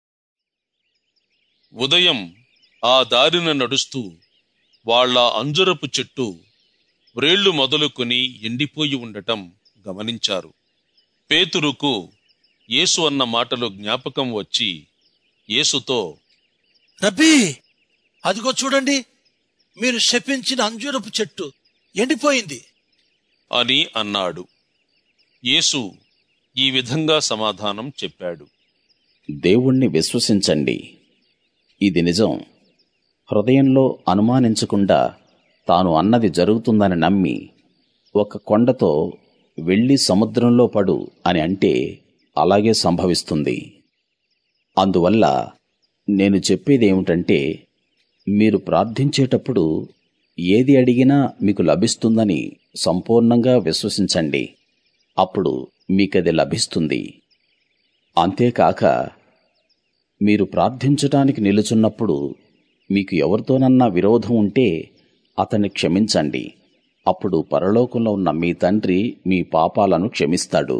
ఉదయం ఆ దారిన నడుస్తూ వాళ్ళ అంజురపు చెట్టు వ్రేళ్లు మొదలుకొని ఎండిపోయి ఉండటం గమనించారు పేతురుకు యేసు అన్న మాటలు జ్ఞాపకం వచ్చి యేసుతో రబ్బీ అదిగో చూడండి మీరు శపించిన అంజూరపు చెట్టు ఎండిపోయింది అని అన్నాడు యేసు ఈ విధంగా సమాధానం చెప్పాడు దేవుణ్ణి విశ్వసించండి ఇది నిజం హృదయంలో అనుమానించకుండా తాను అన్నది జరుగుతుందని నమ్మి ఒక కొండతో వెళ్ళి సముద్రంలో పడు అని అంటే అలాగే సంభవిస్తుంది అందువల్ల నేను చెప్పేదేమిటంటే మీరు ప్రార్థించేటప్పుడు ఏది అడిగినా మీకు లభిస్తుందని సంపూర్ణంగా విశ్వసించండి అప్పుడు మీకది లభిస్తుంది అంతేకాక మీరు ప్రార్థించటానికి నిలుచున్నప్పుడు మీకు ఎవరితోనన్నా విరోధం ఉంటే అతన్ని క్షమించండి అప్పుడు పరలోకంలో ఉన్న మీ తండ్రి మీ పాపాలను క్షమిస్తాడు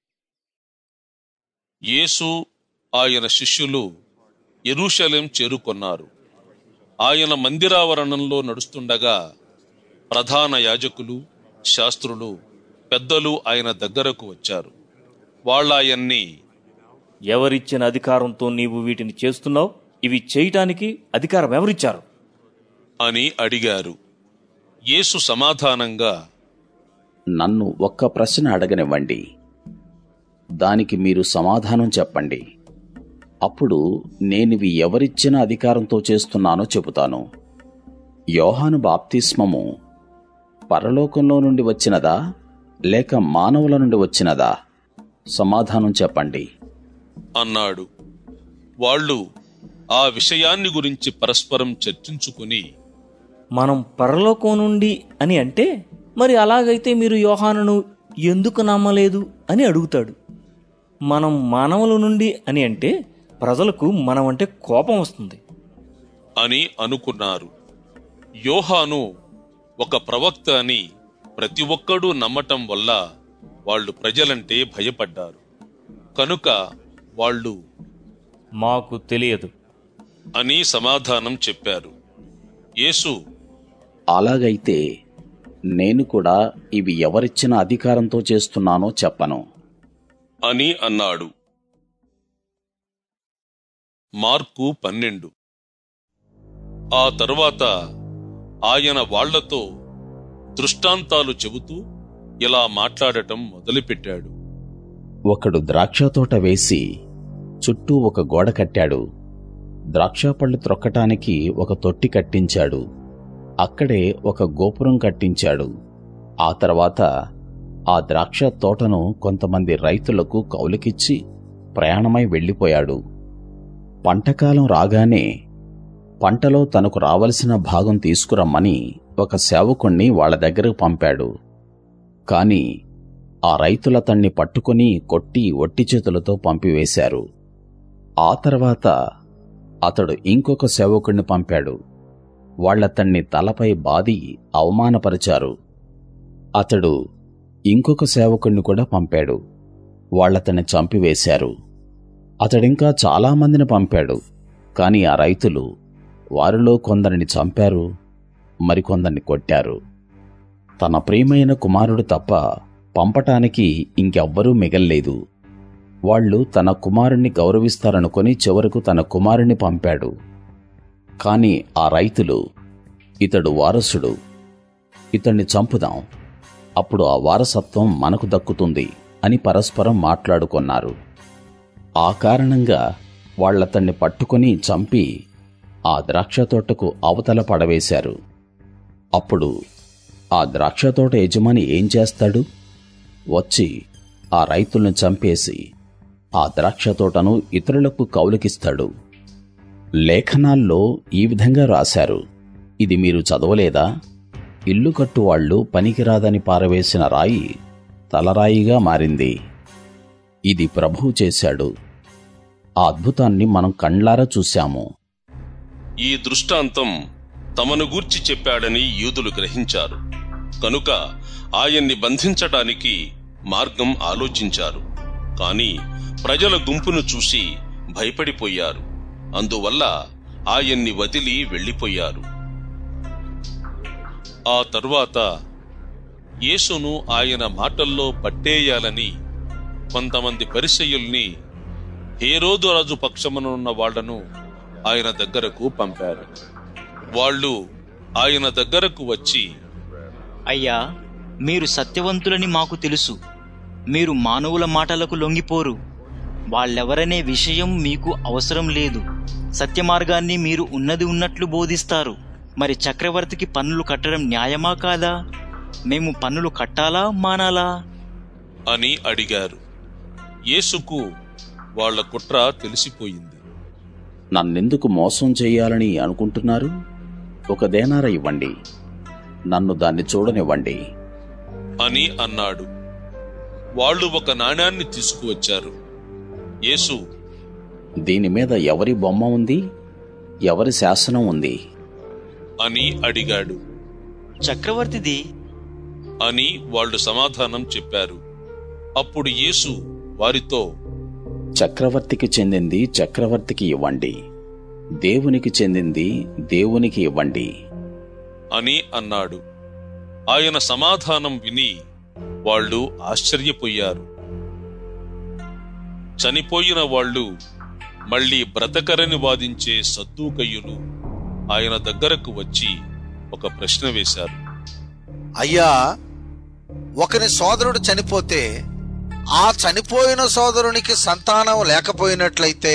యేసు ఆయన శిష్యులు ఎరూషలేం చేరుకొన్నారు ఆయన మందిరావరణంలో నడుస్తుండగా ప్రధాన యాజకులు శాస్త్రులు పెద్దలు ఆయన దగ్గరకు వచ్చారు వాళ్ళాయన్ని ఎవరిచ్చిన అధికారంతో నీవు వీటిని చేస్తున్నావు ఇవి చేయటానికి అధికారం ఎవరిచ్చారు అని అడిగారు యేసు సమాధానంగా నన్ను ఒక్క ప్రశ్న అడగనివ్వండి దానికి మీరు సమాధానం చెప్పండి అప్పుడు నేనివి ఎవరిచ్చిన అధికారంతో చేస్తున్నానో చెబుతాను యోహాను బాప్తిస్మము పరలోకంలో నుండి వచ్చినదా లేక మానవుల నుండి వచ్చినదా సమాధానం చెప్పండి అన్నాడు వాళ్ళు ఆ విషయాన్ని గురించి పరస్పరం చర్చించుకుని మనం పరలోకం నుండి అని అంటే మరి అలాగైతే మీరు యోహానును ఎందుకు నమ్మలేదు అని అడుగుతాడు మనం మానవుల నుండి అని అంటే ప్రజలకు మనం అంటే కోపం వస్తుంది అని అనుకున్నారు యోహాను ఒక ప్రవక్త అని ప్రతి ఒక్కడూ నమ్మటం వల్ల వాళ్ళు ప్రజలంటే భయపడ్డారు కనుక వాళ్ళు మాకు తెలియదు అని సమాధానం చెప్పారు యేసు అలాగైతే నేను కూడా ఇవి ఎవరిచ్చిన అధికారంతో చేస్తున్నానో చెప్పను అని అన్నాడు మార్కు పన్నెండు ఆ తరువాత ఆయన వాళ్లతో దృష్టాంతాలు చెబుతూ ఇలా మాట్లాడటం మొదలుపెట్టాడు ఒకడు ద్రాక్ష తోట వేసి చుట్టూ ఒక గోడ కట్టాడు ద్రాక్షపళ్ళు త్రొక్కటానికి ఒక తొట్టి కట్టించాడు అక్కడే ఒక గోపురం కట్టించాడు ఆ తర్వాత ఆ ద్రాక్ష తోటను కొంతమంది రైతులకు కౌలుకిచ్చి ప్రయాణమై వెళ్ళిపోయాడు పంటకాలం రాగానే పంటలో తనకు రావలసిన భాగం తీసుకురమ్మని ఒక సేవకుణ్ణి వాళ్ళ దగ్గరకు పంపాడు కాని ఆ రైతులతన్ని పట్టుకుని కొట్టి ఒట్టి చేతులతో పంపివేశారు ఆ తర్వాత అతడు ఇంకొక సేవకుణ్ణి పంపాడు వాళ్ళతన్ని తలపై బాది అవమానపరిచారు అతడు ఇంకొక సేవకుణ్ణి కూడా పంపాడు వాళ్ళతన్ని చంపివేశారు అతడింకా చాలామందిని పంపాడు కాని ఆ రైతులు వారిలో కొందరిని చంపారు మరికొందరిని కొట్టారు తన ప్రియమైన కుమారుడు తప్ప పంపటానికి ఇంకెవ్వరూ మిగల్లేదు వాళ్ళు తన కుమారుణ్ణి గౌరవిస్తారనుకొని చివరకు తన కుమారుణ్ణి పంపాడు కాని ఆ రైతులు ఇతడు వారసుడు ఇతన్ని చంపుదాం అప్పుడు ఆ వారసత్వం మనకు దక్కుతుంది అని పరస్పరం మాట్లాడుకొన్నారు ఆ కారణంగా వాళ్ళతన్ని పట్టుకొని చంపి ఆ ద్రాక్ష తోటకు అవతల పడవేశారు అప్పుడు ఆ ద్రాక్ష తోట యజమాని ఏం చేస్తాడు వచ్చి ఆ రైతులను చంపేసి ఆ ద్రాక్ష తోటను ఇతరులకు కౌలుకిస్తాడు లేఖనాల్లో ఈ విధంగా రాశారు ఇది మీరు చదవలేదా ఇల్లు కట్టువాళ్లు పనికిరాదని పారవేసిన రాయి తలరాయిగా మారింది ఇది ప్రభువు చేశాడు ఆ అద్భుతాన్ని మనం కండ్లారా చూశాము ఈ దృష్టాంతం తమను గూర్చి చెప్పాడని యూదులు గ్రహించారు కనుక ఆయన్ని బంధించటానికి మార్గం ఆలోచించారు కాని ప్రజల గుంపును చూసి భయపడిపోయారు అందువల్ల ఆయన్ని వదిలి వెళ్ళిపోయారు ఆ తరువాత యేసును ఆయన మాటల్లో పట్టేయాలని కొంతమంది పరిసయ్యుల్ని హేరోదు రాజు పక్షమునున్న వాళ్లను ఆయన దగ్గరకు పంపారు వాళ్ళు ఆయన దగ్గరకు వచ్చి అయ్యా మీరు సత్యవంతులని మాకు తెలుసు మీరు మానవుల మాటలకు లొంగిపోరు వాళ్ళెవరనే విషయం మీకు అవసరం లేదు సత్యమార్గాన్ని మీరు ఉన్నది ఉన్నట్లు బోధిస్తారు మరి చక్రవర్తికి పన్నులు కట్టడం న్యాయమా కాదా మేము పన్నులు కట్టాలా మానాలా అని అడిగారు యేసుకు వాళ్ల కుట్ర తెలిసిపోయింది నన్నెందుకు మోసం చేయాలని అనుకుంటున్నారు ఒక దేనార ఇవ్వండి నన్ను దాన్ని చూడనివ్వండి అని అన్నాడు వాళ్ళు ఒక నాణ్యాన్ని తీసుకువచ్చారు యేసు దీని మీద ఎవరి బొమ్మ ఉంది ఎవరి శాసనం ఉంది అని అడిగాడు చక్రవర్తిది అని వాళ్ళు సమాధానం చెప్పారు అప్పుడు యేసు వారితో చక్రవర్తికి చెందింది చక్రవర్తికి ఇవ్వండి దేవునికి చెందింది దేవునికి ఇవ్వండి అని అన్నాడు ఆయన సమాధానం విని వాళ్ళు ఆశ్చర్యపోయారు చనిపోయిన వాళ్ళు మళ్ళీ బ్రతకరని వాదించే సద్దూకయ్యులు ఆయన దగ్గరకు వచ్చి ఒక ప్రశ్న వేశారు అయ్యా ఒకని సోదరుడు చనిపోతే ఆ చనిపోయిన సోదరునికి సంతానం లేకపోయినట్లయితే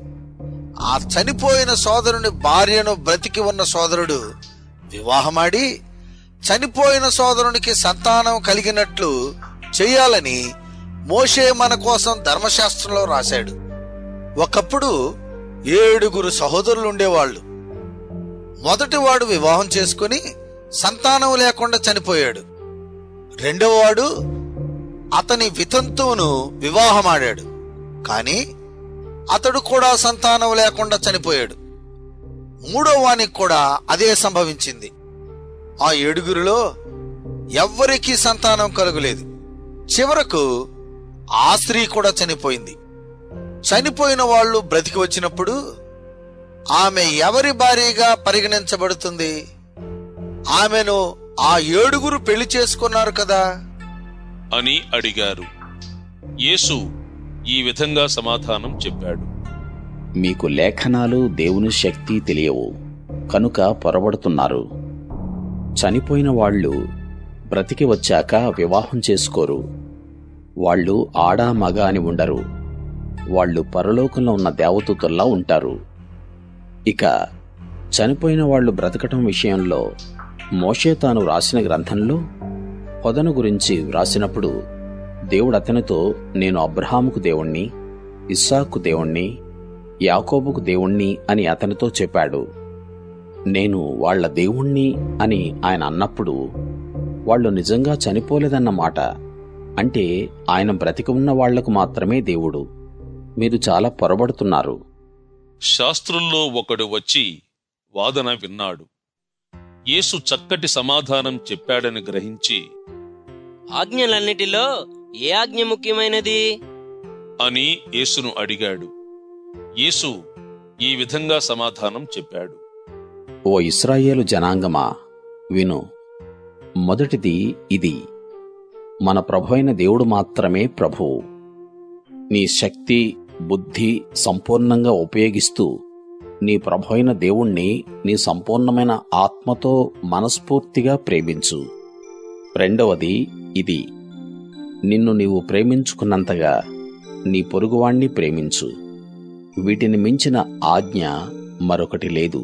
ఆ చనిపోయిన సోదరుని భార్యను బ్రతికి ఉన్న సోదరుడు వివాహమాడి చనిపోయిన సోదరునికి సంతానం కలిగినట్లు చెయ్యాలని మోషే మన కోసం ధర్మశాస్త్రంలో రాశాడు ఒకప్పుడు ఏడుగురు సహోదరులు ఉండేవాళ్ళు మొదటివాడు వివాహం చేసుకుని సంతానం లేకుండా చనిపోయాడు రెండవవాడు అతని వితంతువును వివాహమాడాడు కానీ అతడు కూడా సంతానం లేకుండా చనిపోయాడు మూడో వానికి కూడా అదే సంభవించింది ఆ ఏడుగురిలో ఎవ్వరికీ సంతానం కలుగలేదు చివరకు ఆ స్త్రీ కూడా చనిపోయింది చనిపోయిన వాళ్ళు బ్రతికి వచ్చినప్పుడు ఆమె ఎవరి భార్యగా పరిగణించబడుతుంది ఆమెను ఆ ఏడుగురు పెళ్లి చేసుకున్నారు కదా అని అడిగారు యేసు ఈ విధంగా సమాధానం చెప్పాడు మీకు లేఖనాలు దేవుని శక్తి తెలియవు కనుక పొరబడుతున్నారు చనిపోయిన వాళ్ళు బ్రతికి వచ్చాక వివాహం చేసుకోరు వాళ్ళు ఆడా మగ అని ఉండరు వాళ్ళు పరలోకంలో ఉన్న దేవదూతల్లా ఉంటారు ఇక చనిపోయిన వాళ్ళు బ్రతకటం విషయంలో మోషే తాను రాసిన గ్రంథంలో పొదను గురించి వ్రాసినప్పుడు దేవుడు అతనితో నేను అబ్రహాముకు దేవుణ్ణి ఇస్సాకు దేవుణ్ణి యాకోబుకు దేవుణ్ణి అని అతనితో చెప్పాడు నేను వాళ్ళ దేవుణ్ణి అని ఆయన అన్నప్పుడు వాళ్ళు నిజంగా చనిపోలేదన్న మాట అంటే ఆయన బ్రతికి ఉన్న వాళ్లకు మాత్రమే దేవుడు మీరు చాలా పొరబడుతున్నారు శాస్త్రుల్లో ఒకడు వచ్చి వాదన విన్నాడు యేసు చక్కటి సమాధానం చెప్పాడని గ్రహించి ఆజ్ఞలన్నిటిలో ఏ ఆజ్ఞ ముఖ్యమైనది అని యేసును అడిగాడు యేసు ఈ విధంగా సమాధానం చెప్పాడు ఓ ఇస్రాయేలు జనాంగమా విను మొదటిది ఇది మన ప్రభు దేవుడు మాత్రమే ప్రభువు నీ శక్తి బుద్ధి సంపూర్ణంగా ఉపయోగిస్తూ నీ ప్రభు దేవుణ్ణి నీ సంపూర్ణమైన ఆత్మతో మనస్ఫూర్తిగా ప్రేమించు రెండవది ఇది నిన్ను నీవు ప్రేమించుకున్నంతగా నీ పొరుగువాణ్ణి ప్రేమించు వీటిని మించిన ఆజ్ఞ మరొకటి లేదు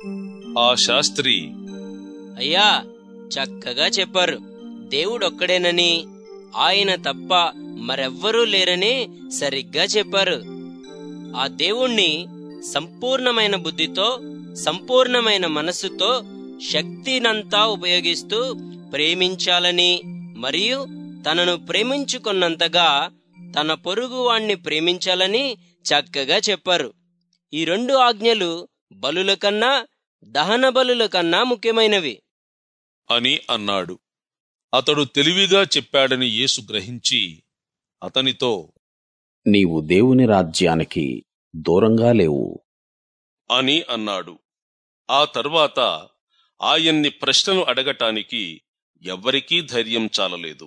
ఆ శాస్త్రి అయ్యా చక్కగా చెప్పారు దేవుడొక్కడేనని ఆయన తప్ప మరెవ్వరూ లేరని సరిగ్గా చెప్పారు ఆ దేవుణ్ణి సంపూర్ణమైన బుద్ధితో సంపూర్ణమైన మనస్సుతో శక్తినంతా ఉపయోగిస్తూ ప్రేమించాలని మరియు తనను ప్రేమించుకున్నంతగా తన పొరుగువాణ్ణి ప్రేమించాలని చక్కగా చెప్పారు ఈ రెండు ఆజ్ఞలు బలుల కన్నా దహన బలుల కన్నా ముఖ్యమైనవి అని అన్నాడు అతడు తెలివిగా చెప్పాడని యేసు గ్రహించి అతనితో నీవు దేవుని రాజ్యానికి దూరంగా లేవు అని అన్నాడు ఆ తర్వాత ఆయన్ని ప్రశ్నలు అడగటానికి ఎవ్వరికీ ధైర్యం చాలలేదు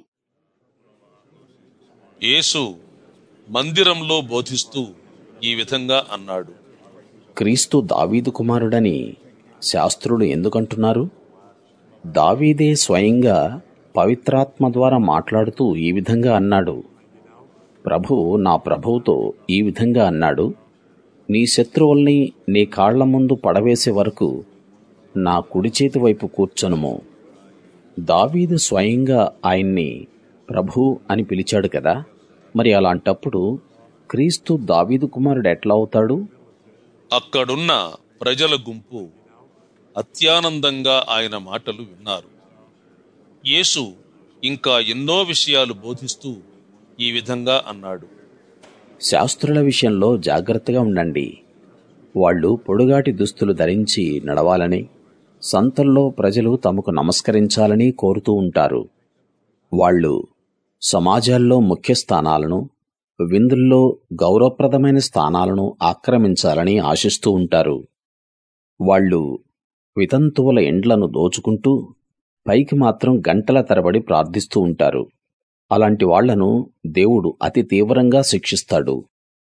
యేసు మందిరంలో బోధిస్తూ ఈ విధంగా అన్నాడు క్రీస్తు దావీదు కుమారుడని శాస్త్రులు ఎందుకంటున్నారు దావీదే స్వయంగా పవిత్రాత్మ ద్వారా మాట్లాడుతూ ఈ విధంగా అన్నాడు ప్రభు నా ప్రభువుతో ఈ విధంగా అన్నాడు నీ శత్రువుల్ని నీ కాళ్ల ముందు పడవేసే వరకు నా కుడి చేతి వైపు కూర్చొనుము దావీదు స్వయంగా ఆయన్ని ప్రభు అని పిలిచాడు కదా మరి అలాంటప్పుడు క్రీస్తు దావీదు కుమారుడు ఎట్లా అవుతాడు అక్కడున్న ప్రజల గుంపు అత్యానందంగా ఆయన మాటలు విన్నారు యేసు ఇంకా ఎన్నో విషయాలు బోధిస్తూ ఈ విధంగా అన్నాడు శాస్త్రుల విషయంలో జాగ్రత్తగా ఉండండి వాళ్ళు పొడుగాటి దుస్తులు ధరించి నడవాలని సంతల్లో ప్రజలు తమకు నమస్కరించాలని కోరుతూ ఉంటారు వాళ్ళు సమాజాల్లో ముఖ్య స్థానాలను విందుల్లో గౌరవప్రదమైన స్థానాలను ఆక్రమించాలని ఆశిస్తూ ఉంటారు వాళ్ళు వితంతువుల ఎండ్లను దోచుకుంటూ పైకి మాత్రం గంటల తరబడి ప్రార్థిస్తూ ఉంటారు అలాంటి వాళ్లను దేవుడు అతి తీవ్రంగా శిక్షిస్తాడు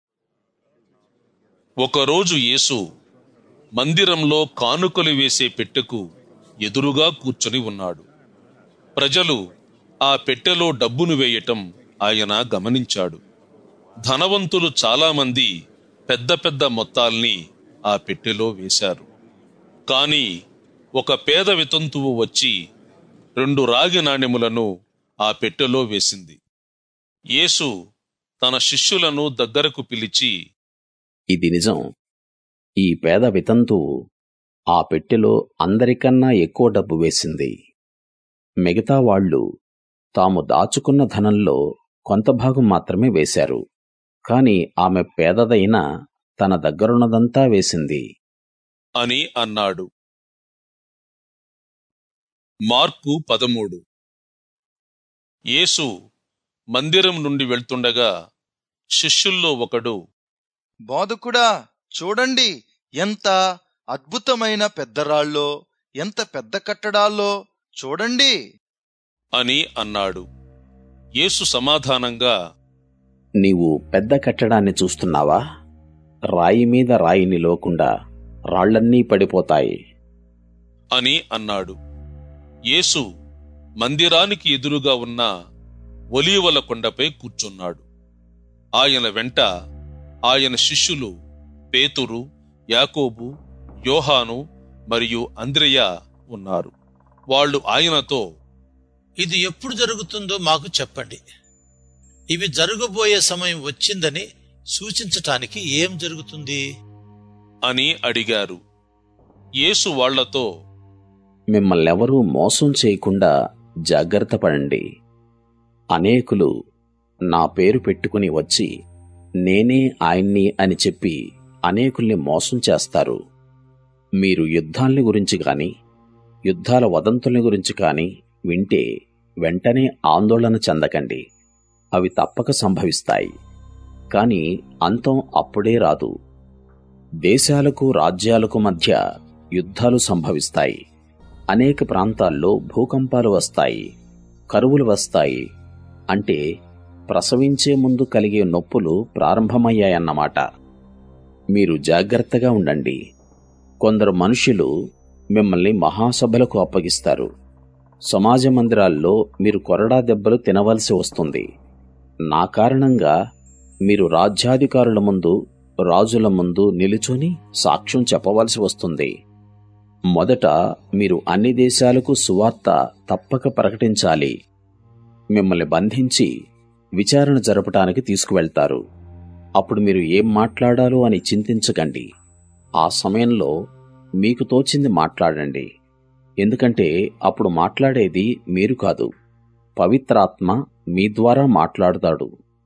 ఒకరోజు యేసు మందిరంలో కానుకలు వేసే పెట్టెకు ఎదురుగా కూర్చొని ఉన్నాడు ప్రజలు ఆ పెట్టెలో డబ్బును వేయటం ఆయన గమనించాడు ధనవంతులు చాలామంది పెద్ద పెద్ద మొత్తాల్ని ఆ పెట్టెలో వేశారు కాని ఒక పేద వితంతువు వచ్చి రెండు రాగి నాణెములను ఆ పెట్టెలో వేసింది యేసు తన శిష్యులను దగ్గరకు పిలిచి ఇది నిజం ఈ పేద వితంతువు ఆ పెట్టెలో అందరికన్నా ఎక్కువ డబ్బు వేసింది మిగతా వాళ్ళు తాము దాచుకున్న ధనంలో కొంత భాగం మాత్రమే వేశారు కాని ఆమె పేదదైన తన దగ్గరున్నదంతా వేసింది అని అన్నాడు మార్కు పదమూడు యేసు మందిరం నుండి వెళ్తుండగా శిష్యుల్లో ఒకడు బోధకుడా చూడండి ఎంత అద్భుతమైన పెద్ద రాళ్ళో ఎంత పెద్ద కట్టడాల్లో చూడండి అని అన్నాడు యేసు సమాధానంగా నీవు పెద్ద కట్టడాన్ని చూస్తున్నావా రాయి మీద రాయి నిలవకుండా రాళ్లన్నీ పడిపోతాయి అని అన్నాడు యేసు మందిరానికి ఎదురుగా ఉన్న ఒలీవల కొండపై కూర్చున్నాడు ఆయన వెంట ఆయన శిష్యులు పేతురు యాకోబు యోహాను మరియు అంద్రెయ ఉన్నారు వాళ్ళు ఆయనతో ఇది ఎప్పుడు జరుగుతుందో మాకు చెప్పండి ఇవి జరగబోయే సమయం వచ్చిందని సూచించటానికి ఏం జరుగుతుంది అని అడిగారు యేసు వాళ్లతో మిమ్మల్నెవరూ మోసం చేయకుండా జాగ్రత్త పడండి అనేకులు నా పేరు పెట్టుకుని వచ్చి నేనే ఆయన్ని అని చెప్పి అనేకుల్ని మోసం చేస్తారు మీరు యుద్ధాల్ని గురించి కాని యుద్ధాల వదంతుల్ని గురించి కాని వింటే వెంటనే ఆందోళన చెందకండి అవి తప్పక సంభవిస్తాయి కాని అంతం అప్పుడే రాదు దేశాలకు రాజ్యాలకు మధ్య యుద్ధాలు సంభవిస్తాయి అనేక ప్రాంతాల్లో భూకంపాలు వస్తాయి కరువులు వస్తాయి అంటే ప్రసవించే ముందు కలిగే నొప్పులు ప్రారంభమయ్యాయన్నమాట మీరు జాగ్రత్తగా ఉండండి కొందరు మనుషులు మిమ్మల్ని మహాసభలకు అప్పగిస్తారు సమాజ మందిరాల్లో మీరు కొరడా దెబ్బలు తినవలసి వస్తుంది నా కారణంగా మీరు రాజ్యాధికారుల ముందు రాజుల ముందు నిలుచొని సాక్ష్యం చెప్పవలసి వస్తుంది మొదట మీరు అన్ని దేశాలకు సువార్త తప్పక ప్రకటించాలి మిమ్మల్ని బంధించి విచారణ జరపటానికి తీసుకువెళ్తారు అప్పుడు మీరు ఏం మాట్లాడాలో అని చింతించకండి ఆ సమయంలో మీకు తోచింది మాట్లాడండి ఎందుకంటే అప్పుడు మాట్లాడేది మీరు కాదు పవిత్రాత్మ మీ ద్వారా మాట్లాడుతాడు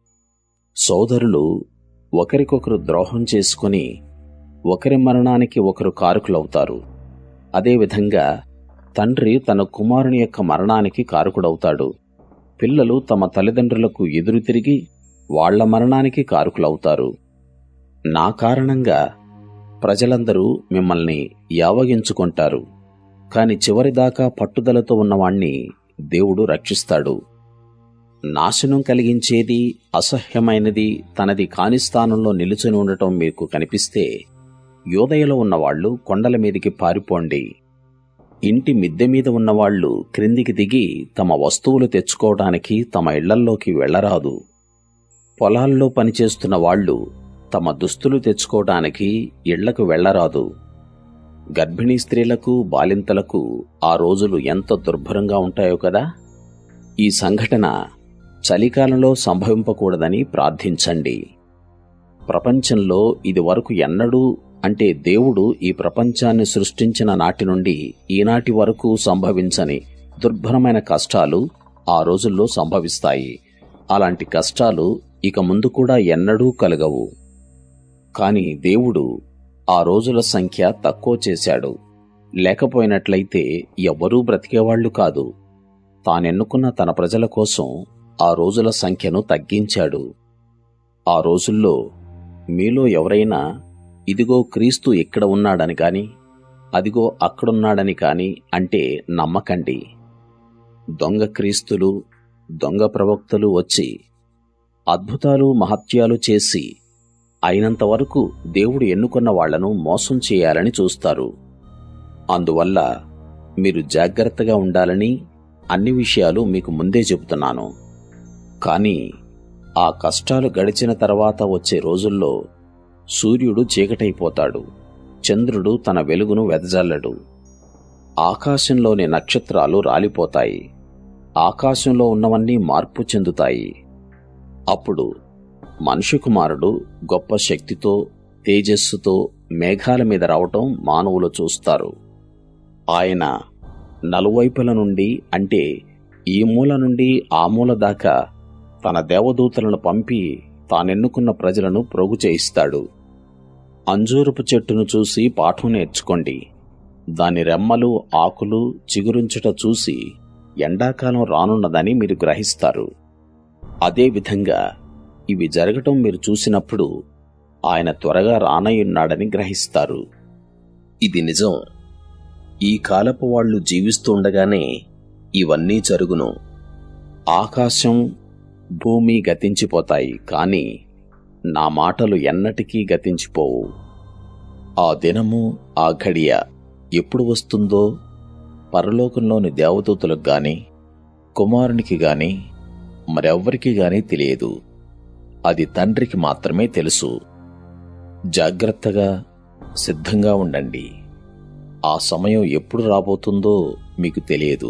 సోదరులు ఒకరికొకరు ద్రోహం చేసుకుని ఒకరి మరణానికి ఒకరు కారుకులవుతారు అదేవిధంగా తండ్రి తన కుమారుని యొక్క మరణానికి కారుకుడవుతాడు పిల్లలు తమ తల్లిదండ్రులకు ఎదురు తిరిగి వాళ్ల మరణానికి కారుకులవుతారు నా కారణంగా ప్రజలందరూ మిమ్మల్ని యావగించుకుంటారు కాని చివరిదాకా పట్టుదలతో ఉన్నవాణ్ణి దేవుడు రక్షిస్తాడు నాశనం కలిగించేది అసహ్యమైనది తనది కాని స్థానంలో నిలుచుని ఉండటం మీకు కనిపిస్తే యోదయలో ఉన్నవాళ్లు కొండల మీదికి పారిపోండి ఇంటి మిద్దె మీద ఉన్నవాళ్లు క్రిందికి దిగి తమ వస్తువులు తెచ్చుకోవడానికి తమ ఇళ్లల్లోకి వెళ్లరాదు పొలాల్లో పనిచేస్తున్న వాళ్ళు తమ దుస్తులు తెచ్చుకోవడానికి ఇళ్లకు వెళ్లరాదు గర్భిణీ స్త్రీలకు బాలింతలకు ఆ రోజులు ఎంత దుర్భరంగా ఉంటాయో కదా ఈ సంఘటన చలికాలంలో సంభవింపకూడదని ప్రార్థించండి ప్రపంచంలో ఇది వరకు ఎన్నడూ అంటే దేవుడు ఈ ప్రపంచాన్ని సృష్టించిన నాటి నుండి ఈనాటి వరకు సంభవించని దుర్భరమైన కష్టాలు ఆ రోజుల్లో సంభవిస్తాయి అలాంటి కష్టాలు ఇక ముందు కూడా ఎన్నడూ కలగవు కాని దేవుడు ఆ రోజుల సంఖ్య తక్కువ చేశాడు లేకపోయినట్లయితే ఎవ్వరూ బ్రతికేవాళ్లు కాదు తానెన్నుకున్న తన ప్రజల కోసం ఆ రోజుల సంఖ్యను తగ్గించాడు ఆ రోజుల్లో మీలో ఎవరైనా ఇదిగో క్రీస్తు ఇక్కడ ఉన్నాడని కాని అదిగో అక్కడున్నాడని కాని అంటే నమ్మకండి దొంగ క్రీస్తులు దొంగ ప్రవక్తలు వచ్చి అద్భుతాలు మహత్యాలు చేసి అయినంత వరకు దేవుడు ఎన్నుకున్న వాళ్లను మోసం చేయాలని చూస్తారు అందువల్ల మీరు జాగ్రత్తగా ఉండాలని అన్ని విషయాలు మీకు ముందే చెబుతున్నాను కానీ ఆ కష్టాలు గడిచిన తర్వాత వచ్చే రోజుల్లో సూర్యుడు చీకటైపోతాడు చంద్రుడు తన వెలుగును వెదజల్లడు ఆకాశంలోని నక్షత్రాలు రాలిపోతాయి ఆకాశంలో ఉన్నవన్నీ మార్పు చెందుతాయి అప్పుడు మనుష్య కుమారుడు గొప్ప శక్తితో తేజస్సుతో మేఘాల మీద రావటం మానవులు చూస్తారు ఆయన నలువైపుల నుండి అంటే ఈ మూల నుండి ఆ మూల దాకా తన దేవదూతలను పంపి తానెన్నుకున్న ప్రజలను ప్రోగు చేయిస్తాడు అంజూరపు చెట్టును చూసి పాఠం నేర్చుకోండి దాని రెమ్మలు ఆకులు చిగురించుట చూసి ఎండాకాలం రానున్నదని మీరు గ్రహిస్తారు అదేవిధంగా ఇవి జరగటం మీరు చూసినప్పుడు ఆయన త్వరగా రానయ్యున్నాడని గ్రహిస్తారు ఇది నిజం ఈ కాలపు వాళ్ళు జీవిస్తుండగానే ఇవన్నీ జరుగును ఆకాశం భూమి గతించిపోతాయి కాని నా మాటలు ఎన్నటికీ గతించిపోవు ఆ దినము ఆ ఘడియ ఎప్పుడు వస్తుందో పరలోకంలోని దేవదూతలకు గాని కుమారునికి గాని మరెవ్వరికి గాని తెలియదు అది తండ్రికి మాత్రమే తెలుసు జాగ్రత్తగా సిద్ధంగా ఉండండి ఆ సమయం ఎప్పుడు రాబోతుందో మీకు తెలియదు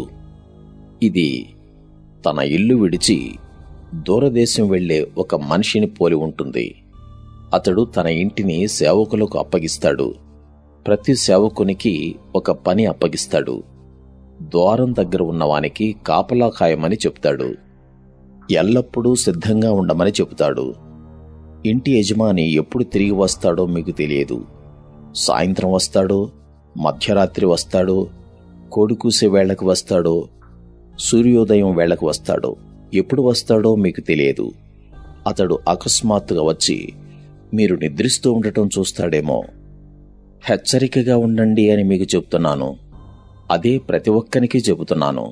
ఇది తన ఇల్లు విడిచి దూరదేశం వెళ్లే ఒక మనిషిని పోలి ఉంటుంది అతడు తన ఇంటిని సేవకులకు అప్పగిస్తాడు ప్రతి సేవకునికి ఒక పని అప్పగిస్తాడు ద్వారం దగ్గర ఉన్నవానికి కాపలా ఖాయమని చెప్తాడు ఎల్లప్పుడూ సిద్ధంగా ఉండమని చెబుతాడు ఇంటి యజమాని ఎప్పుడు తిరిగి వస్తాడో మీకు తెలియదు సాయంత్రం వస్తాడో మధ్యరాత్రి వస్తాడో కోడికూసే వేళకు వస్తాడో సూర్యోదయం వేళకు వస్తాడో ఎప్పుడు వస్తాడో మీకు తెలియదు అతడు అకస్మాత్తుగా వచ్చి మీరు నిద్రిస్తూ ఉండటం చూస్తాడేమో హెచ్చరికగా ఉండండి అని మీకు చెప్తున్నాను అదే ప్రతి ఒక్కరికి చెబుతున్నాను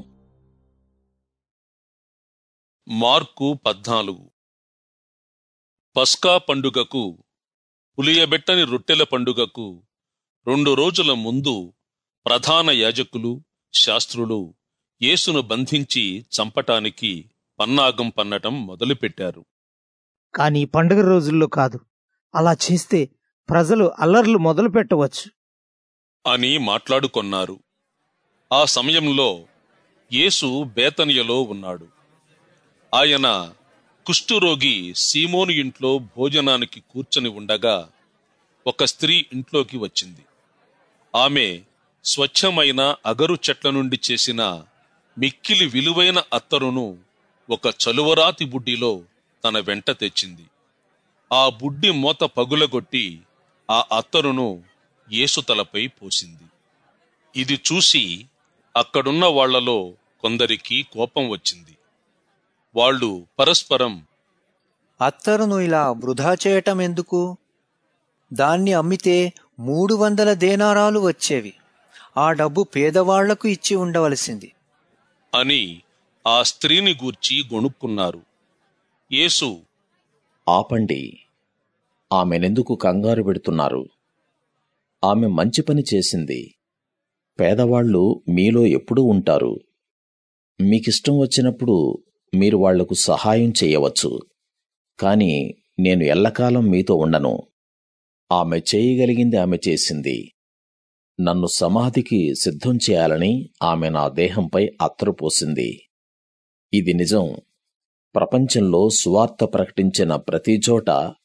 మార్కు పద్నాలుగు పస్కా పండుగకు పులియబెట్టని రొట్టెల పండుగకు రెండు రోజుల ముందు ప్రధాన యాజకులు శాస్త్రులు యేసును బంధించి చంపటానికి పన్నాగం పన్నటం మొదలుపెట్టారు కానీ పండుగ రోజుల్లో కాదు అలా చేస్తే ప్రజలు అల్లర్లు మొదలు పెట్టవచ్చు అని మాట్లాడుకొన్నారు ఆ సమయంలో యేసు బేతనియలో ఉన్నాడు ఆయన కుష్ఠురోగి సీమోను ఇంట్లో భోజనానికి కూర్చొని ఉండగా ఒక స్త్రీ ఇంట్లోకి వచ్చింది ఆమె స్వచ్ఛమైన అగరు చెట్ల నుండి చేసిన మిక్కిలి విలువైన అత్తరును ఒక చలువరాతి బుడ్డిలో తన వెంట తెచ్చింది ఆ బుడ్డి మూత పగులగొట్టి ఆ అత్తరును యేసు తలపై పోసింది ఇది చూసి అక్కడున్న వాళ్లలో కొందరికి కోపం వచ్చింది వాళ్ళు పరస్పరం అత్తరును ఇలా వృధా చేయటం ఎందుకు దాన్ని అమ్మితే మూడు వందల దేనారాలు వచ్చేవి ఆ డబ్బు పేదవాళ్లకు ఇచ్చి ఉండవలసింది అని ఆ స్త్రీని గూర్చి గొణుక్కున్నారు యేసు ఆపండి ఆమెనెందుకు కంగారు పెడుతున్నారు ఆమె మంచి పని చేసింది పేదవాళ్ళు మీలో ఎప్పుడూ ఉంటారు మీకిష్టం వచ్చినప్పుడు మీరు వాళ్లకు సహాయం చేయవచ్చు కాని నేను ఎల్లకాలం మీతో ఉండను ఆమె చేయగలిగింది ఆమె చేసింది నన్ను సమాధికి సిద్ధం చేయాలని ఆమె నా దేహంపై అత్తరు పోసింది ఇది నిజం ప్రపంచంలో సువార్త ప్రకటించిన ప్రతి చోట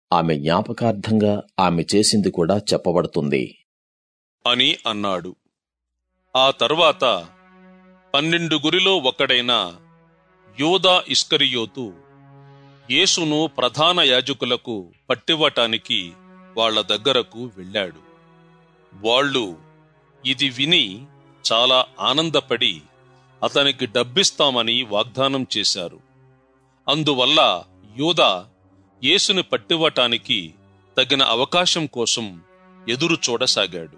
ఆమె జ్ఞాపకార్థంగా ఆమె చేసింది కూడా చెప్పబడుతుంది అని అన్నాడు ఆ తర్వాత పన్నెండుగురిలో ఒకడైన యోదా ఇస్కరియోతు యేసును ప్రధాన యాజకులకు పట్టివ్వటానికి వాళ్ళ దగ్గరకు వెళ్ళాడు వాళ్ళు ఇది విని చాలా ఆనందపడి అతనికి డబ్బిస్తామని వాగ్దానం చేశారు అందువల్ల యూదా యేసుని పట్టివ్వటానికి తగిన అవకాశం కోసం ఎదురు చూడసాగాడు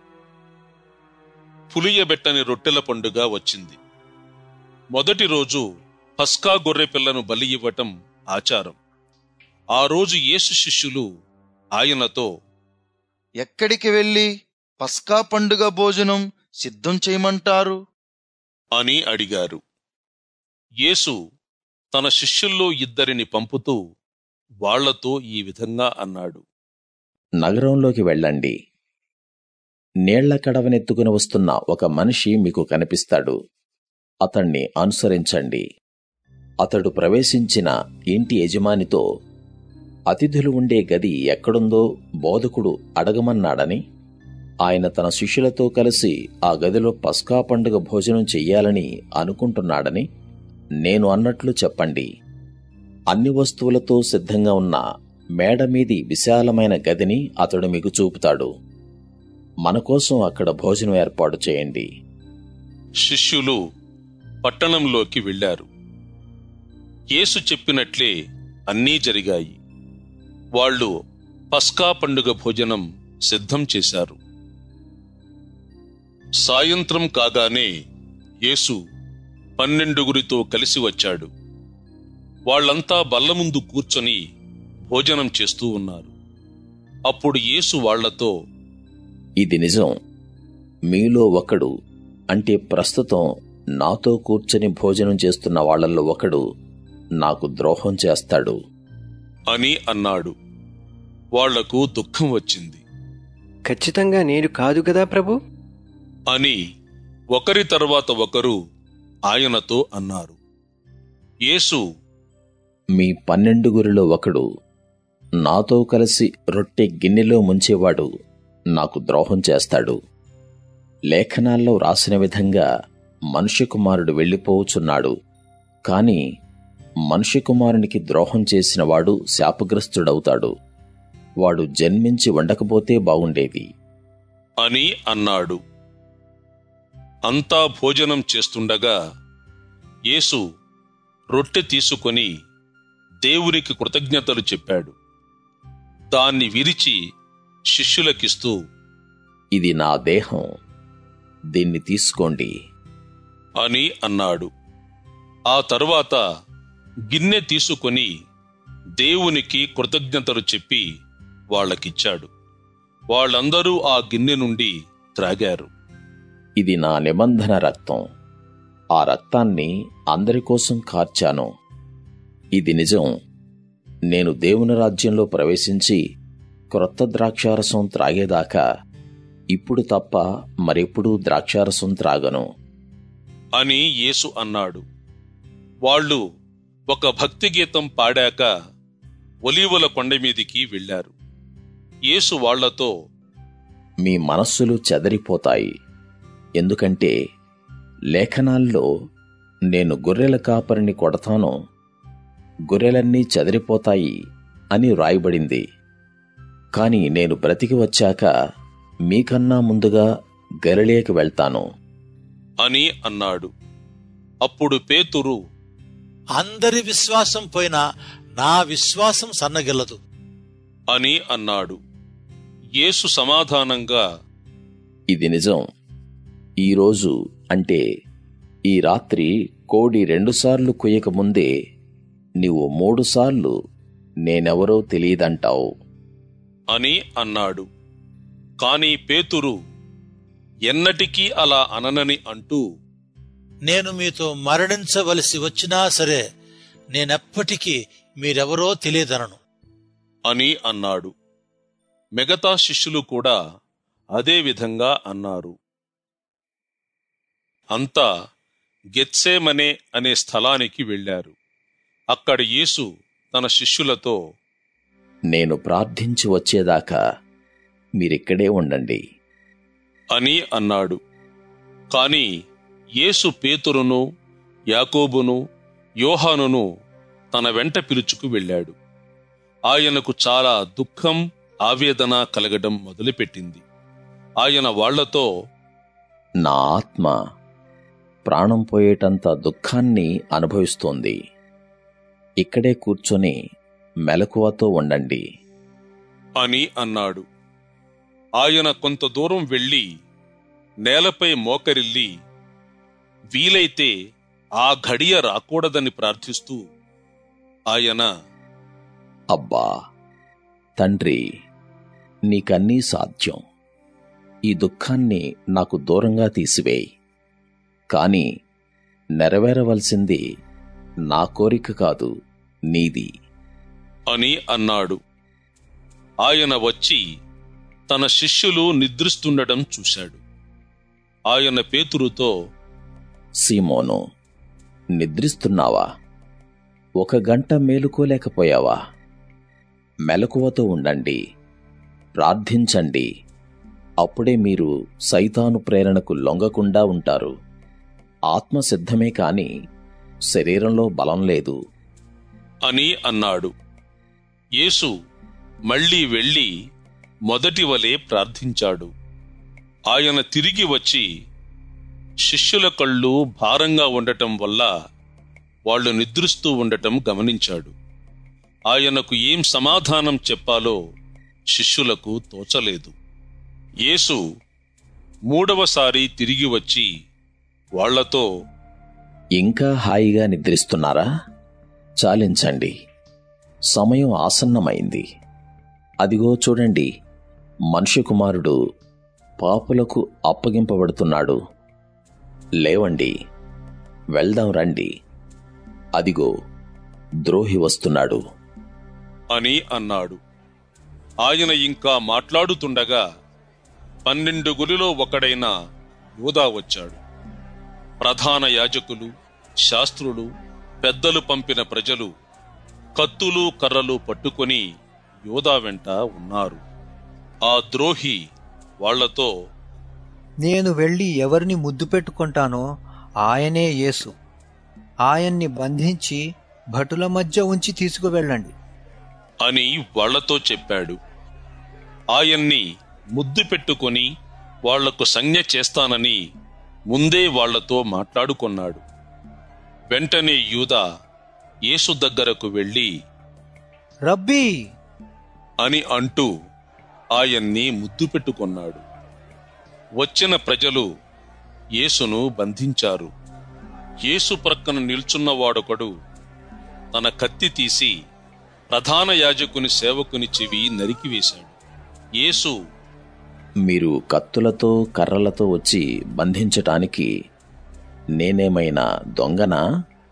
పులియబెట్టని రొట్టెల పండుగ వచ్చింది మొదటి రోజు పస్కా గొర్రె పిల్లను బలి ఇవ్వటం ఆచారం ఆ రోజు యేసు శిష్యులు ఆయనతో ఎక్కడికి వెళ్ళి పస్కా పండుగ భోజనం సిద్ధం చేయమంటారు అని అడిగారు యేసు తన శిష్యుల్లో ఇద్దరిని పంపుతూ వాళ్లతో ఈ విధంగా అన్నాడు నగరంలోకి వెళ్ళండి నీళ్ల కడవనెత్తుకుని వస్తున్న ఒక మనిషి మీకు కనిపిస్తాడు అతణ్ణి అనుసరించండి అతడు ప్రవేశించిన ఇంటి యజమానితో అతిథులు ఉండే గది ఎక్కడుందో బోధకుడు అడగమన్నాడని ఆయన తన శిష్యులతో కలిసి ఆ గదిలో పస్కా పండుగ భోజనం చెయ్యాలని అనుకుంటున్నాడని నేను అన్నట్లు చెప్పండి అన్ని వస్తువులతో సిద్ధంగా ఉన్న మేడ మీది విశాలమైన గదిని అతడు మీకు చూపుతాడు మన కోసం అక్కడ భోజనం ఏర్పాటు చేయండి శిష్యులు పట్టణంలోకి వెళ్లారు యేసు చెప్పినట్లే అన్నీ జరిగాయి వాళ్ళు పస్కా పండుగ భోజనం సిద్ధం చేశారు సాయంత్రం కాగానే యేసు పన్నెండుగురితో కలిసి వచ్చాడు వాళ్ళంతా బల్ల ముందు కూర్చొని భోజనం చేస్తూ ఉన్నారు అప్పుడు యేసు వాళ్లతో ఇది నిజం మీలో ఒకడు అంటే ప్రస్తుతం నాతో కూర్చొని భోజనం చేస్తున్న వాళ్ళల్లో ఒకడు నాకు ద్రోహం చేస్తాడు అని అన్నాడు వాళ్లకు దుఃఖం వచ్చింది ఖచ్చితంగా నేను కాదు కదా ప్రభు అని ఒకరి తర్వాత ఒకరు ఆయనతో అన్నారు యేసు మీ పన్నెండుగురిలో ఒకడు నాతో కలిసి రొట్టె గిన్నెలో ముంచేవాడు నాకు ద్రోహం చేస్తాడు లేఖనాల్లో రాసిన విధంగా మనుష్య కుమారుడు వెళ్ళిపోవచున్నాడు కాని మనుష్య కుమారునికి ద్రోహం చేసిన వాడు శాపగ్రస్తుడవుతాడు వాడు జన్మించి ఉండకపోతే బాగుండేది అని అన్నాడు అంతా భోజనం చేస్తుండగా యేసు రొట్టె తీసుకొని దేవునికి కృతజ్ఞతలు చెప్పాడు దాన్ని విరిచి శిష్యులకిస్తూ ఇది నా దేహం దీన్ని తీసుకోండి అని అన్నాడు ఆ తరువాత గిన్నె తీసుకొని దేవునికి కృతజ్ఞతలు చెప్పి వాళ్ళకిచ్చాడు వాళ్ళందరూ ఆ గిన్నె నుండి త్రాగారు ఇది నా నిబంధన రక్తం ఆ రక్తాన్ని అందరి కోసం కార్చాను ఇది నిజం నేను దేవుని రాజ్యంలో ప్రవేశించి క్రొత్త ద్రాక్షారసం త్రాగేదాకా ఇప్పుడు తప్ప మరెప్పుడూ ద్రాక్షారసం త్రాగను అని యేసు అన్నాడు వాళ్ళు ఒక భక్తి గీతం పాడాక ఒలీవల కొండ మీదికి వెళ్లారు యేసు వాళ్లతో మీ మనస్సులు చెదరిపోతాయి ఎందుకంటే లేఖనాల్లో నేను గొర్రెల కాపరిని కొడతాను గొర్రెలన్నీ చెదరిపోతాయి అని వ్రాయబడింది కాని నేను బ్రతికి వచ్చాక మీకన్నా ముందుగా గలిలేకి వెళ్తాను అని అన్నాడు అప్పుడు పేతురు అందరి విశ్వాసం పోయినా నా విశ్వాసం సన్నగిల్లదు అని అన్నాడు యేసు సమాధానంగా ఇది నిజం ఈరోజు అంటే ఈ రాత్రి కోడి రెండుసార్లు కుయ్యక ముందే నీవు మూడుసార్లు నేనెవరో తెలియదంటావు అని అన్నాడు కాని పేతురు ఎన్నటికీ అలా అననని అంటూ నేను మీతో మరణించవలసి వచ్చినా సరే నేనెప్పటికీ మీరెవరో తెలియదనను అని అన్నాడు మిగతా శిష్యులు కూడా అదే విధంగా అన్నారు అంతా గెత్సేమనే అనే స్థలానికి వెళ్లారు అక్కడ యేసు తన శిష్యులతో నేను ప్రార్థించి వచ్చేదాకా మీరిక్కడే ఉండండి అని అన్నాడు కాని యేసు పేతురును యాకోబును యోహానును తన వెంట పిలుచుకు వెళ్ళాడు ఆయనకు చాలా దుఃఖం ఆవేదన కలగడం మొదలుపెట్టింది ఆయన వాళ్లతో నా ఆత్మ ప్రాణం పోయేటంత దుఃఖాన్ని అనుభవిస్తోంది ఇక్కడే కూర్చొని మెలకువతో ఉండండి అని అన్నాడు ఆయన కొంత దూరం వెళ్ళి నేలపై మోకరిల్లి వీలైతే ఆ ఘడియ రాకూడదని ప్రార్థిస్తూ ఆయన అబ్బా తండ్రి నీకన్నీ సాధ్యం ఈ దుఃఖాన్ని నాకు దూరంగా తీసివేయి కాని నెరవేరవలసింది నా కోరిక కాదు నీది అని అన్నాడు ఆయన వచ్చి తన శిష్యులు నిద్రిస్తుండడం చూశాడు ఆయన పేతురుతో సీమోను నిద్రిస్తున్నావా ఒక గంట మేలుకోలేకపోయావా మెలకువతో ఉండండి ప్రార్థించండి అప్పుడే మీరు సైతాను ప్రేరణకు లొంగకుండా ఉంటారు ఆత్మ సిద్ధమే కాని శరీరంలో బలం లేదు అని అన్నాడు యేసు మళ్ళీ వెళ్ళి మొదటి వలె ప్రార్థించాడు ఆయన తిరిగి వచ్చి శిష్యుల కళ్ళు భారంగా ఉండటం వల్ల వాళ్ళు నిద్రిస్తూ ఉండటం గమనించాడు ఆయనకు ఏం సమాధానం చెప్పాలో శిష్యులకు తోచలేదు యేసు మూడవసారి తిరిగి వచ్చి వాళ్లతో ఇంకా హాయిగా నిద్రిస్తున్నారా చాలించండి సమయం ఆసన్నమైంది అదిగో చూడండి మనుష్య కుమారుడు పాపులకు అప్పగింపబడుతున్నాడు లేవండి వెళ్దాం రండి అదిగో ద్రోహి వస్తున్నాడు అని అన్నాడు ఆయన ఇంకా మాట్లాడుతుండగా పన్నెండు గులిలో ఒకడైన యూదా వచ్చాడు ప్రధాన యాజకులు శాస్త్రులు పెద్దలు పంపిన ప్రజలు కత్తులు కర్రలు పట్టుకొని యోధా వెంట ఉన్నారు ఆ ద్రోహి వాళ్లతో నేను వెళ్ళి ఎవరిని ముద్దు పెట్టుకుంటానో ఆయనే యేసు ఆయన్ని బంధించి భటుల మధ్య ఉంచి తీసుకువెళ్ళండి అని వాళ్లతో చెప్పాడు ఆయన్ని ముద్దు పెట్టుకొని వాళ్లకు సంజ్ఞ చేస్తానని ముందే వాళ్లతో మాట్లాడుకొన్నాడు వెంటనే యూదా యేసు దగ్గరకు వెళ్ళి రబ్బీ అని అంటూ ఆయన్ని ముద్దు పెట్టుకొన్నాడు వచ్చిన ప్రజలు యేసును బంధించారు యేసు ప్రక్కన నిల్చున్నవాడొకడు తన కత్తి తీసి ప్రధాన యాజకుని సేవకుని చెవి నరికివేశాడు యేసు మీరు కత్తులతో కర్రలతో వచ్చి బంధించటానికి నేనేమైనా దొంగనా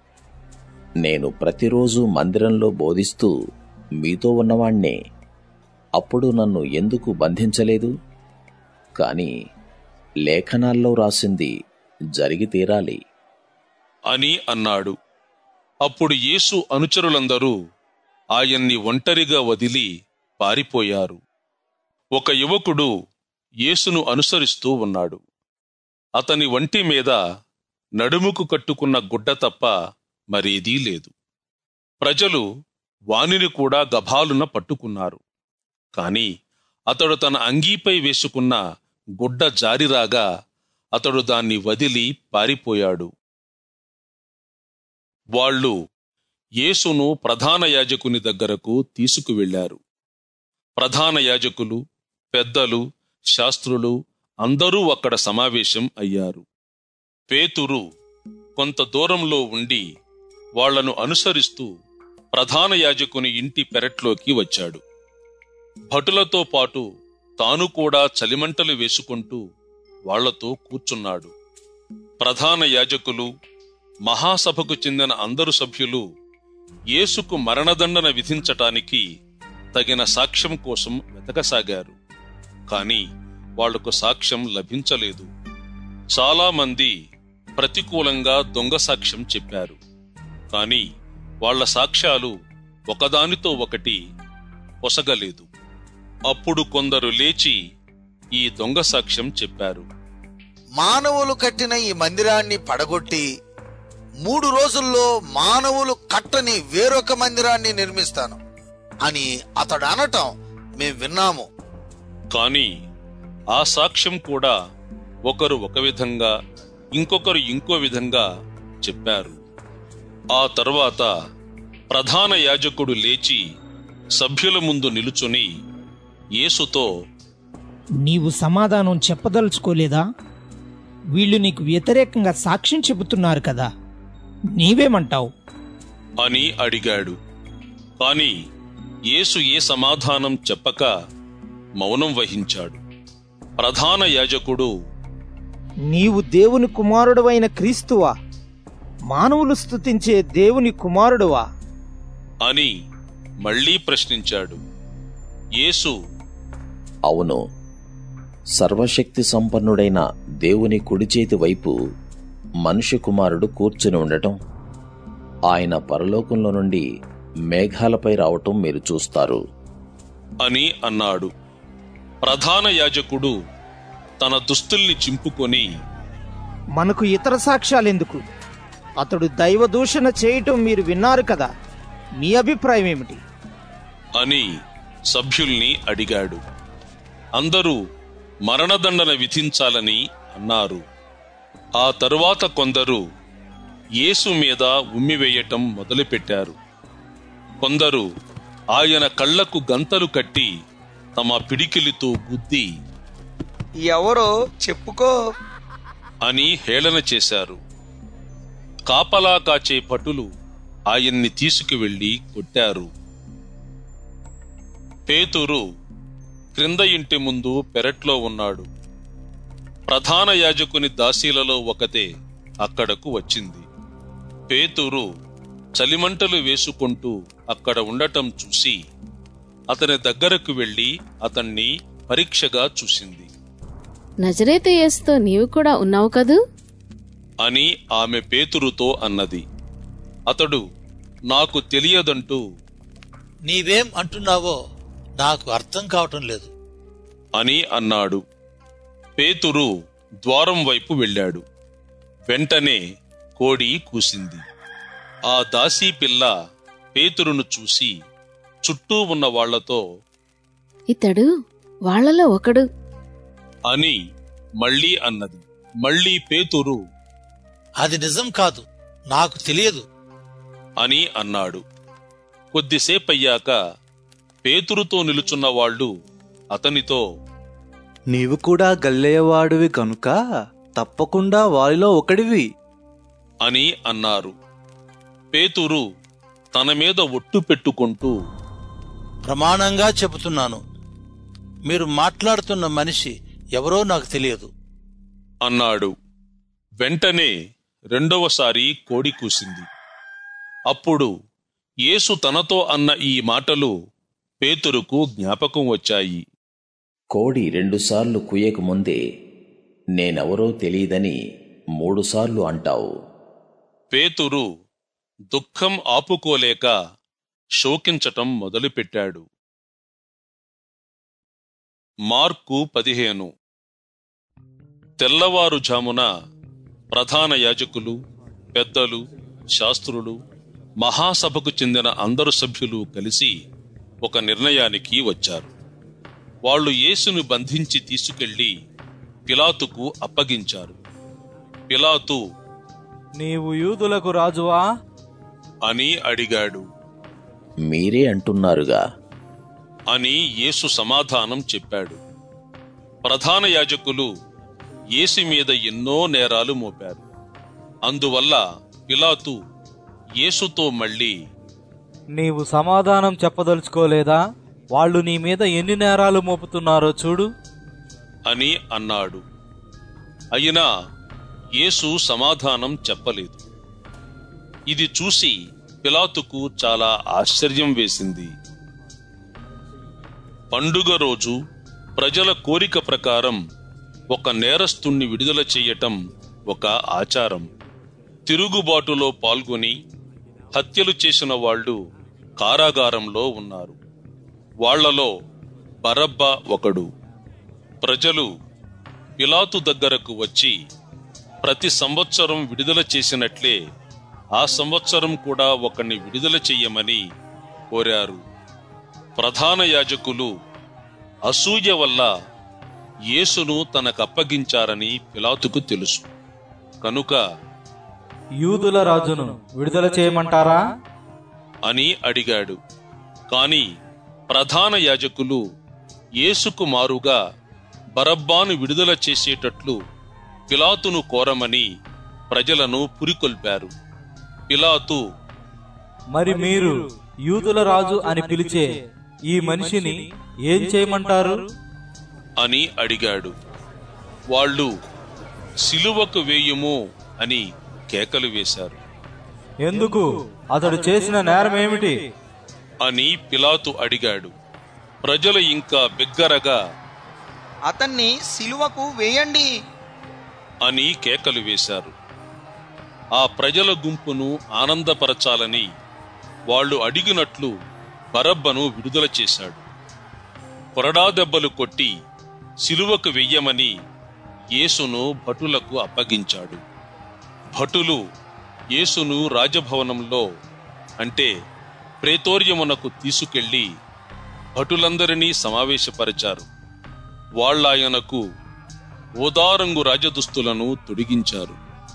నేను ప్రతిరోజు మందిరంలో బోధిస్తూ మీతో ఉన్నవాణ్ణే అప్పుడు నన్ను ఎందుకు బంధించలేదు కాని లేఖనాల్లో రాసింది జరిగి తీరాలి అని అన్నాడు అప్పుడు యేసు అనుచరులందరూ ఆయన్ని ఒంటరిగా వదిలి పారిపోయారు ఒక యువకుడు యేసును అనుసరిస్తూ ఉన్నాడు అతని వంటి మీద నడుముకు కట్టుకున్న గుడ్డ తప్ప మరేదీ లేదు ప్రజలు వానిని కూడా గభాలున పట్టుకున్నారు కాని అతడు తన అంగీపై వేసుకున్న గుడ్డ జారిరాగా అతడు దాన్ని వదిలి పారిపోయాడు వాళ్ళు యేసును ప్రధాన యాజకుని దగ్గరకు తీసుకువెళ్లారు ప్రధాన యాజకులు పెద్దలు శాస్త్రులు అందరూ అక్కడ సమావేశం అయ్యారు పేతురు కొంత దూరంలో ఉండి వాళ్లను అనుసరిస్తూ ప్రధాన యాజకుని ఇంటి పెరట్లోకి వచ్చాడు భటులతో పాటు తాను కూడా చలిమంటలు వేసుకుంటూ వాళ్లతో కూర్చున్నాడు ప్రధాన యాజకులు మహాసభకు చెందిన అందరు సభ్యులు యేసుకు మరణదండన విధించటానికి తగిన సాక్ష్యం కోసం వెతకసాగారు కాని వాళ్లకు సాక్ష్యం లభించలేదు చాలా మంది ప్రతికూలంగా దొంగ సాక్ష్యం చెప్పారు కాని వాళ్ల సాక్ష్యాలు ఒకదానితో ఒకటి పొసగలేదు అప్పుడు కొందరు లేచి ఈ దొంగ సాక్ష్యం చెప్పారు మానవులు కట్టిన ఈ మందిరాన్ని పడగొట్టి మూడు రోజుల్లో మానవులు కట్టని వేరొక మందిరాన్ని నిర్మిస్తాను అని అతడు అనటం మేం విన్నాము కాని ఆ సాక్ష్యం కూడా ఒకరు ఒక విధంగా ఇంకొకరు ఇంకో విధంగా చెప్పారు ఆ తరువాత ప్రధాన యాజకుడు లేచి సభ్యుల ముందు నిలుచుని యేసుతో నీవు సమాధానం చెప్పదలుచుకోలేదా వీళ్ళు నీకు వ్యతిరేకంగా సాక్ష్యం చెబుతున్నారు కదా నీవేమంటావు అని అడిగాడు కాని యేసు ఏ సమాధానం చెప్పక మౌనం వహించాడు ప్రధాన యాజకుడు నీవు దేవుని కుమారుడవైన క్రీస్తువా మానవులు స్తుతించే దేవుని కుమారుడువా అని మళ్ళీ ప్రశ్నించాడు యేసు అవును సర్వశక్తి సంపన్నుడైన దేవుని కుడి చేతి వైపు మనుష్య కుమారుడు కూర్చుని ఉండటం ఆయన పరలోకంలో నుండి మేఘాలపై రావటం మీరు చూస్తారు అని అన్నాడు ప్రధాన యాజకుడు తన దుస్తుల్ని చింపుకొని మనకు ఇతర సాక్ష్యాలెందుకు అతడు దైవ దూషణ చేయటం మీరు విన్నారు కదా మీ అభిప్రాయం ఏమిటి అని సభ్యుల్ని అడిగాడు అందరూ మరణదండన విధించాలని అన్నారు ఆ తరువాత కొందరు యేసు మీద ఉమ్మివేయటం మొదలుపెట్టారు కొందరు ఆయన కళ్లకు గంతలు కట్టి తమ పిడికిలితో గుద్ది ఎవరో చెప్పుకో అని హేళన చేశారు కాపలా కాచే భటులు ఆయన్ని తీసుకువెళ్లి కొట్టారు పేతురు క్రింద ఇంటి ముందు పెరట్లో ఉన్నాడు ప్రధాన యాజకుని దాసీలలో ఒకతే అక్కడకు వచ్చింది పేతురు చలిమంటలు వేసుకుంటూ అక్కడ ఉండటం చూసి అతని దగ్గరకు వెళ్లి అతన్ని పరీక్షగా చూసింది నజరేతు యేసుతో నీవు కూడా ఉన్నావు కదూ అని ఆమె పేతురుతో అన్నది అతడు నాకు తెలియదంటూ నీవేం అంటున్నావో నాకు అర్థం కావటం లేదు అని అన్నాడు పేతురు ద్వారం వైపు వెళ్ళాడు వెంటనే కోడి కూసింది ఆ దాసీ పిల్ల పేతురును చూసి చుట్టూ ఉన్న వాళ్లతో ఇతడు వాళ్ళలో ఒకడు అని మళ్ళీ అన్నది మళ్ళీ పేతురు అది నిజం కాదు నాకు తెలియదు అని అన్నాడు కొద్దిసేపయ్యాక పేతురుతో నిలుచున్న వాళ్ళు అతనితో నీవు కూడా గల్లేయవాడివి కనుక తప్పకుండా వారిలో ఒకడివి అని అన్నారు పేతురు తన మీద ఒట్టు పెట్టుకుంటూ ప్రమాణంగా చెబుతున్నాను మీరు మాట్లాడుతున్న మనిషి ఎవరో నాకు తెలియదు అన్నాడు వెంటనే రెండవసారి కోడి కూసింది అప్పుడు యేసు తనతో అన్న ఈ మాటలు పేతురుకు జ్ఞాపకం వచ్చాయి కోడి రెండుసార్లు కుయ్యక ముందే నేనెవరో తెలియదని మూడుసార్లు అంటావు పేతురు దుఃఖం ఆపుకోలేక శోకించటం మొదలుపెట్టాడు మార్కు పదిహేను తెల్లవారుజామున ప్రధాన యాజకులు పెద్దలు శాస్త్రులు మహాసభకు చెందిన అందరు సభ్యులు కలిసి ఒక నిర్ణయానికి వచ్చారు వాళ్ళు యేసును బంధించి తీసుకెళ్లి పిలాతుకు అప్పగించారు పిలాతు నీవు యూదులకు రాజువా అని అడిగాడు మీరే అంటున్నారుగా అని యేసు సమాధానం చెప్పాడు ప్రధాన యాజకులు యేసు మీద ఎన్నో నేరాలు మోపారు అందువల్ల పిలాతు యేసుతో మళ్ళీ నీవు సమాధానం చెప్పదలుచుకోలేదా వాళ్ళు నీ మీద ఎన్ని నేరాలు మోపుతున్నారో చూడు అని అన్నాడు అయినా యేసు సమాధానం చెప్పలేదు ఇది చూసి పిలాతుకు చాలా ఆశ్చర్యం వేసింది పండుగ రోజు ప్రజల కోరిక ప్రకారం ఒక నేరస్తుణ్ణి విడుదల చేయటం ఒక ఆచారం తిరుగుబాటులో పాల్గొని హత్యలు చేసిన వాళ్ళు కారాగారంలో ఉన్నారు వాళ్లలో బరబ్బా ఒకడు ప్రజలు పిలాతు దగ్గరకు వచ్చి ప్రతి సంవత్సరం విడుదల చేసినట్లే ఆ సంవత్సరం కూడా ఒకరిని విడుదల చెయ్యమని కోరారు ప్రధాన యాజకులు అసూయ వల్ల యేసును తనకప్పగించారని పిలాతుకు తెలుసు కనుక యూదుల రాజును విడుదల చేయమంటారా అని అడిగాడు కాని ప్రధాన యాజకులు యేసుకు మారుగా బరబ్బాను విడుదల చేసేటట్లు పిలాతును కోరమని ప్రజలను పురికొల్పారు పిలాతు మరి మీరు యూదుల రాజు అని పిలిచే ఈ మనిషిని ఏం చేయమంటారు అని అడిగాడు వాళ్ళు సిలువకు వేయుము అని కేకలు వేశారు ఎందుకు అతడు చేసిన నేరం ఏమిటి అని పిలాతు అడిగాడు ప్రజలు ఇంకా బిగ్గరగా అతన్ని సిలువకు వేయండి అని కేకలు వేశారు ఆ ప్రజల గుంపును ఆనందపరచాలని వాళ్ళు అడిగినట్లు బరబ్బను విడుదల చేశాడు కొరడా దెబ్బలు కొట్టి సిలువకు వెయ్యమని యేసును భటులకు అప్పగించాడు భటులు యేసును రాజభవనంలో అంటే ప్రేతోర్యమునకు తీసుకెళ్లి భటులందరినీ సమావేశపరిచారు వాళ్ళాయనకు ఓదారంగు రాజదుస్తులను తొడిగించారు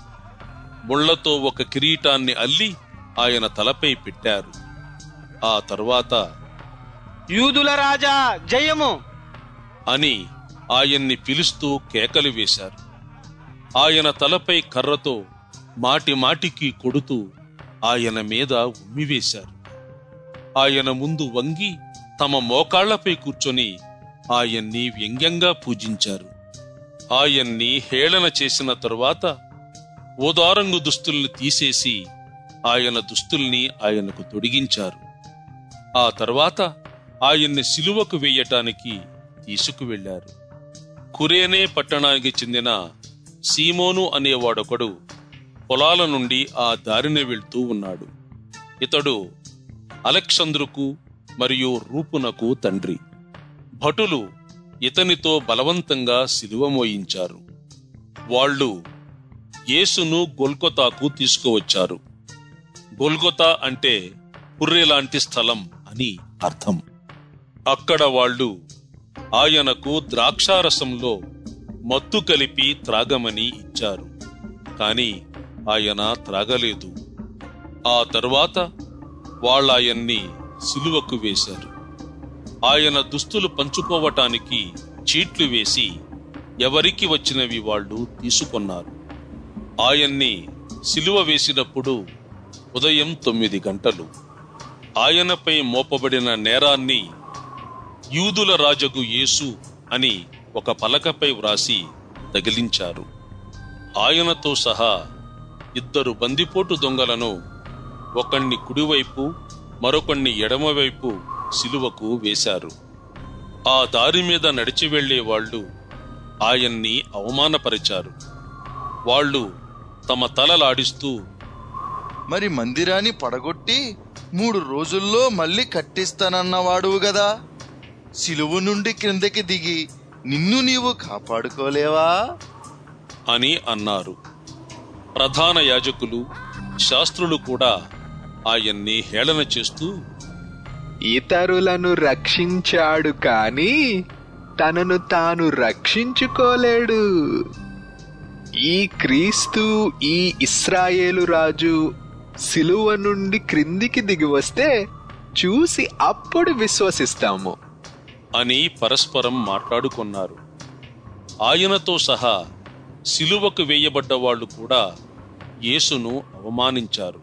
ముళ్లతో ఒక కిరీటాన్ని అల్లి ఆయన తలపై పెట్టారు ఆ తరువాత యూదుల రాజా జయము అని ఆయన్ని పిలుస్తూ కేకలు వేశారు ఆయన తలపై కర్రతో మాటి మాటికి కొడుతూ ఆయన మీద ఉమ్మివేశారు ఆయన ముందు వంగి తమ మోకాళ్లపై కూర్చొని ఆయన్ని వ్యంగ్యంగా పూజించారు ఆయన్ని హేళన చేసిన తరువాత ఓదారంగు దుస్తుల్ని తీసేసి ఆయన దుస్తుల్ని ఆయనకు తొడిగించారు ఆ తర్వాత ఆయన్ని సిలువకు వేయటానికి తీసుకువెళ్లారు కురేనే పట్టణానికి చెందిన సీమోను అనేవాడొకడు పొలాల నుండి ఆ దారిన వెళ్తూ ఉన్నాడు ఇతడు అలెక్సంద్రుకు మరియు రూపునకు తండ్రి భటులు ఇతనితో బలవంతంగా సిలువ మోయించారు వాళ్ళు యేసును గొల్కొతాకు తీసుకువచ్చారు గొల్గొతా అంటే పుర్రెలాంటి స్థలం అని అర్థం అక్కడ వాళ్ళు ఆయనకు ద్రాక్షారసంలో మత్తు కలిపి త్రాగమని ఇచ్చారు కాని ఆయన త్రాగలేదు ఆ తరువాత వాళ్ళాయన్ని సిలువకు వేశారు ఆయన దుస్తులు పంచుకోవటానికి చీట్లు వేసి ఎవరికి వచ్చినవి వాళ్ళు తీసుకొన్నారు ఆయన్ని సిలువ వేసినప్పుడు ఉదయం తొమ్మిది గంటలు ఆయనపై మోపబడిన నేరాన్ని యూదుల రాజగు యేసు అని ఒక పలకపై వ్రాసి తగిలించారు ఆయనతో సహా ఇద్దరు బందిపోటు దొంగలను ఒకణ్ణి కుడివైపు మరొకణ్ణి ఎడమవైపు సిలువకు వేశారు ఆ దారి మీద నడిచి వెళ్లే వాళ్ళు ఆయన్ని అవమానపరిచారు వాళ్ళు తమ తలలాడిస్తూ మరి మందిరాన్ని పడగొట్టి మూడు రోజుల్లో మళ్ళీ కట్టిస్తానన్నవాడువు గదా సిలువు నుండి క్రిందకి దిగి నిన్ను నీవు కాపాడుకోలేవా అని అన్నారు ప్రధాన యాజకులు శాస్త్రులు కూడా ఆయన్ని హేళన చేస్తూ ఇతరులను రక్షించాడు కాని తనను తాను రక్షించుకోలేడు ఈ క్రీస్తు ఈ ఇస్రాయేలు రాజు సిలువ నుండి క్రిందికి దిగి వస్తే చూసి అప్పుడు విశ్వసిస్తాము అని పరస్పరం మాట్లాడుకున్నారు ఆయనతో సహా సిలువకు వేయబడ్డ వాళ్ళు కూడా యేసును అవమానించారు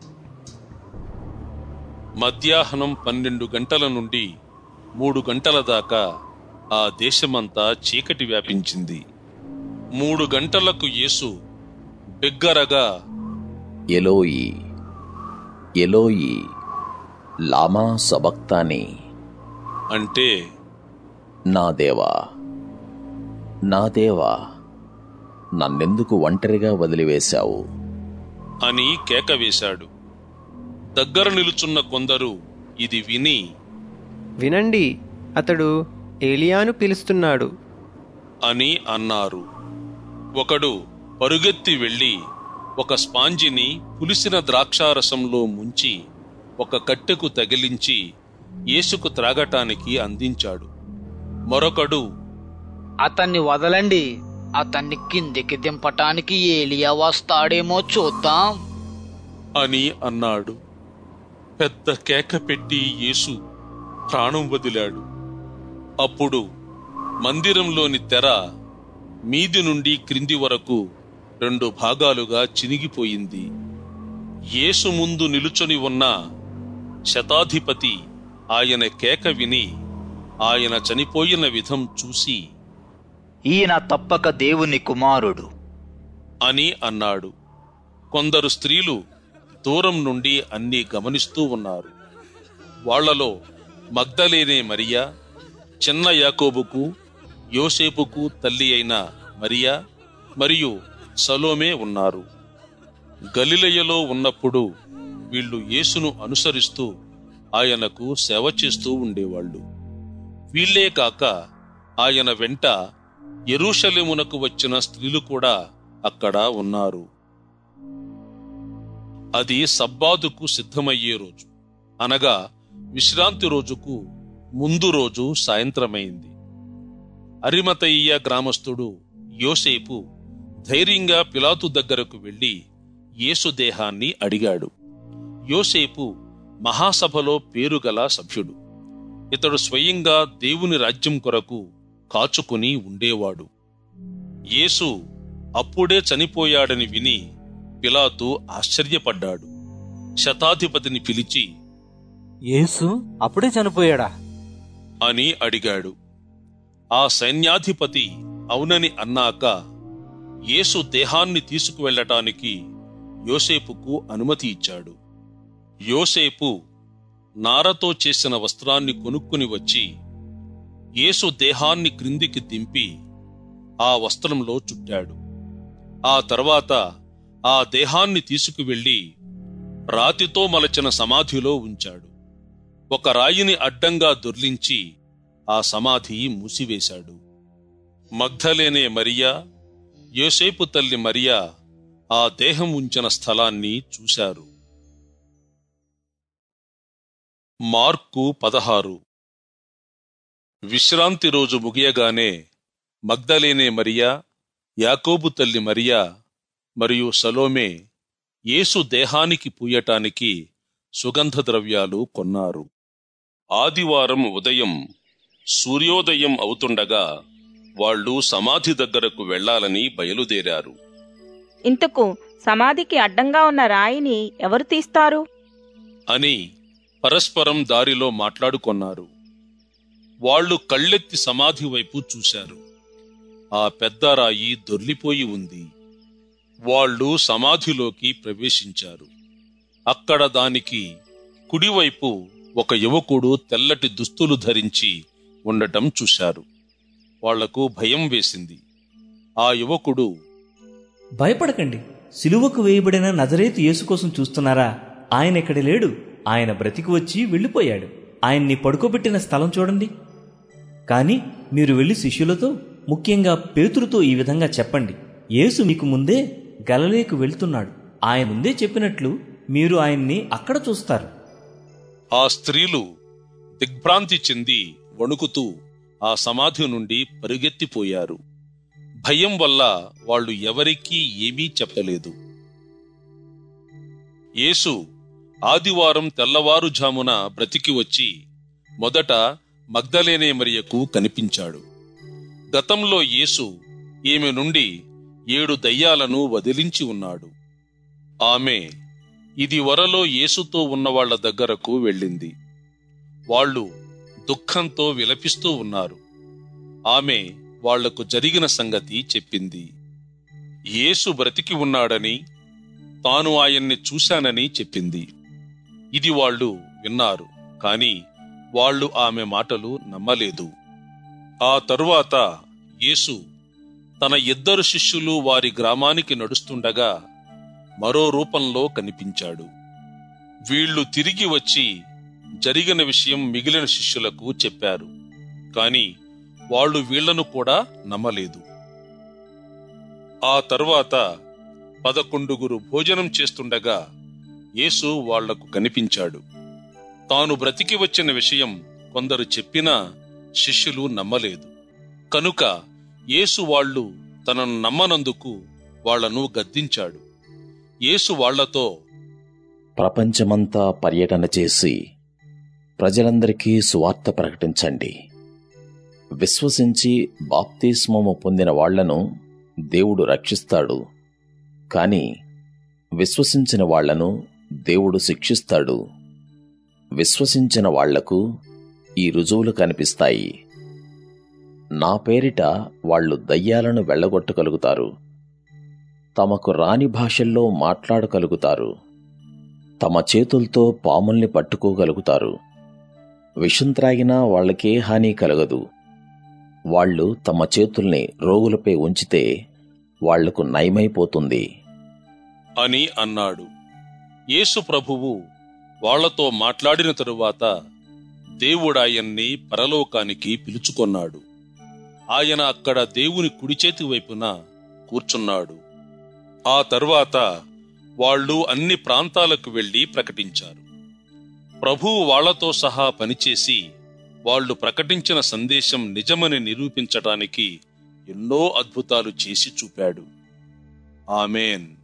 మధ్యాహ్నం పన్నెండు గంటల నుండి మూడు గంటల దాకా ఆ దేశమంతా చీకటి వ్యాపించింది మూడు గంటలకు యేసు బిగ్గరగా ఎలోయి ఎలోయి లామా సబక్తాని అంటే నా దేవా నా దేవా నన్నెందుకు ఒంటరిగా వదిలివేశావు అని కేక వేశాడు దగ్గర నిలుచున్న కొందరు ఇది విని వినండి అతడు ఏలియాను పిలుస్తున్నాడు అని అన్నారు ఒకడు పరుగెత్తి వెళ్ళి ఒక స్పాంజిని పులిసిన ద్రాక్షారసంలో ముంచి ఒక కట్టెకు తగిలించి యేసుకు త్రాగటానికి అందించాడు మరొకడు అతన్ని వదలండి అతన్ని కిందికి దింపటానికి ఏలియా వస్తాడేమో చూద్దాం అని అన్నాడు పెద్ద కేక పెట్టి యేసు ప్రాణం వదిలాడు అప్పుడు మందిరంలోని తెర మీది నుండి క్రింది వరకు రెండు భాగాలుగా చినిగిపోయింది యేసు ముందు నిలుచొని ఉన్న శతాధిపతి ఆయన కేక విని ఆయన చనిపోయిన విధం చూసి ఈయన తప్పక దేవుని కుమారుడు అని అన్నాడు కొందరు స్త్రీలు దూరం నుండి అన్నీ గమనిస్తూ ఉన్నారు వాళ్లలో మగ్ధలేనే మరియా చిన్న యాకోబుకు యోసేపుకు తల్లి అయిన మరియా మరియు సలోమే ఉన్నారు గలిలయలో ఉన్నప్పుడు వీళ్ళు యేసును అనుసరిస్తూ ఆయనకు సేవ చేస్తూ ఉండేవాళ్ళు వీళ్లే కాక ఆయన వెంట ఎరూషలేమునకు వచ్చిన స్త్రీలు కూడా అక్కడ ఉన్నారు అది సబ్బాదుకు సిద్ధమయ్యే రోజు అనగా విశ్రాంతి రోజుకు ముందు రోజు సాయంత్రమైంది అరిమతయ్య గ్రామస్థుడు యోసేపు ధైర్యంగా పిలాతు దగ్గరకు వెళ్లి యేసు దేహాన్ని అడిగాడు యోసేపు మహాసభలో పేరుగల సభ్యుడు ఇతడు స్వయంగా దేవుని రాజ్యం కొరకు కాచుకుని ఉండేవాడు యేసు అప్పుడే చనిపోయాడని విని పిలాతు ఆశ్చర్యపడ్డాడు శతాధిపతిని పిలిచి యేసు అప్పుడే చనిపోయాడా అని అడిగాడు ఆ సైన్యాధిపతి అవునని అన్నాక యేసు దేహాన్ని తీసుకువెళ్లటానికి యోసేపుకు అనుమతి ఇచ్చాడు యోసేపు నారతో చేసిన వస్త్రాన్ని కొనుక్కుని వచ్చి యేసు దేహాన్ని క్రిందికి దింపి ఆ వస్త్రంలో చుట్టాడు ఆ తర్వాత ఆ దేహాన్ని తీసుకువెళ్లి రాతితో మలచిన సమాధిలో ఉంచాడు ఒక రాయిని అడ్డంగా దొర్లించి ఆ సమాధి మూసివేశాడు మగ్ధలేనే మరియా యోసేపు తల్లి మరియా ఆ దేహం ఉంచిన స్థలాన్ని చూశారు మార్కు పదహారు విశ్రాంతి రోజు ముగియగానే మగ్ధలేనే మరియా యాకోబు తల్లి మరియా మరియు సలోమే యేసు దేహానికి పూయటానికి సుగంధ ద్రవ్యాలు కొన్నారు ఆదివారం ఉదయం సూర్యోదయం అవుతుండగా వాళ్ళు సమాధి దగ్గరకు వెళ్లాలని బయలుదేరారు ఇంతకు సమాధికి అడ్డంగా ఉన్న రాయిని ఎవరు తీస్తారు అని పరస్పరం దారిలో మాట్లాడుకొన్నారు వాళ్ళు కళ్ళెత్తి సమాధి వైపు చూశారు ఆ పెద్ద రాయి దొర్లిపోయి ఉంది వాళ్ళు సమాధిలోకి ప్రవేశించారు అక్కడ దానికి కుడివైపు ఒక యువకుడు తెల్లటి దుస్తులు ధరించి ఉండటం చూశారు వాళ్లకు భయం వేసింది ఆ యువకుడు భయపడకండి సిలువకు వేయబడిన నజరేతు యేసు కోసం చూస్తున్నారా ఆయన ఇక్కడ లేడు ఆయన బ్రతికి వచ్చి వెళ్ళిపోయాడు ఆయన్ని పడుకోబెట్టిన స్థలం చూడండి కానీ మీరు వెళ్లి శిష్యులతో ముఖ్యంగా పేతురుతో ఈ విధంగా చెప్పండి యేసు మీకు ముందే గలలేకు వెళ్తున్నాడు ఆయన ముందే చెప్పినట్లు మీరు ఆయన్ని అక్కడ చూస్తారు ఆ స్త్రీలు దిగ్భ్రాంతి చెంది వణుకుతూ ఆ సమాధి నుండి పరుగెత్తిపోయారు భయం వల్ల వాళ్ళు ఎవరికీ ఏమీ చెప్పలేదు యేసు ఆదివారం తెల్లవారుజామున బ్రతికి వచ్చి మొదట మగ్ధలేనే మరియకు కనిపించాడు గతంలో యేసు ఈమె నుండి ఏడు దయ్యాలను వదిలించి ఉన్నాడు ఆమె ఇది వరలో యేసుతో ఉన్నవాళ్ల దగ్గరకు వెళ్ళింది వాళ్ళు దుఃఖంతో విలపిస్తూ ఉన్నారు ఆమె వాళ్లకు జరిగిన సంగతి చెప్పింది యేసు బ్రతికి ఉన్నాడని తాను ఆయన్ని చూశానని చెప్పింది ఇది వాళ్ళు విన్నారు కాని వాళ్ళు ఆమె మాటలు నమ్మలేదు ఆ తరువాత యేసు తన ఇద్దరు శిష్యులు వారి గ్రామానికి నడుస్తుండగా మరో రూపంలో కనిపించాడు వీళ్లు తిరిగి వచ్చి జరిగిన విషయం మిగిలిన శిష్యులకు చెప్పారు కాని వాళ్ళు వీళ్లను కూడా నమ్మలేదు ఆ తరువాత పదకొండుగురు భోజనం చేస్తుండగా యేసు వాళ్లకు కనిపించాడు తాను బ్రతికి వచ్చిన విషయం కొందరు చెప్పినా శిష్యులు నమ్మలేదు కనుక యేసు వాళ్ళు తనను నమ్మనందుకు వాళ్లను గద్దించాడు యేసు వాళ్లతో ప్రపంచమంతా పర్యటన చేసి ప్రజలందరికీ సువార్త ప్రకటించండి విశ్వసించి బాప్తిస్మము పొందిన వాళ్లను దేవుడు రక్షిస్తాడు కాని విశ్వసించిన వాళ్లను దేవుడు శిక్షిస్తాడు విశ్వసించిన వాళ్లకు ఈ రుజువులు కనిపిస్తాయి నా పేరిట వాళ్ళు దయ్యాలను వెళ్ళగొట్టగలుగుతారు తమకు రాని భాషల్లో మాట్లాడగలుగుతారు తమ చేతులతో పాముల్ని పట్టుకోగలుగుతారు విషం త్రాగినా వాళ్ళకే హాని కలగదు వాళ్ళు తమ చేతుల్ని రోగులపై ఉంచితే వాళ్లకు నయమైపోతుంది అని అన్నాడు యేసు ప్రభువు వాళ్లతో మాట్లాడిన తరువాత దేవుడాయన్ని పరలోకానికి పిలుచుకొన్నాడు ఆయన అక్కడ దేవుని కుడి చేతి వైపున కూర్చున్నాడు ఆ తరువాత వాళ్ళు అన్ని ప్రాంతాలకు వెళ్లి ప్రకటించారు ప్రభువు వాళ్లతో సహా పనిచేసి వాళ్ళు ప్రకటించిన సందేశం నిజమని నిరూపించటానికి ఎన్నో అద్భుతాలు చేసి చూపాడు ఆమెన్